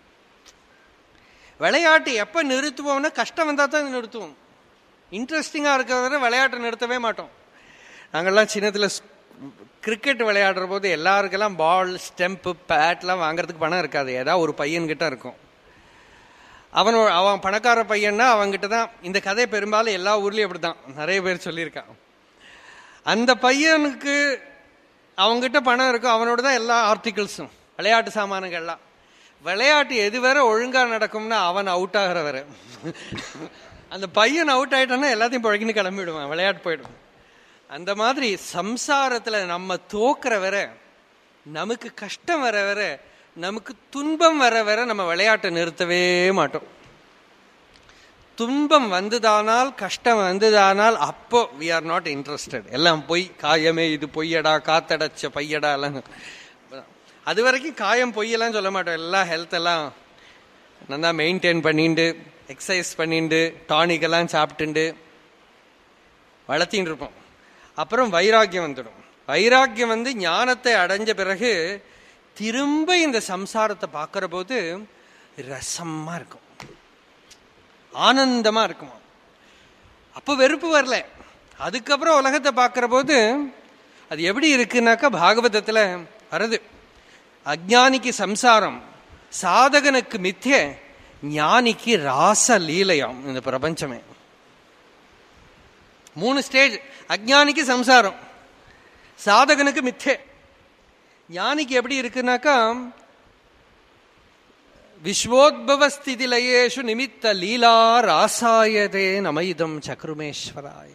Speaker 1: விளையாட்டு எப்ப நிறுத்துவோம்னா கஷ்டம் வந்தா தான் நிறுத்துவோம் இன்ட்ரெஸ்டிங்கா இருக்கிறத விளையாட்டை நிறுத்தவே மாட்டோம் நாங்கெல்லாம் சின்னத்துல கிரிக்கெட் விளையாடுற போது எல்லாருக்கெல்லாம் பால் ஸ்டெம்ப் பேட்லாம் வாங்குறதுக்கு பணம் இருக்காது ஏதாவது ஒரு பையன்கிட்ட இருக்கும் அவன் அவன் பணக்கார பையன்னா அவன்கிட்ட தான் இந்த கதை பெரும்பாலும் எல்லா ஊர்லயும் அப்படிதான் நிறைய பேர் சொல்லியிருக்கான் அந்த பையனுக்கு அவங்ககிட்ட பணம் இருக்கும் அவனோட தான் எல்லா ஆர்டிகிள்ஸும் விளையாட்டு சாமானுங்கள்லாம் விளையாட்டு எது வரை ஒழுங்கா நடக்கும்னா அவன் அவுட் ஆகிற வரை அந்த பையன் அவுட் ஆயிட்டான்னா எல்லாத்தையும் புழக்கின்னு கிளம்பிடுவான் விளையாட்டு போயிடும் அந்த மாதிரி சம்சாரத்துல நம்ம தோக்குற வர நமக்கு கஷ்டம் வர வர நமக்கு துன்பம் வர வர நம்ம விளையாட்டை நிறுத்தவே மாட்டோம் துன்பம் வந்ததானால் கஷ்டம் வந்ததானால் அப்போ வி ஆர் நாட் இன்ட்ரெஸ்டட் எல்லாம் பொய் காயமே இது பொய்யடா காத்தடைச்ச பையடா எல்லாம் அது வரைக்கும் காயம் பொய்யெல்லாம் சொல்ல மாட்டோம் எல்லாம் ஹெல்த் எல்லாம் நல்லா மெயின்டைன் பண்ணிட்டு எக்ஸசைஸ் பண்ணிட்டு டானிக் எல்லாம் சாப்பிட்டுண்டு வளர்த்தின்னு இருப்போம் அப்புறம் வைராக்கியம் வந்துடும் வைராக்கியம் வந்து ஞானத்தை அடைஞ்ச பிறகு திரும்ப இந்த சம்சாரத்தை பார்க்கிற போது ரசமா இருக்கும் ஆனந்தமா இருக்குமா அப்ப வெறுப்பு வரல அதுக்கப்புறம் உலகத்தை பார்க்கிற போது அது எப்படி இருக்குன்னாக்கா பாகவதத்துல வருது அஜானிக்கு சம்சாரம் சாதகனுக்கு மித்திய ஞானிக்கு ராச லீலையாம் இந்த பிரபஞ்சமே மூணு ஸ்டேஜ் அஜானிக்கு சம்சாரம் சாதகனுக்கு மித்தே ஞானிக்கு எப்படி இருக்குனாக்கா விஸ்வோத்பவ ஸ்திதி லயேஷு நிமித்த லீலா ராசாயதே நமைதம் சக்ருமேஸ்வராய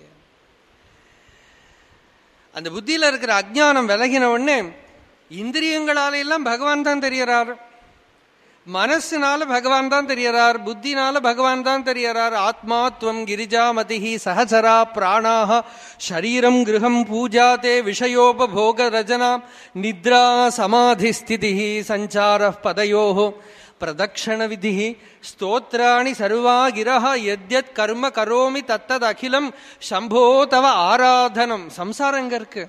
Speaker 1: அந்த புத்தியில இருக்கிற அஜ்ஞானம் விலகின உடனே இந்திரியங்களால எல்லாம் பகவான் தான் தெரியறாரு மனசுனால பகவான் தான் தெரியறார் புத்தினால பகவான் தான் தெரியறார் ஆத்மா துவம் கிரிஜாமதி சஹசரா பிராணாக ஷரீரம் கிரகம் பூஜாதே விஷயோபோக ரஜனா நித்ரா சமாதி ஸ்திதி சஞ்சார பதயோ பிரதக்ஷண விதி ஸ்தோத்ராணி சர்வா கிரஹ எத்யத் கர்ம கரோமி தத்தத் அகிலம் சம்போ தவ ஆராதனம் சம்சாரம் எங்க இருக்கு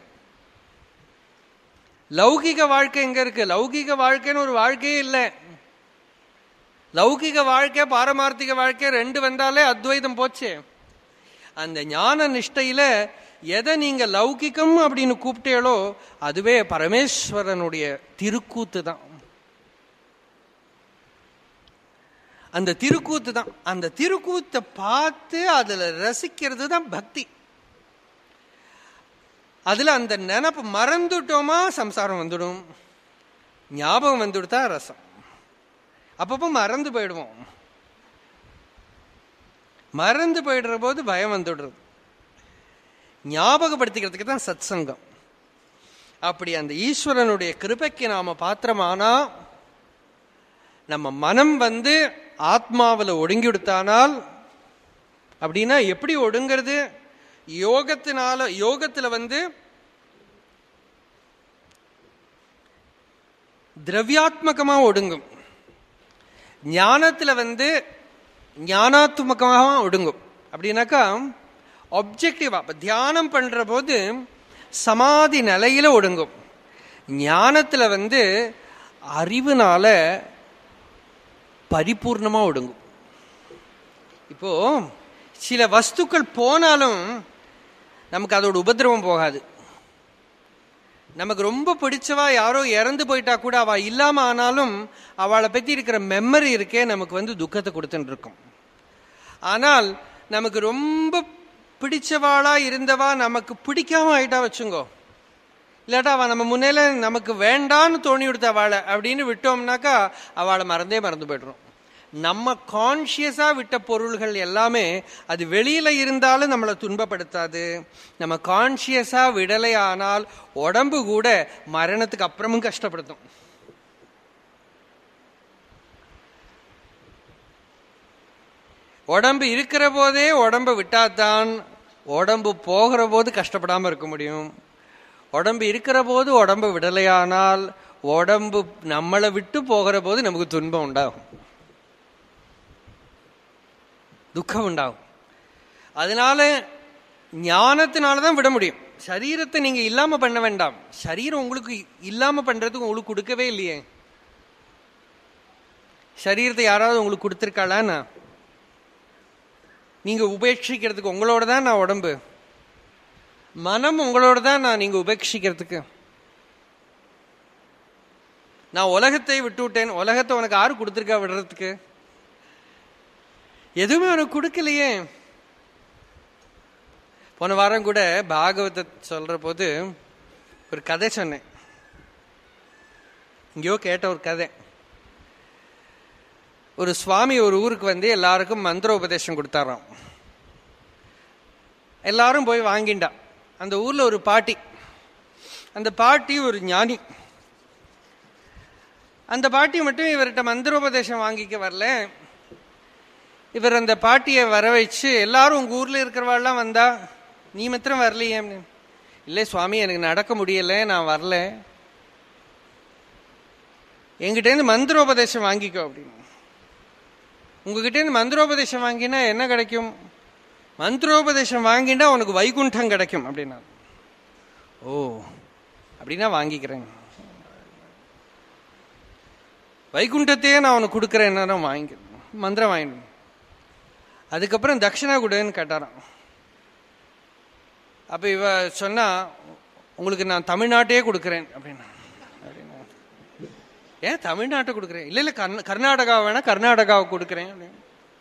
Speaker 1: லௌகிக வாழ்க்கை எங்க இருக்கு லௌகிக வாழ்க்கைன்னு ஒரு வாழ்க்கையே இல்லை லௌகிக வாழ்க்கை பாரமார்த்திக வாழ்க்கை ரெண்டு வந்தாலே அத்வைதம் போச்சு அந்த ஞான நிஷ்டையில எதை நீங்க லௌகிகம் அப்படின்னு கூப்பிட்டேளோ அதுவே பரமேஸ்வரனுடைய திருக்கூத்து தான் அந்த திருக்கூத்து தான் அந்த திருக்கூத்தை பார்த்து அதுல ரசிக்கிறது தான் பக்தி அதுல அந்த நினப்பு மறந்துட்டோமா சம்சாரம் வந்துடும் ஞாபகம் வந்துடுத்தா ரசம் அப்பப்போ மறந்து போயிடுவோம் மறந்து போயிடுற போது பயம் வந்துடுறது ஞாபகப்படுத்திக்கிறதுக்கு தான் சத் சங்கம் அப்படி அந்த ஈஸ்வரனுடைய கிருபைக்கு நாம பாத்திரமானா நம்ம மனம் வந்து ஆத்மாவில் ஒடுங்கிவிடுத்தானால் அப்படின்னா எப்படி ஒடுங்கிறது யோகத்தினால யோகத்துல வந்து திரவியாத்மகமா ஒடுங்கும் ஞானத்துல வந்து ஞானாத்மகமாக ஒடுங்கும் அப்படின்னாக்கா ஆப்ஜெக்டிவா இப்ப தியானம் பண்ற போது சமாதி நிலையில ஒடுங்கும் ஞானத்துல வந்து அறிவுனால பரிபூர்ணமா ஒடுங்கும் இப்போ சில வஸ்துக்கள் போனாலும் நமக்கு அதோட உபதிரவம் போகாது நமக்கு ரொம்ப பிடிச்சவா யாரோ இறந்து போயிட்டா கூட அவ இல்லாம ஆனாலும் அவளை பத்தி இருக்கிற மெமரி இருக்கே நமக்கு வந்து துக்கத்தை கொடுத்துட்டு இருக்கும் ஆனால் நமக்கு ரொம்ப பிடிச்சவாளா இருந்தவா நமக்கு பிடிக்காம ஆயிட்டா வச்சுங்கோ இல்லாட்டா அவள் நம்ம முன்னையில நமக்கு வேண்டான்னு தோணி கொடுத்த அவளை அப்படின்னு விட்டோம்னாக்கா அவளை மறந்தே மறந்து போய்டுறோம் நம்ம கான்சியஸா விட்ட பொருள்கள் எல்லாமே அது வெளியில இருந்தாலும் நம்மளை துன்பப்படுத்தாது நம்ம கான்சியஸா விடலை ஆனால் உடம்பு கூட மரணத்துக்கு அப்புறமும் கஷ்டப்படுத்தும் உடம்பு இருக்கிற போதே உடம்பை விட்டாதான் உடம்பு போகிற போது கஷ்டப்படாம இருக்க முடியும் உடம்பு இருக்கிற போது உடம்பு விடலையானால் உடம்பு நம்மளை விட்டு போகிற போது நமக்கு துன்பம் உண்டாகும் துக்கம் உண்டாகும் அதனால ஞானத்தினால தான் விட முடியும் சரீரத்தை நீங்க இல்லாம பண்ண வேண்டாம் சரீரம் உங்களுக்கு இல்லாம பண்றதுக்கு உங்களுக்கு கொடுக்கவே இல்லையே சரீரத்தை யாராவது உங்களுக்கு கொடுத்துருக்காளான்னா நீங்க உபேட்சிக்கிறதுக்கு உங்களோட தான் நான் உடம்பு மனம் உங்களோட தான் நான் நீங்க உபேட்சிக்கிறதுக்கு நான் உலகத்தை விட்டு விட்டேன் உலகத்தை உனக்கு யாரு கொடுத்துருக்கா விடுறதுக்கு எதுவுமே உனக்கு கொடுக்கலையே போன வாரம் கூட பாகவத சொல்ற போது ஒரு கதை சொன்னேன் இங்கேயோ கேட்ட ஒரு கதை ஒரு சுவாமி ஒரு ஊருக்கு வந்து எல்லாருக்கும் மந்திர உபதேசம் கொடுத்தாராம் எல்லாரும் போய் வாங்கிண்டா அந்த ஊர்ல ஒரு பாட்டி அந்த பாட்டி ஒரு ஞானி அந்த பாட்டி மட்டும் இவர்கிட்ட மந்திரோபதேசம் வாங்கிக்க வரல இவர் அந்த பாட்டியை வர வச்சு எல்லாரும் உங்க ஊர்ல இருக்கிறவாள்லாம் வந்தா நீ மாத்திரம் வரலையே இல்லை சுவாமி எனக்கு நடக்க முடியல நான் வரல என்கிட்டேருந்து மந்திரோபதேசம் வாங்கிக்கோ அப்படின்னு உங்ககிட்டேருந்து மந்திரோபதேசம் வாங்கினா என்ன கிடைக்கும் மந்திரோபதேசம் வாங்கினா உனக்கு வைகுண்டம் கிடைக்கும் அப்படின்னா ஓ அப்படின்னா வாங்கிக்கிறேன் வைகுண்டத்தையே நான் உனக்கு கொடுக்குறேன் வாங்கிக்கிறேன் மந்திரம் வாங்கிடும் அதுக்கப்புறம் தட்சிணா கொடுன்னு கேட்டாராம் அப்ப இவ சொன்னா உங்களுக்கு நான் தமிழ்நாட்டையே கொடுக்குறேன் அப்படின்னா அப்படின்னா ஏன் தமிழ்நாட்டை கொடுக்குறேன் இல்ல இல்ல கர்நா- கர்நாடகா வேணா கர்நாடகாவை கொடுக்குறேன் அப்படின்னு.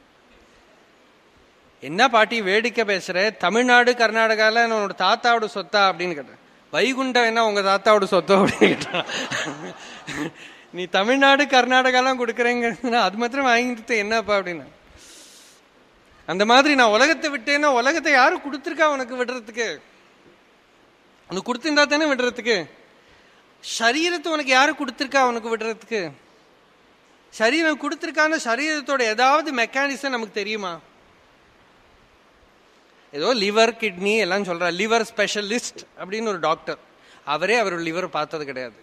Speaker 1: என்ன பாட்டி வேடிக்கை பேசுற தமிழ்நாடு கர்நாடகால உன்னோட தாத்தாவோட சொத்தா அப்படின்னு கேட்டேன் வைகுண்டம் என்ன உங்க தாத்தாவோட சொத்தோ அப்படின்னு கேட்டான் நீ தமிழ்நாடு கர்நாடகாலாம் கொடுக்குறேங்கன்னா அது மாத்திரம் வாங்கிட்டு என்னப்பா அப்படின்னு அந்த மாதிரி நான் உலகத்தை விட்டேன்னா உலகத்தை யாரு கொடுத்துருக்கா உனக்கு விடுறதுக்கு உனக்கு கொடுத்திருந்தா தானே விடுறதுக்கு சரீரத்தை உனக்கு யாரு கொடுத்துருக்கா உனக்கு விடுறதுக்கு சரீரம் கொடுத்துருக்கான சரீரத்தோட ஏதாவது மெக்கானிசம் நமக்கு தெரியுமா ஏதோ லிவர் கிட்னி எல்லாம் சொல்றா லிவர் ஸ்பெஷலிஸ்ட் அப்படின்னு ஒரு டாக்டர் அவரே அவரோட லிவர் பார்த்தது கிடையாது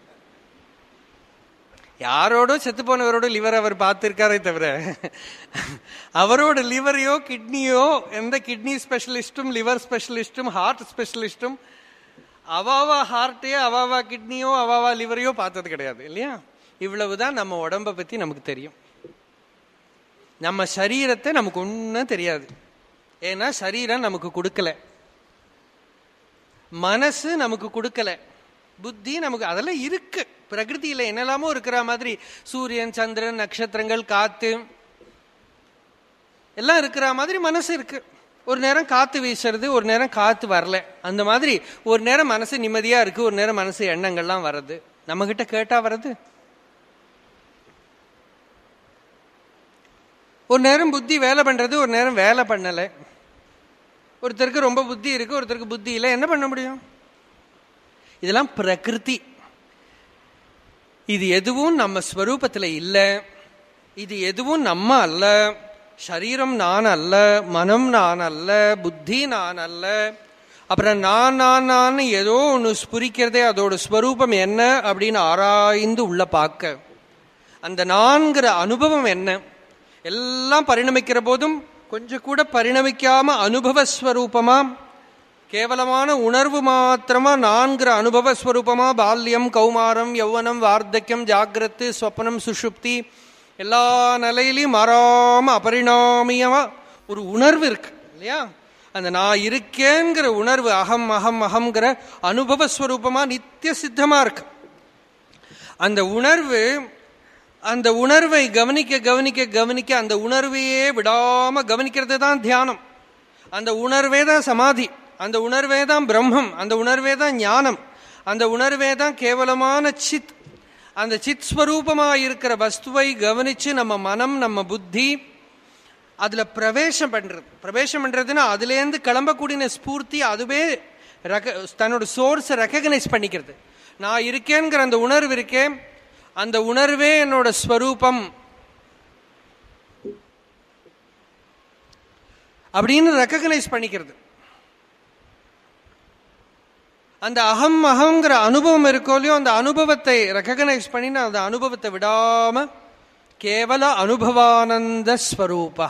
Speaker 1: யாரோட செத்து போனவரோட லிவர் அவர் பார்த்திருக்காரே தவிர அவரோட லிவரையோ கிட்னியோ எந்த கிட்னி ஸ்பெஷலிஸ்டும் லிவர் ஸ்பெஷலிஸ்டும் ஹார்ட் ஸ்பெஷலிஸ்டும் அவாவா ஹார்ட்டையோ அவாவா கிட்னியோ அவாவா லிவரையோ பார்த்தது கிடையாது இல்லையா இவ்வளவுதான் நம்ம உடம்ப பத்தி நமக்கு தெரியும் நம்ம சரீரத்தை நமக்கு ஒன்றும் தெரியாது ஏன்னா சரீரம் நமக்கு கொடுக்கல மனசு நமக்கு கொடுக்கல புத்தி நமக்கு அதெல்லாம் இருக்கு பிரகிருதியில என்னெல்லாமோ இருக்கிற மாதிரி சூரியன் சந்திரன் நட்சத்திரங்கள் காத்து எல்லாம் இருக்கிற மாதிரி மனசு இருக்கு ஒரு நேரம் காத்து வீசுறது ஒரு நேரம் காத்து வரல அந்த மாதிரி ஒரு நேரம் மனசு நிம்மதியா இருக்கு ஒரு நேரம் மனசு எண்ணங்கள்லாம் வருது நம்ம கிட்ட கேட்டா வருது ஒரு நேரம் புத்தி வேலை பண்றது ஒரு நேரம் வேலை பண்ணலை ஒருத்தருக்கு ரொம்ப புத்தி இருக்கு ஒருத்தருக்கு புத்தி இல்லை என்ன பண்ண முடியும் இதெல்லாம் பிரகிருதி இது எதுவும் நம்ம ஸ்வரூபத்தில் இல்லை இது எதுவும் நம்ம அல்ல சரீரம் நான் அல்ல மனம் நான் அல்ல புத்தி நான் அல்ல அப்புறம் நான் நான் நான் ஏதோ ஒன்று ஸ்புரிக்கிறதே அதோட ஸ்வரூபம் என்ன அப்படின்னு ஆராய்ந்து உள்ள பார்க்க அந்த நான்கிற அனுபவம் என்ன எல்லாம் பரிணமிக்கிற போதும் கொஞ்சம் கூட பரிணமிக்காம அனுபவஸ்வரூபமா கேவலமான உணர்வு மாத்திரமா நான்கிற அனுபவஸ்வரூபமா பால்யம் கௌமாரம் யௌவனம் வார்த்தக்கியம் ஜாகிரத்து ஸ்வப்னம் சுஷுப்தி எல்லா நிலையிலையும் மாறாம அபரிணாமியமா ஒரு உணர்வு இருக்கு இல்லையா அந்த நான் இருக்கேங்கிற உணர்வு அகம் அகம் அகம்ங்கிற அனுபவஸ்வரூபமா நித்திய சித்தமா இருக்கு அந்த உணர்வு அந்த உணர்வை கவனிக்க கவனிக்க கவனிக்க அந்த உணர்வையே விடாம கவனிக்கிறது தான் தியானம் அந்த உணர்வே தான் சமாதி அந்த உணர்வே தான் பிரம்மம் அந்த உணர்வே தான் ஞானம் அந்த உணர்வே தான் கேவலமான சித் அந்த சித் ஸ்வரூபமா இருக்கிற வஸ்துவை கவனிச்சு நம்ம மனம் நம்ம புத்தி அதுல பிரவேசம் பண்றது பிரவேசம் பண்றதுன்னா அதுலேருந்து கிளம்பக்கூடிய ஸ்பூர்த்தி அதுவே தன்னோட சோர்ஸை ரெக்கக்னைஸ் பண்ணிக்கிறது நான் இருக்கேங்கிற அந்த உணர்வு இருக்கேன் அந்த உணர்வே என்னோட ஸ்வரூபம் அப்படின்னு ரெக்கக்னைஸ் பண்ணிக்கிறது அந்த அகம் அகங்கிற அனுபவம் இருக்கோ இல்லையோ அந்த அனுபவத்தை ரெக்கக்னைஸ் பண்ணினா அந்த அனுபவத்தை விடாம கேவல அனுபவானந்த ஸ்வரூபா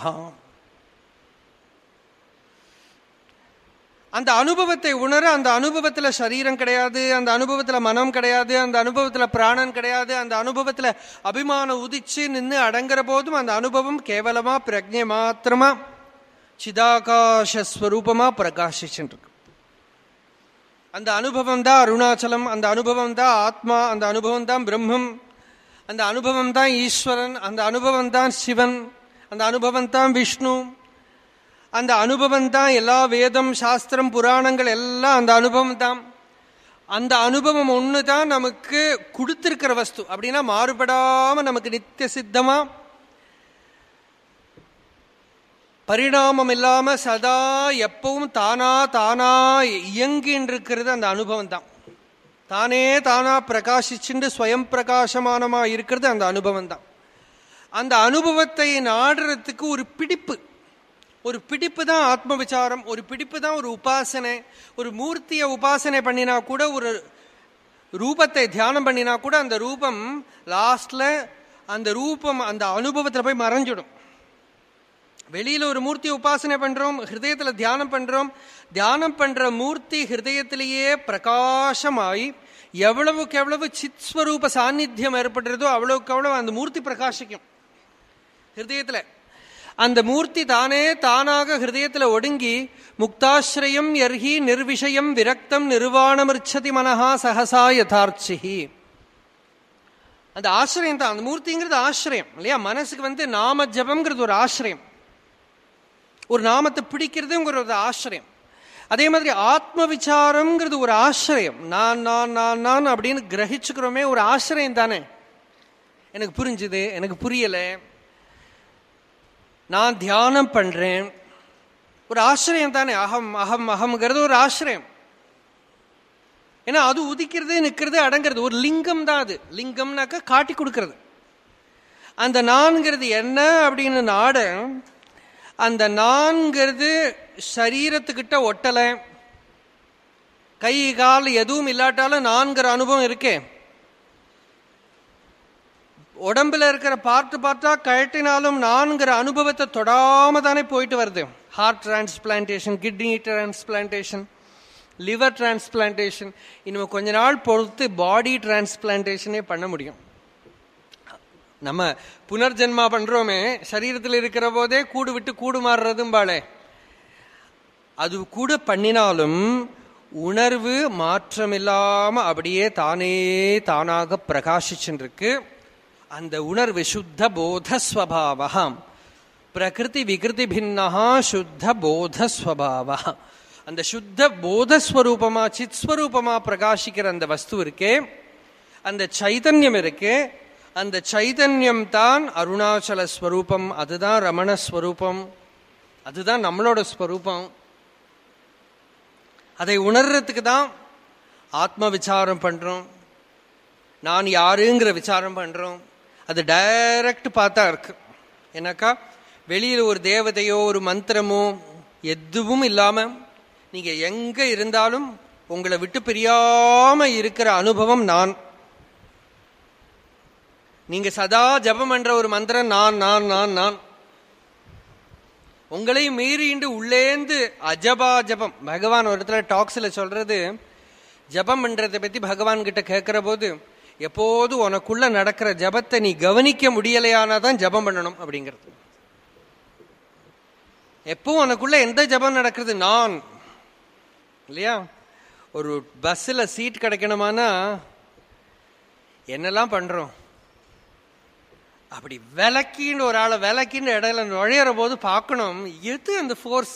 Speaker 1: அந்த அனுபவத்தை உணர அந்த அனுபவத்துல சரீரம் கிடையாது அந்த அனுபவத்துல மனம் கிடையாது அந்த அனுபவத்துல பிராணன் கிடையாது அந்த அனுபவத்துல அபிமானம் உதிச்சு நின்று அடங்குற போதும் அந்த அனுபவம் கேவலமா பிரஜை மாத்திரமா சிதாகாசஸ்வரூபமா பிரகாசிச்சுட்டு இருக்கு அந்த அனுபவம் தான் அருணாச்சலம் அந்த அனுபவம் தான் ஆத்மா அந்த அனுபவம் தான் பிரம்மம் அந்த அனுபவம் தான் ஈஸ்வரன் அந்த அனுபவம் தான் சிவன் அந்த அனுபவம் தான் விஷ்ணு அந்த அனுபவம் தான் எல்லா வேதம் சாஸ்திரம் புராணங்கள் எல்லாம் அந்த அனுபவம் தான் அந்த அனுபவம் ஒன்று தான் நமக்கு கொடுத்திருக்கிற வஸ்து அப்படின்னா மாறுபடாம நமக்கு நித்திய சித்தமா பரிணாமம் இல்லாம சதா எப்பவும் தானா தானா இயங்கின்னு இருக்கிறது அந்த அனுபவம் தான் தானே தானா பிரகாசிச்சுண்டு ஸ்வயம் பிரகாசமானமா இருக்கிறது அந்த அனுபவம் தான் அந்த அனுபவத்தை நாடுறதுக்கு ஒரு பிடிப்பு ஒரு பிடிப்பு தான் ஆத்ம விசாரம் ஒரு பிடிப்பு தான் ஒரு உபாசனை ஒரு மூர்த்தியை உபாசனை பண்ணினா கூட ஒரு ரூபத்தை தியானம் பண்ணினா கூட அந்த ரூபம் லாஸ்ட்ல அந்த ரூபம் அந்த அனுபவத்தில் போய் மறைஞ்சிடும் வெளியில ஒரு மூர்த்தி உபாசனை பண்றோம் ஹிருதயத்துல தியானம் பண்றோம் தியானம் பண்ற மூர்த்தி ஹிருதயத்திலேயே பிரகாசமாய் எவ்வளவுக்கு எவ்வளவு சித் ஸ்வரூப சாநித்தியம் ஏற்படுறதோ அவ்வளவுக்கு அவ்வளவு அந்த மூர்த்தி பிரகாசிக்கும் ஹிருதயத்துல அந்த மூர்த்தி தானே தானாக ஹிருதயத்துல ஒடுங்கி முக்தாசிரயம் எர்ஹி நிர்விஷயம் விரக்தம் நிர்வாணமிருச்சதி மனஹா சகசா யதார்ச்சிஹி அந்த ஆசிரியம் தான் அந்த மூர்த்திங்கிறது ஆசிரியம் இல்லையா மனசுக்கு வந்து நாம ஜபம்ங்கிறது ஒரு ஆசிரியம் ஒரு நாமத்தை பிடிக்கிறதுங்கிற ஒரு ஆசிரியம் அதே மாதிரி ஆத்ம விசாரம்ங்கிறது ஒரு ஆசிரியம் நான் நான் நான் நான் அப்படின்னு கிரகிச்சுக்கிறோமே ஒரு ஆசிரியம் தானே எனக்கு புரிஞ்சுது எனக்கு புரியலை நான் தியானம் பண்றேன் ஒரு ஆசிரியம் தானே அகம் அகம் அகம்ங்கிறது ஒரு ஆசிரியம் ஏன்னா அது உதிக்கிறது நிற்கிறது அடங்கிறது ஒரு லிங்கம் தான் அது லிங்கம்னாக்க காட்டி கொடுக்கறது அந்த நான்கிறது என்ன அப்படின்னு நாட அந்த நான்கிறது சரீரத்துக்கிட்ட ஒட்டலை கை கால் எதுவும் இல்லாட்டாலும் நான்கிற அனுபவம் இருக்கே உடம்புல இருக்கிற பார்ட்டு பார்த்தா கழட்டினாலும் நான்கிற அனுபவத்தை தொடாம தானே போயிட்டு வருது heart transplantation kidney transplantation liver transplantation இன்னும் கொஞ்ச நாள் பொறுத்து பாடி டிரான்ஸ்பிளான்டேஷனே பண்ண முடியும் நம்ம புனர்ஜென்மா பண்றோமே சரீரத்தில் இருக்கிற போதே கூடு விட்டு கூடு மாறுறதும் பாளே அது கூட பண்ணினாலும் உணர்வு மாற்றமில்லாம அப்படியே தானே தானாக பிரகாசிச்சுருக்கு அந்த உணர்வு சுத்த போதஸ்வபாவம் பிரகிருதி விகிருதி பின்னஹா சுத்த போதஸ்வபாவ அந்த சுத்த போதஸ்வரூபமா சித் ஸ்வரூபமா பிரகாசிக்கிற அந்த வஸ்து இருக்கே அந்த சைதன்யம் இருக்கே அந்த சைதன்யம் தான் அருணாச்சல ஸ்வரூபம் அதுதான் ரமண ஸ்வரூபம் அதுதான் நம்மளோட ஸ்வரூபம் அதை உணர்றதுக்கு தான் ஆத்ம விசாரம் பண்றோம் நான் யாருங்கிற விசாரம் பண்றோம் அது டைரக்ட் பார்த்தா இருக்கு எனக்கா வெளியில ஒரு தேவதையோ ஒரு மந்திரமோ எதுவும் இல்லாம நீங்க எங்க இருந்தாலும் உங்களை விட்டு பிரியாம இருக்கிற அனுபவம் நான் நீங்க சதா ஜபம் பண்ற ஒரு மந்திரம் நான் நான் நான் நான் உங்களையும் மீறிண்டு உள்ளேந்து அஜபா ஜபம் பகவான் ஒரு இடத்துல டாக்ஸ்ல சொல்றது ஜபம் பண்றதை பத்தி பகவான் கிட்ட கேட்கிற போது எப்போது உனக்குள்ள நடக்கிற ஜபத்தை நீ கவனிக்க முடியலையானா தான் ஜபம் பண்ணணும் அப்படிங்கிறது எப்போ உனக்குள்ள எந்த ஜபம் நடக்கிறது நான் இல்லையா ஒரு பஸ்ல சீட் கிடைக்கணுமானா என்னெல்லாம் பண்றோம் அப்படி விளக்கின்னு ஒரு ஆளை விளக்கின்னு இடையில நுழையிற போது பார்க்கணும் எது அந்த ஃபோர்ஸ்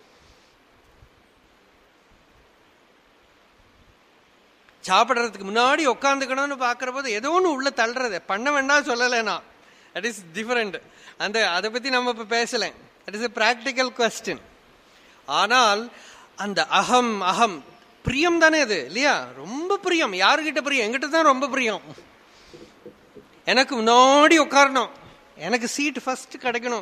Speaker 1: சாப்பிட்றதுக்கு முன்னாடி உட்காந்துக்கணும்னு பார்க்குற போது ஏதோ ஒன்று உள்ள தள்ளுறது பண்ண வேண்டாம் சொல்லலை நான் தட் இஸ் டிஃபரெண்ட் அந்த அதை பற்றி நம்ம இப்போ பேசலை that is a practical question ஆனால் அந்த அகம் அகம் பிரியம் தானே அது இல்லையா ரொம்ப பிரியம் யாருக்கிட்ட பிரியம் எங்கிட்ட தான் ரொம்ப பிரியம் எனக்கு முன்னாடி உட்காரணும் எனக்கு சீட் ஃபர்ஸ்ட் கிடைக்கணும்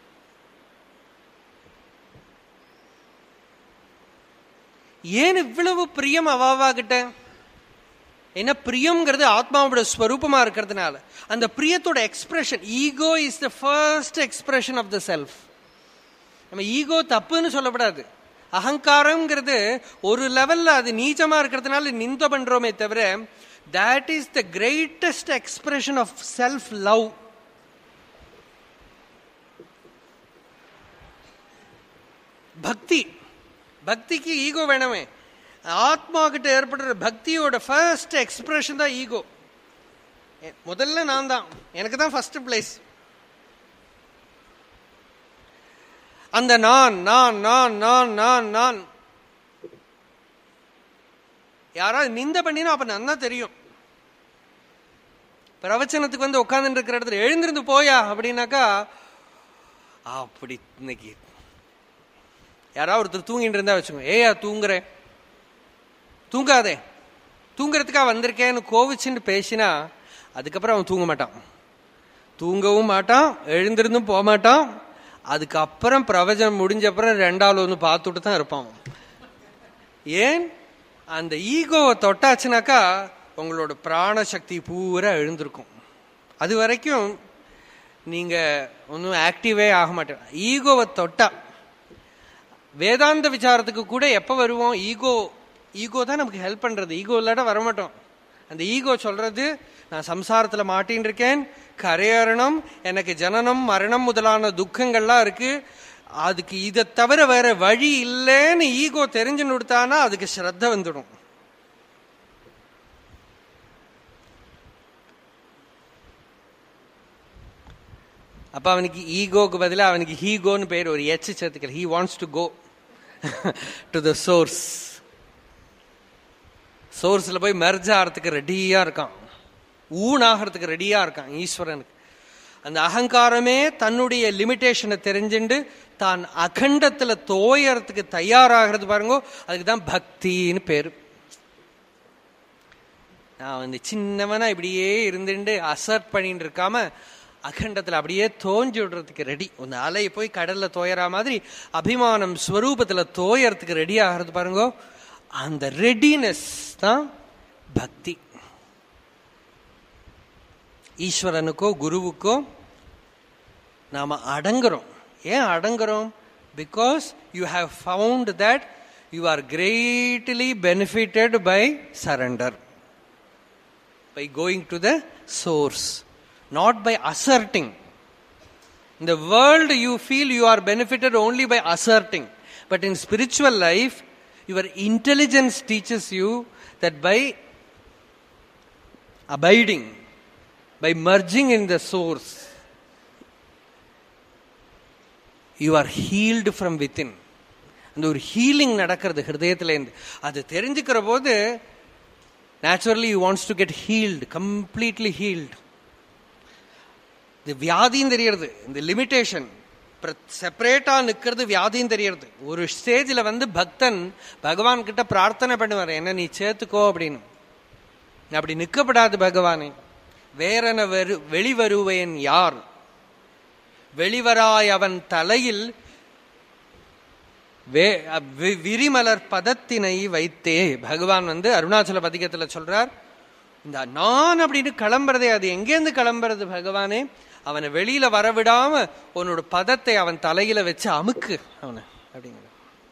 Speaker 1: ஏன் இவ்வளவு பிரியம் அவாவா கிட்ட ஏன்னா பிரியம்ங்கிறது ஆத்மாவோட ஸ்வரூபமா இருக்கிறதுனால அந்த பிரியத்தோட expression ego is the first expression of the self நம்ம ஈகோ தப்புன்னு சொல்லப்படாது அகங்காரம்ங்கிறது ஒரு லெவல்ல அது நீச்சமா இருக்கிறதுனால நிந்த பண்றோமே தவிர that is the greatest expression of self love பக்தி பக்திக்கு ஈகோ வேணாமே ஆத்மா கிட்ட ஏற்படுற பக்தியோட ஃபர்ஸ்ட் எக்ஸ்பிரஷன் தான் ஈகோ முதல்ல நான் தான் எனக்கு தான் ஃபர்ஸ்ட் பிளேஸ் அந்த நான் நான் நான் நான் நான் நான் யாராவது நிந்த பண்ணினா அப்ப நன்னா தெரியும் பிரவச்சனத்துக்கு வந்து உட்கார்ந்து இருக்கிற இடத்துல எழுந்திருந்து போயா அப்படின்னாக்கா அப்படி இன்னைக்கு யாராவது ஒருத்தர் தூங்கிட்டு இருந்தா வச்சுக்கோங்க ஏயா தூங்குற தூங்காதே தூங்குறதுக்கா வந்திருக்கேன்னு கோவிச்சுன்னு பேசினா அதுக்கப்புறம் அவன் தூங்க மாட்டான் தூங்கவும் மாட்டான் எழுந்திருந்தும் போக மாட்டான் அதுக்கப்புறம் பிரவச்சனம் முடிஞ்ச அப்புறம் ரெண்டாவது ஒன்று பார்த்துட்டு தான் இருப்பான் ஏன் அந்த ஈகோவை தொட்டாச்சுனாக்கா உங்களோட பிராண சக்தி பூரா எழுந்திருக்கும் அது வரைக்கும் நீங்க ஒன்றும் ஆக்டிவே ஆக மாட்டேன் ஈகோவை தொட்டா வேதாந்த விசாரத்துக்கு கூட எப்போ வருவோம் ஈகோ ஈகோ தான் நமக்கு ஹெல்ப் பண்றது ஈகோ இல்லாட்ட வரமாட்டோம் அந்த ஈகோ சொல்றது நான் சம்சாரத்துல மாட்டின்னு இருக்கேன் கரையறணும் எனக்கு ஜனனம் மரணம் முதலான துக்கங்கள்லாம் இருக்கு அதுக்கு இதை தவிர வேற வழி இல்லைன்னு ஈகோ தெரிஞ்சு கொடுத்தானா அதுக்கு ஸ்ரத்த வந்துடும் அப்ப அவனுக்கு ஈகோக்கு பதிலாக அவனுக்கு ஹீகோன்னு பேர் ஒரு எச்சு சேர்த்துக்கல he wants to go to the source சோர்ஸில் போய் மெர்ஜ் ஆகிறதுக்கு ரெடியாக இருக்கான் ஊனாகிறதுக்கு ரெடியாக இருக்கான் ஈஸ்வரனுக்கு அந்த அகங்காரமே தன்னுடைய லிமிட்டேஷனை தெரிஞ்சுண்டு தான் அகண்டத்துல தோயறதுக்கு தயாராகிறது பாருங்க அதுக்கு தான் பக்தின்னு பேரு நான் வந்து சின்னவனா இப்படியே இருந்துட்டு அசர்ட் பண்ணிட்டு இருக்காம அகண்டத்துல அப்படியே தோஞ்சு விடுறதுக்கு ரெடி அந்த அலை போய் கடல்ல தோயற மாதிரி அபிமானம் ஸ்வரூபத்துல தோயறதுக்கு ரெடி ஆகிறது பாருங்க அந்த ரெடினஸ் தான் பக்தி ஈஸ்வரனுக்கோ குருவுக்கோ நாம அடங்குறோம் ஏன் அடங்குறோம் because you have found that you are greatly benefited by surrender by going to the source not by asserting In the world, you feel you are benefited only by asserting. But in spiritual life, your intelligence teaches you that by abiding, by merging in the source, you are healed from within. அந்த ஒரு healing நடக்கிறது ஹிருதயத்திலேருந்து அது தெரிஞ்சுக்கிற போது naturally you wants to get healed completely healed இது வியாதியும் தெரியறது இந்த லிமிட்டேஷன் செப்பரேட்டா நிக்கிறது வியாதியும் தெரியறது ஒரு ஸ்டேஜில் வந்து பக்தன் பகவான் கிட்ட பிரார்த்தனை பண்ணுவார் என்ன நீ சேர்த்துக்கோ அப்படின்னு அப்படி நிற்கப்படாது பகவானே வேறென வெறு வெளிவருவேன் யார் வெளிவராய் அவன் தலையில் வே வி- விரிமலர் பதத்தினை வைத்தே பகவான் வந்து அருணாச்சல பதிகத்துல சொல்றார் இந்த நான் அப்படின்னு கிளம்புறதே அது எங்கேருந்து கிளம்புறது பகவானே அவனை வெளியில வரவிடாம உன்னோட பதத்தை அவன் தலையில வச்சு அமுக்கு அவனை அப்படிங்கிற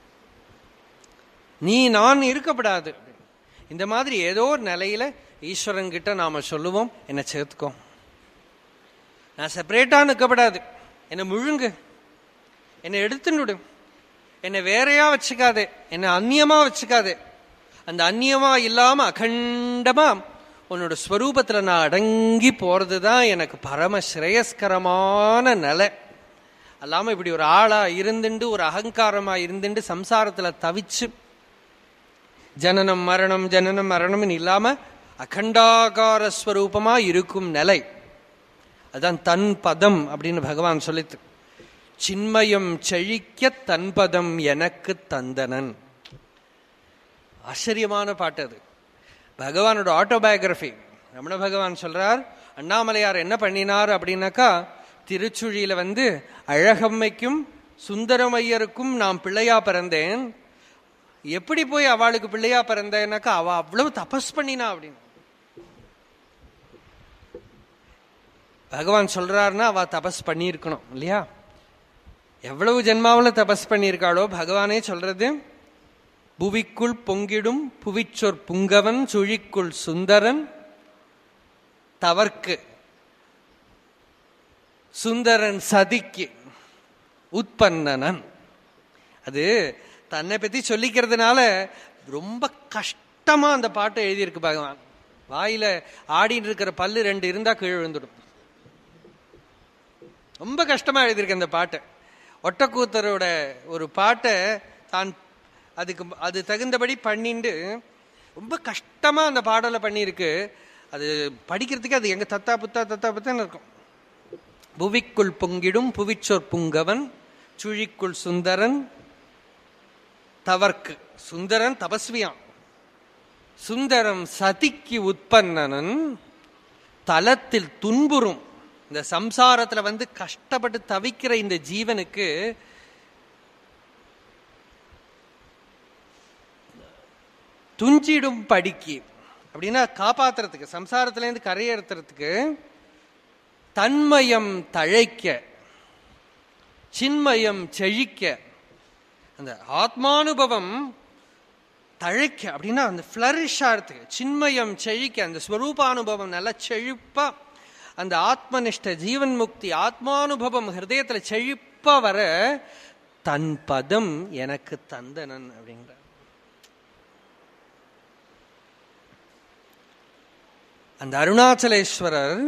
Speaker 1: நீ நான் இருக்கப்படாது இந்த மாதிரி ஏதோ ஒரு நிலையில ஈஸ்வரன் கிட்ட நாம சொல்லுவோம் என்னை சேர்த்துக்கோ நான் செப்பரேட்டா நிற்கப்படாது என்னை முழுங்கு என்னை எடுத்துன்னு என்னை வேறையா வச்சுக்காதே என்னை அந்நியமா வச்சுக்காதே அந்த அந்நியமா இல்லாம அகண்டமா உன்னோட ஸ்வரூபத்துல நான் அடங்கி போறதுதான் எனக்கு பரம ஸ்ரேயஸ்கரமான நிலை அல்லாம இப்படி ஒரு ஆளா இருந்துண்டு ஒரு அகங்காரமா இருந்துண்டு சம்சாரத்துல தவிச்சு ஜனனம் மரணம் ஜனனம் மரணம்னு இல்லாம அகண்டாகார ஸ்வரூபமா இருக்கும் நிலை அதான் தன் பதம் அப்படின்னு பகவான் சொல்லித்து சின்மயம் செழிக்க தன்பதம் எனக்கு தந்தனன் ஆச்சரியமான பாட்டு அது பகவானோட ஆட்டோபயோகிராஃபி ரமண பகவான் சொல்றார் அண்ணாமலையார் என்ன பண்ணினார் அப்படின்னாக்கா திருச்சுழியில வந்து அழகம்மைக்கும் சுந்தரமையருக்கும் நான் பிள்ளையா பிறந்தேன் எப்படி போய் அவளுக்கு பிள்ளையா பிறந்தேன்னாக்கா அவ அவ்வளவு தபஸ் பண்ணினா அப்படின்னு பகவான் சொல்றாருன்னா அவ தபஸ் பண்ணியிருக்கணும் இல்லையா எவ்வளவு ஜென்மாவில் தபஸ் பண்ணியிருக்காளோ பகவானே சொல்றது புவிக்குள் பொங்கிடும் புவிச்சொற் புங்கவன் சுழிக்குள் சுந்தரன் தவர்க்கு சுந்தரன் சதிக்கு உட்பன்னனன் அது தன்னை பத்தி சொல்லிக்கிறதுனால ரொம்ப கஷ்டமா அந்த பாட்டை எழுதியிருக்கு பகவான் வாயில ஆடிட்டு இருக்கிற பல்லு ரெண்டு இருந்தா கீழே விழுந்துடும் ரொம்ப கஷ்டமா எழுதியிருக்கு அந்த பாட்டை ஒட்டக்கூத்தரோட ஒரு பாட்டை தான் அதுக்கு அது தகுந்தபடி பண்ணிண்டு ரொம்ப கஷ்டமா அந்த பாடலை பண்ணியிருக்கு அது படிக்கிறதுக்கு அது எங்க தத்தா புத்தா தத்தா புத்தான்னு இருக்கும் புவிக்குள் பொங்கிடும் புவிச்சொற் புங்கவன் சுழிக்குள் சுந்தரன் தவர்க்கு சுந்தரன் தபஸ்வியான் சுந்தரம் சதிக்கு உற்பன்னனன் தலத்தில் துன்புறும் இந்த சம்சாரத்துல வந்து கஷ்டப்பட்டு தவிக்கிற இந்த ஜீவனுக்கு துஞ்சிடும் படிக்கு அப்படின்னா காப்பாத்துறதுக்கு சம்சாரத்துல இருந்து கரையேற்றுறதுக்கு தன்மயம் தழைக்க சின்மயம் செழிக்க அந்த ஆத்மானுபவம் தழைக்க அப்படின்னா அந்த ஃப்ளரிஷ் ஆகிறதுக்கு சின்மயம் செழிக்க அந்த ஸ்வரூபானுபவம் நல்லா செழிப்பா அந்த ஆத்மனிஷ்ட ஜீவன் முக்தி ஆத்மானுபவம் ஹிருதயத்துல செழிப்பா வர தன் பதம் எனக்கு தந்தனன் அப்படிங்கிற அந்த அருணாச்சலேஸ்வரர்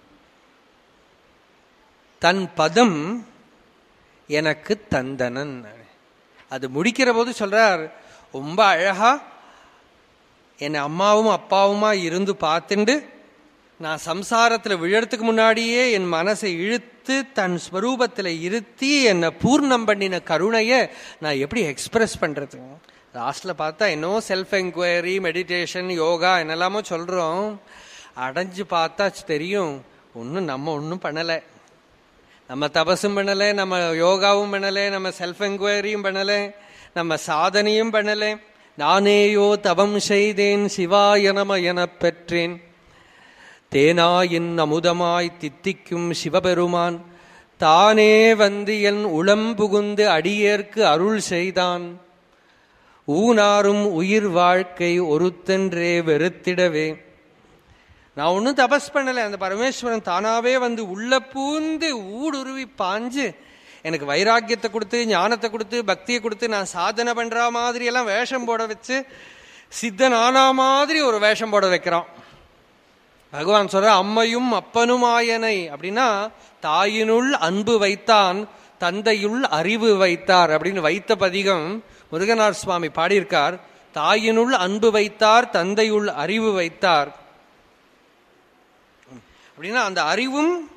Speaker 1: தன் பதம் எனக்கு தந்தனன் அது முடிக்கிற போது சொல்றார் ரொம்ப அழகா என் அம்மாவும் அப்பாவுமா இருந்து பார்த்துண்டு நான் சம்சாரத்தில் விழறதுக்கு முன்னாடியே என் மனசை இழுத்து தன் ஸ்வரூபத்தில் இருத்தி என்னை பூர்ணம் பண்ணின கருணையை நான் எப்படி எக்ஸ்பிரஸ் பண்றது லாஸ்ட்ல பார்த்தா இன்னும் செல்ஃப் என்கொயரி மெடிடேஷன் யோகா என்னெல்லாமோ சொல்றோம் அடைஞ்சு பார்த்தா தெரியும் ஒன்றும் நம்ம ஒன்றும் பண்ணலை நம்ம தபசும் பண்ணலை நம்ம யோகாவும் பண்ணலை நம்ம செல்ஃப் என்கொயரியும் பண்ணலை நம்ம சாதனையும் பண்ணலை நானேயோ தவம் செய்தேன் சிவாய நம எனப் பெற்றேன் தேனாயின் அமுதமாய் தித்திக்கும் சிவபெருமான் தானே வந்து என் உளம் புகுந்து அடியேற்கு அருள் செய்தான் ஊனாரும் உயிர் வாழ்க்கை ஒருத்தன்றே வெறுத்திடவே நான் ஒன்றும் தபஸ் பண்ணலை அந்த பரமேஸ்வரன் தானாவே வந்து உள்ள பூந்து ஊடுருவி பாஞ்சு எனக்கு வைராக்கியத்தை கொடுத்து ஞானத்தை கொடுத்து பக்தியை கொடுத்து நான் சாதனை பண்ற மாதிரி எல்லாம் வேஷம் போட வச்சு சித்தன் ஆனா மாதிரி ஒரு வேஷம் போட வைக்கிறான் பகவான் சொல்ற அம்மையும் அப்பனுமாயனை அப்படின்னா தாயினுள் அன்பு வைத்தான் தந்தையுள் அறிவு வைத்தார் அப்படின்னு வைத்த பதிகம் முருகனார் சுவாமி பாடியிருக்கார் தாயினுள் அன்பு வைத்தார் தந்தையுள் அறிவு வைத்தார் அப்படின்னா அந்த அறிவும்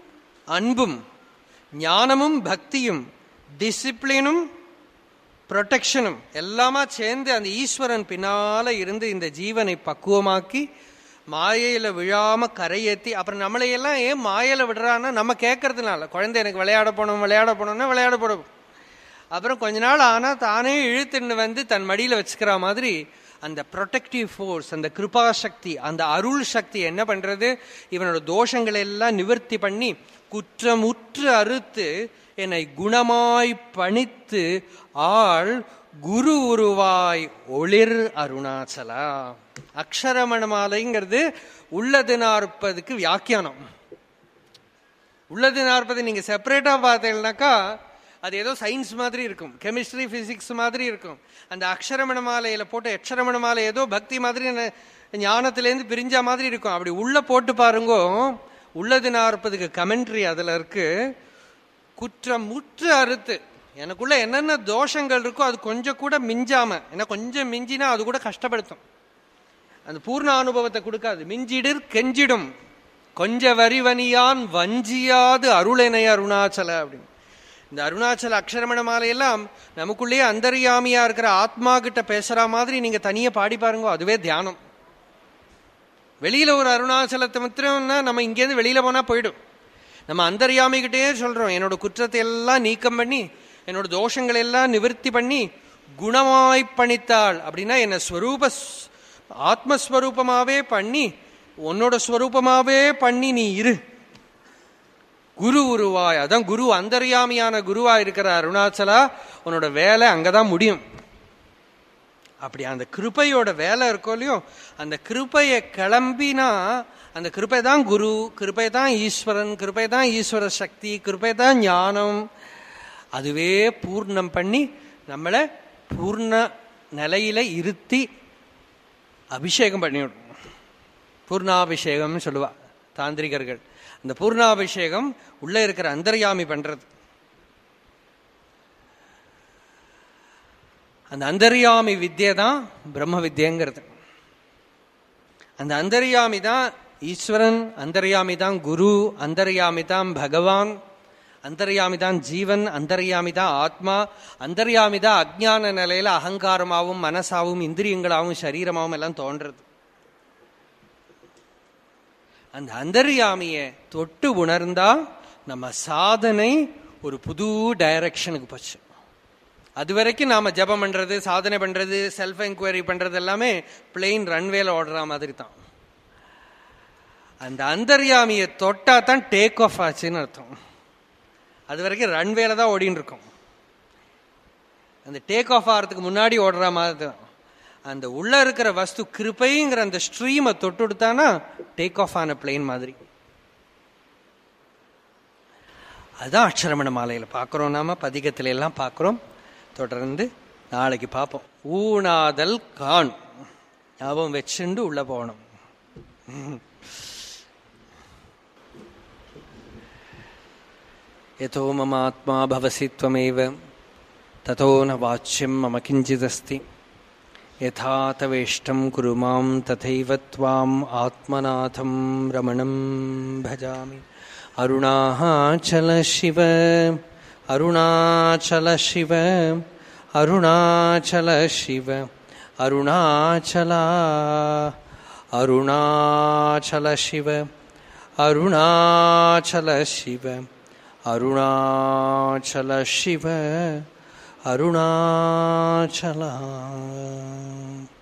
Speaker 1: அன்பும் ஞானமும் பக்தியும் டிசிப்ளினும் ப்ரொடெக்ஷனும் எல்லாமா சேர்ந்து அந்த ஈஸ்வரன் பின்னால இருந்து இந்த ஜீவனை பக்குவமாக்கி மாயையில விழாம கரையேத்தி அப்புறம் நம்மளையெல்லாம் ஏன் மாயையில விடுறான்னா நம்ம கேட்கறதுனால குழந்தை எனக்கு விளையாட போகணும் விளையாட போகணும்னா விளையாட போடும் அப்புறம் கொஞ்ச நாள் ஆனா தானே இழுத்துன்னு வந்து தன் மடியில வச்சுக்கிற மாதிரி அந்த ப்ரொடெக்டிவ் ஃபோர்ஸ் அந்த கிருபா சக்தி அந்த அருள் சக்தி என்ன பண்றது இவனோட தோஷங்களை எல்லாம் நிவர்த்தி பண்ணி குற்றமுற்று அறுத்து என்னை குணமாய் பணித்து ஆள் குரு உருவாய் ஒளிர் அருணாச்சலா அக்ஷரமணமாலைங்கிறது உள்ளது நாற்பதுக்கு வியாக்கியானம் உள்ளது நாற்பது நீங்க செப்பரேட்டா பார்த்தீங்கன்னாக்கா அது ஏதோ சயின்ஸ் மாதிரி இருக்கும் கெமிஸ்ட்ரி பிசிக்ஸ் மாதிரி இருக்கும் அந்த அக்ஷரமண மாலையில போட்டு அக்ஷரமண மாலை ஏதோ பக்தி மாதிரி ந- ஞானத்திலேருந்து பிரிஞ்ச மாதிரி இருக்கும் அப்படி உள்ள போட்டு பாருங்கோ உள்ளது நாற்பதுக்கு கமெண்ட்ரி அதுல இருக்கு குற்றம் முற்று அறுத்து எனக்குள்ள என்னென்ன தோஷங்கள் இருக்கோ அது கொஞ்சம் கூட மிஞ்சாம ஏன்னா கொஞ்சம் மிஞ்சினா அது கூட கஷ்டப்படுத்தும் அந்த பூர்ண அனுபவத்தை கொடுக்காது மிஞ்சிடிர் கெஞ்சிடும் கொஞ்ச வரிவனியான் வஞ்சியாது அருளெனை அருணாச்சல அப்படின்னு இந்த அருணாச்சல அக்ஷரமண மாலையெல்லாம் நமக்குள்ளேயே அந்தரியாமியா இருக்கிற ஆத்மா கிட்ட பேசுற மாதிரி நீங்க தனியா பாடி பாருங்க அதுவே தியானம் வெளியில ஒரு அருணாச்சலத்தை மாத்திரம்னா நம்ம இங்கேருந்து வெளியில போனா போயிடும் நம்ம அந்தர்யாமிகிட்டே சொல்றோம் என்னோட குற்றத்தை எல்லாம் நீக்கம் பண்ணி என்னோட தோஷங்களை எல்லாம் நிவர்த்தி பண்ணி குணமாய் பணித்தாள் அப்படின்னா என்ன ஸ்வரூப ஆத்மஸ்வரூபமாவே பண்ணி உன்னோட ஸ்வரூபமாவே பண்ணி நீ இரு குரு உருவாய் அதான் குரு அந்தர்யாமியான குருவா இருக்கிற அருணாச்சலா உன்னோட வேலை அங்கதான் முடியும் அப்படி அந்த கிருபையோட வேலை இருக்கோ இல்லையோ அந்த கிருபையை கிளம்பினா அந்த கிருபை தான் குரு கிருபை தான் ஈஸ்வரன் கிருபை தான் ஈஸ்வர சக்தி கிருபை தான் ஞானம் அதுவே பூர்ணம் பண்ணி நம்மளை பூர்ண நிலையில இருத்தி அபிஷேகம் பண்ணிவிடும் பூர்ணாபிஷேகம்னு சொல்லுவா தாந்திரிகர்கள் அந்த பூர்ணாபிஷேகம் உள்ள இருக்கிற அந்தர்யாமி பண்றது அந்த அந்தர்யாமி வித்யை தான் பிரம்ம வித்யங்கிறது அந்த அந்தர்யாமி தான் ஈஸ்வரன் அந்தர்யாமி தான் குரு அந்தர்யாமி தான் பகவான் அந்தர்யாமி தான் ஜீவன் அந்தர்யாமி தான் ஆத்மா அந்தர்யாமி தான் அஜ்ஞான நிலையில அகங்காரமாவும் மனசாவும் இந்திரியங்களாவும் சரீரமாவும் எல்லாம் தோன்றது அந்த அந்தர்யாமிய தொட்டு உணர்ந்தா நம்ம சாதனை ஒரு புது டைரக்ஷனுக்கு போச்சு அது வரைக்கும் நாம ஜபம் பண்றது சாதனை பண்றது செல்ஃப் என்கொயரி பண்றது எல்லாமே பிளெயின் ரன்வேல ஓடுற மாதிரி தான் அந்த அந்தர்யாமியை தொட்டா தான் டேக் ஆஃப் ஆச்சுன்னு அர்த்தம் அது வரைக்கும் ரன்வேல தான் ஓடின்னு இருக்கும் அந்த டேக் ஆஃப் ஆகிறதுக்கு முன்னாடி ஓடுற மாதிரி தான் அந்த உள்ள இருக்கிற வஸ்து கிருப்பைங்கிற அந்த ஸ்ட்ரீமை தொட்டு கொடுத்தானா டேக் ஆஃப் ஆன பிளேன் மாதிரி அதுதான் அக்ஷரமண மாலையில் பார்க்குறோம் நாம பதிகத்துல எல்லாம் பார்க்குறோம் தொடர்ந்து நாளைக்கு பார்ப்போம் ஊனாதல் கான் ஞாபகம் வச்சுண்டு உள்ள போகணும் यतो मम आत्मा भवसि त्वमेव ततो न वाच्यं मम किञ्चिदस्ति यथा तवेष्टं कुरु मां तथैव त्वाम् आत्मनाथं रमणं भजामि अरुणाचल शिव अरुणाचल शिव अरुणाचल शिव अरुणाचला अरुणाचल शिव अरुणाचल शिव अरुणाचल शिव अरुणाचला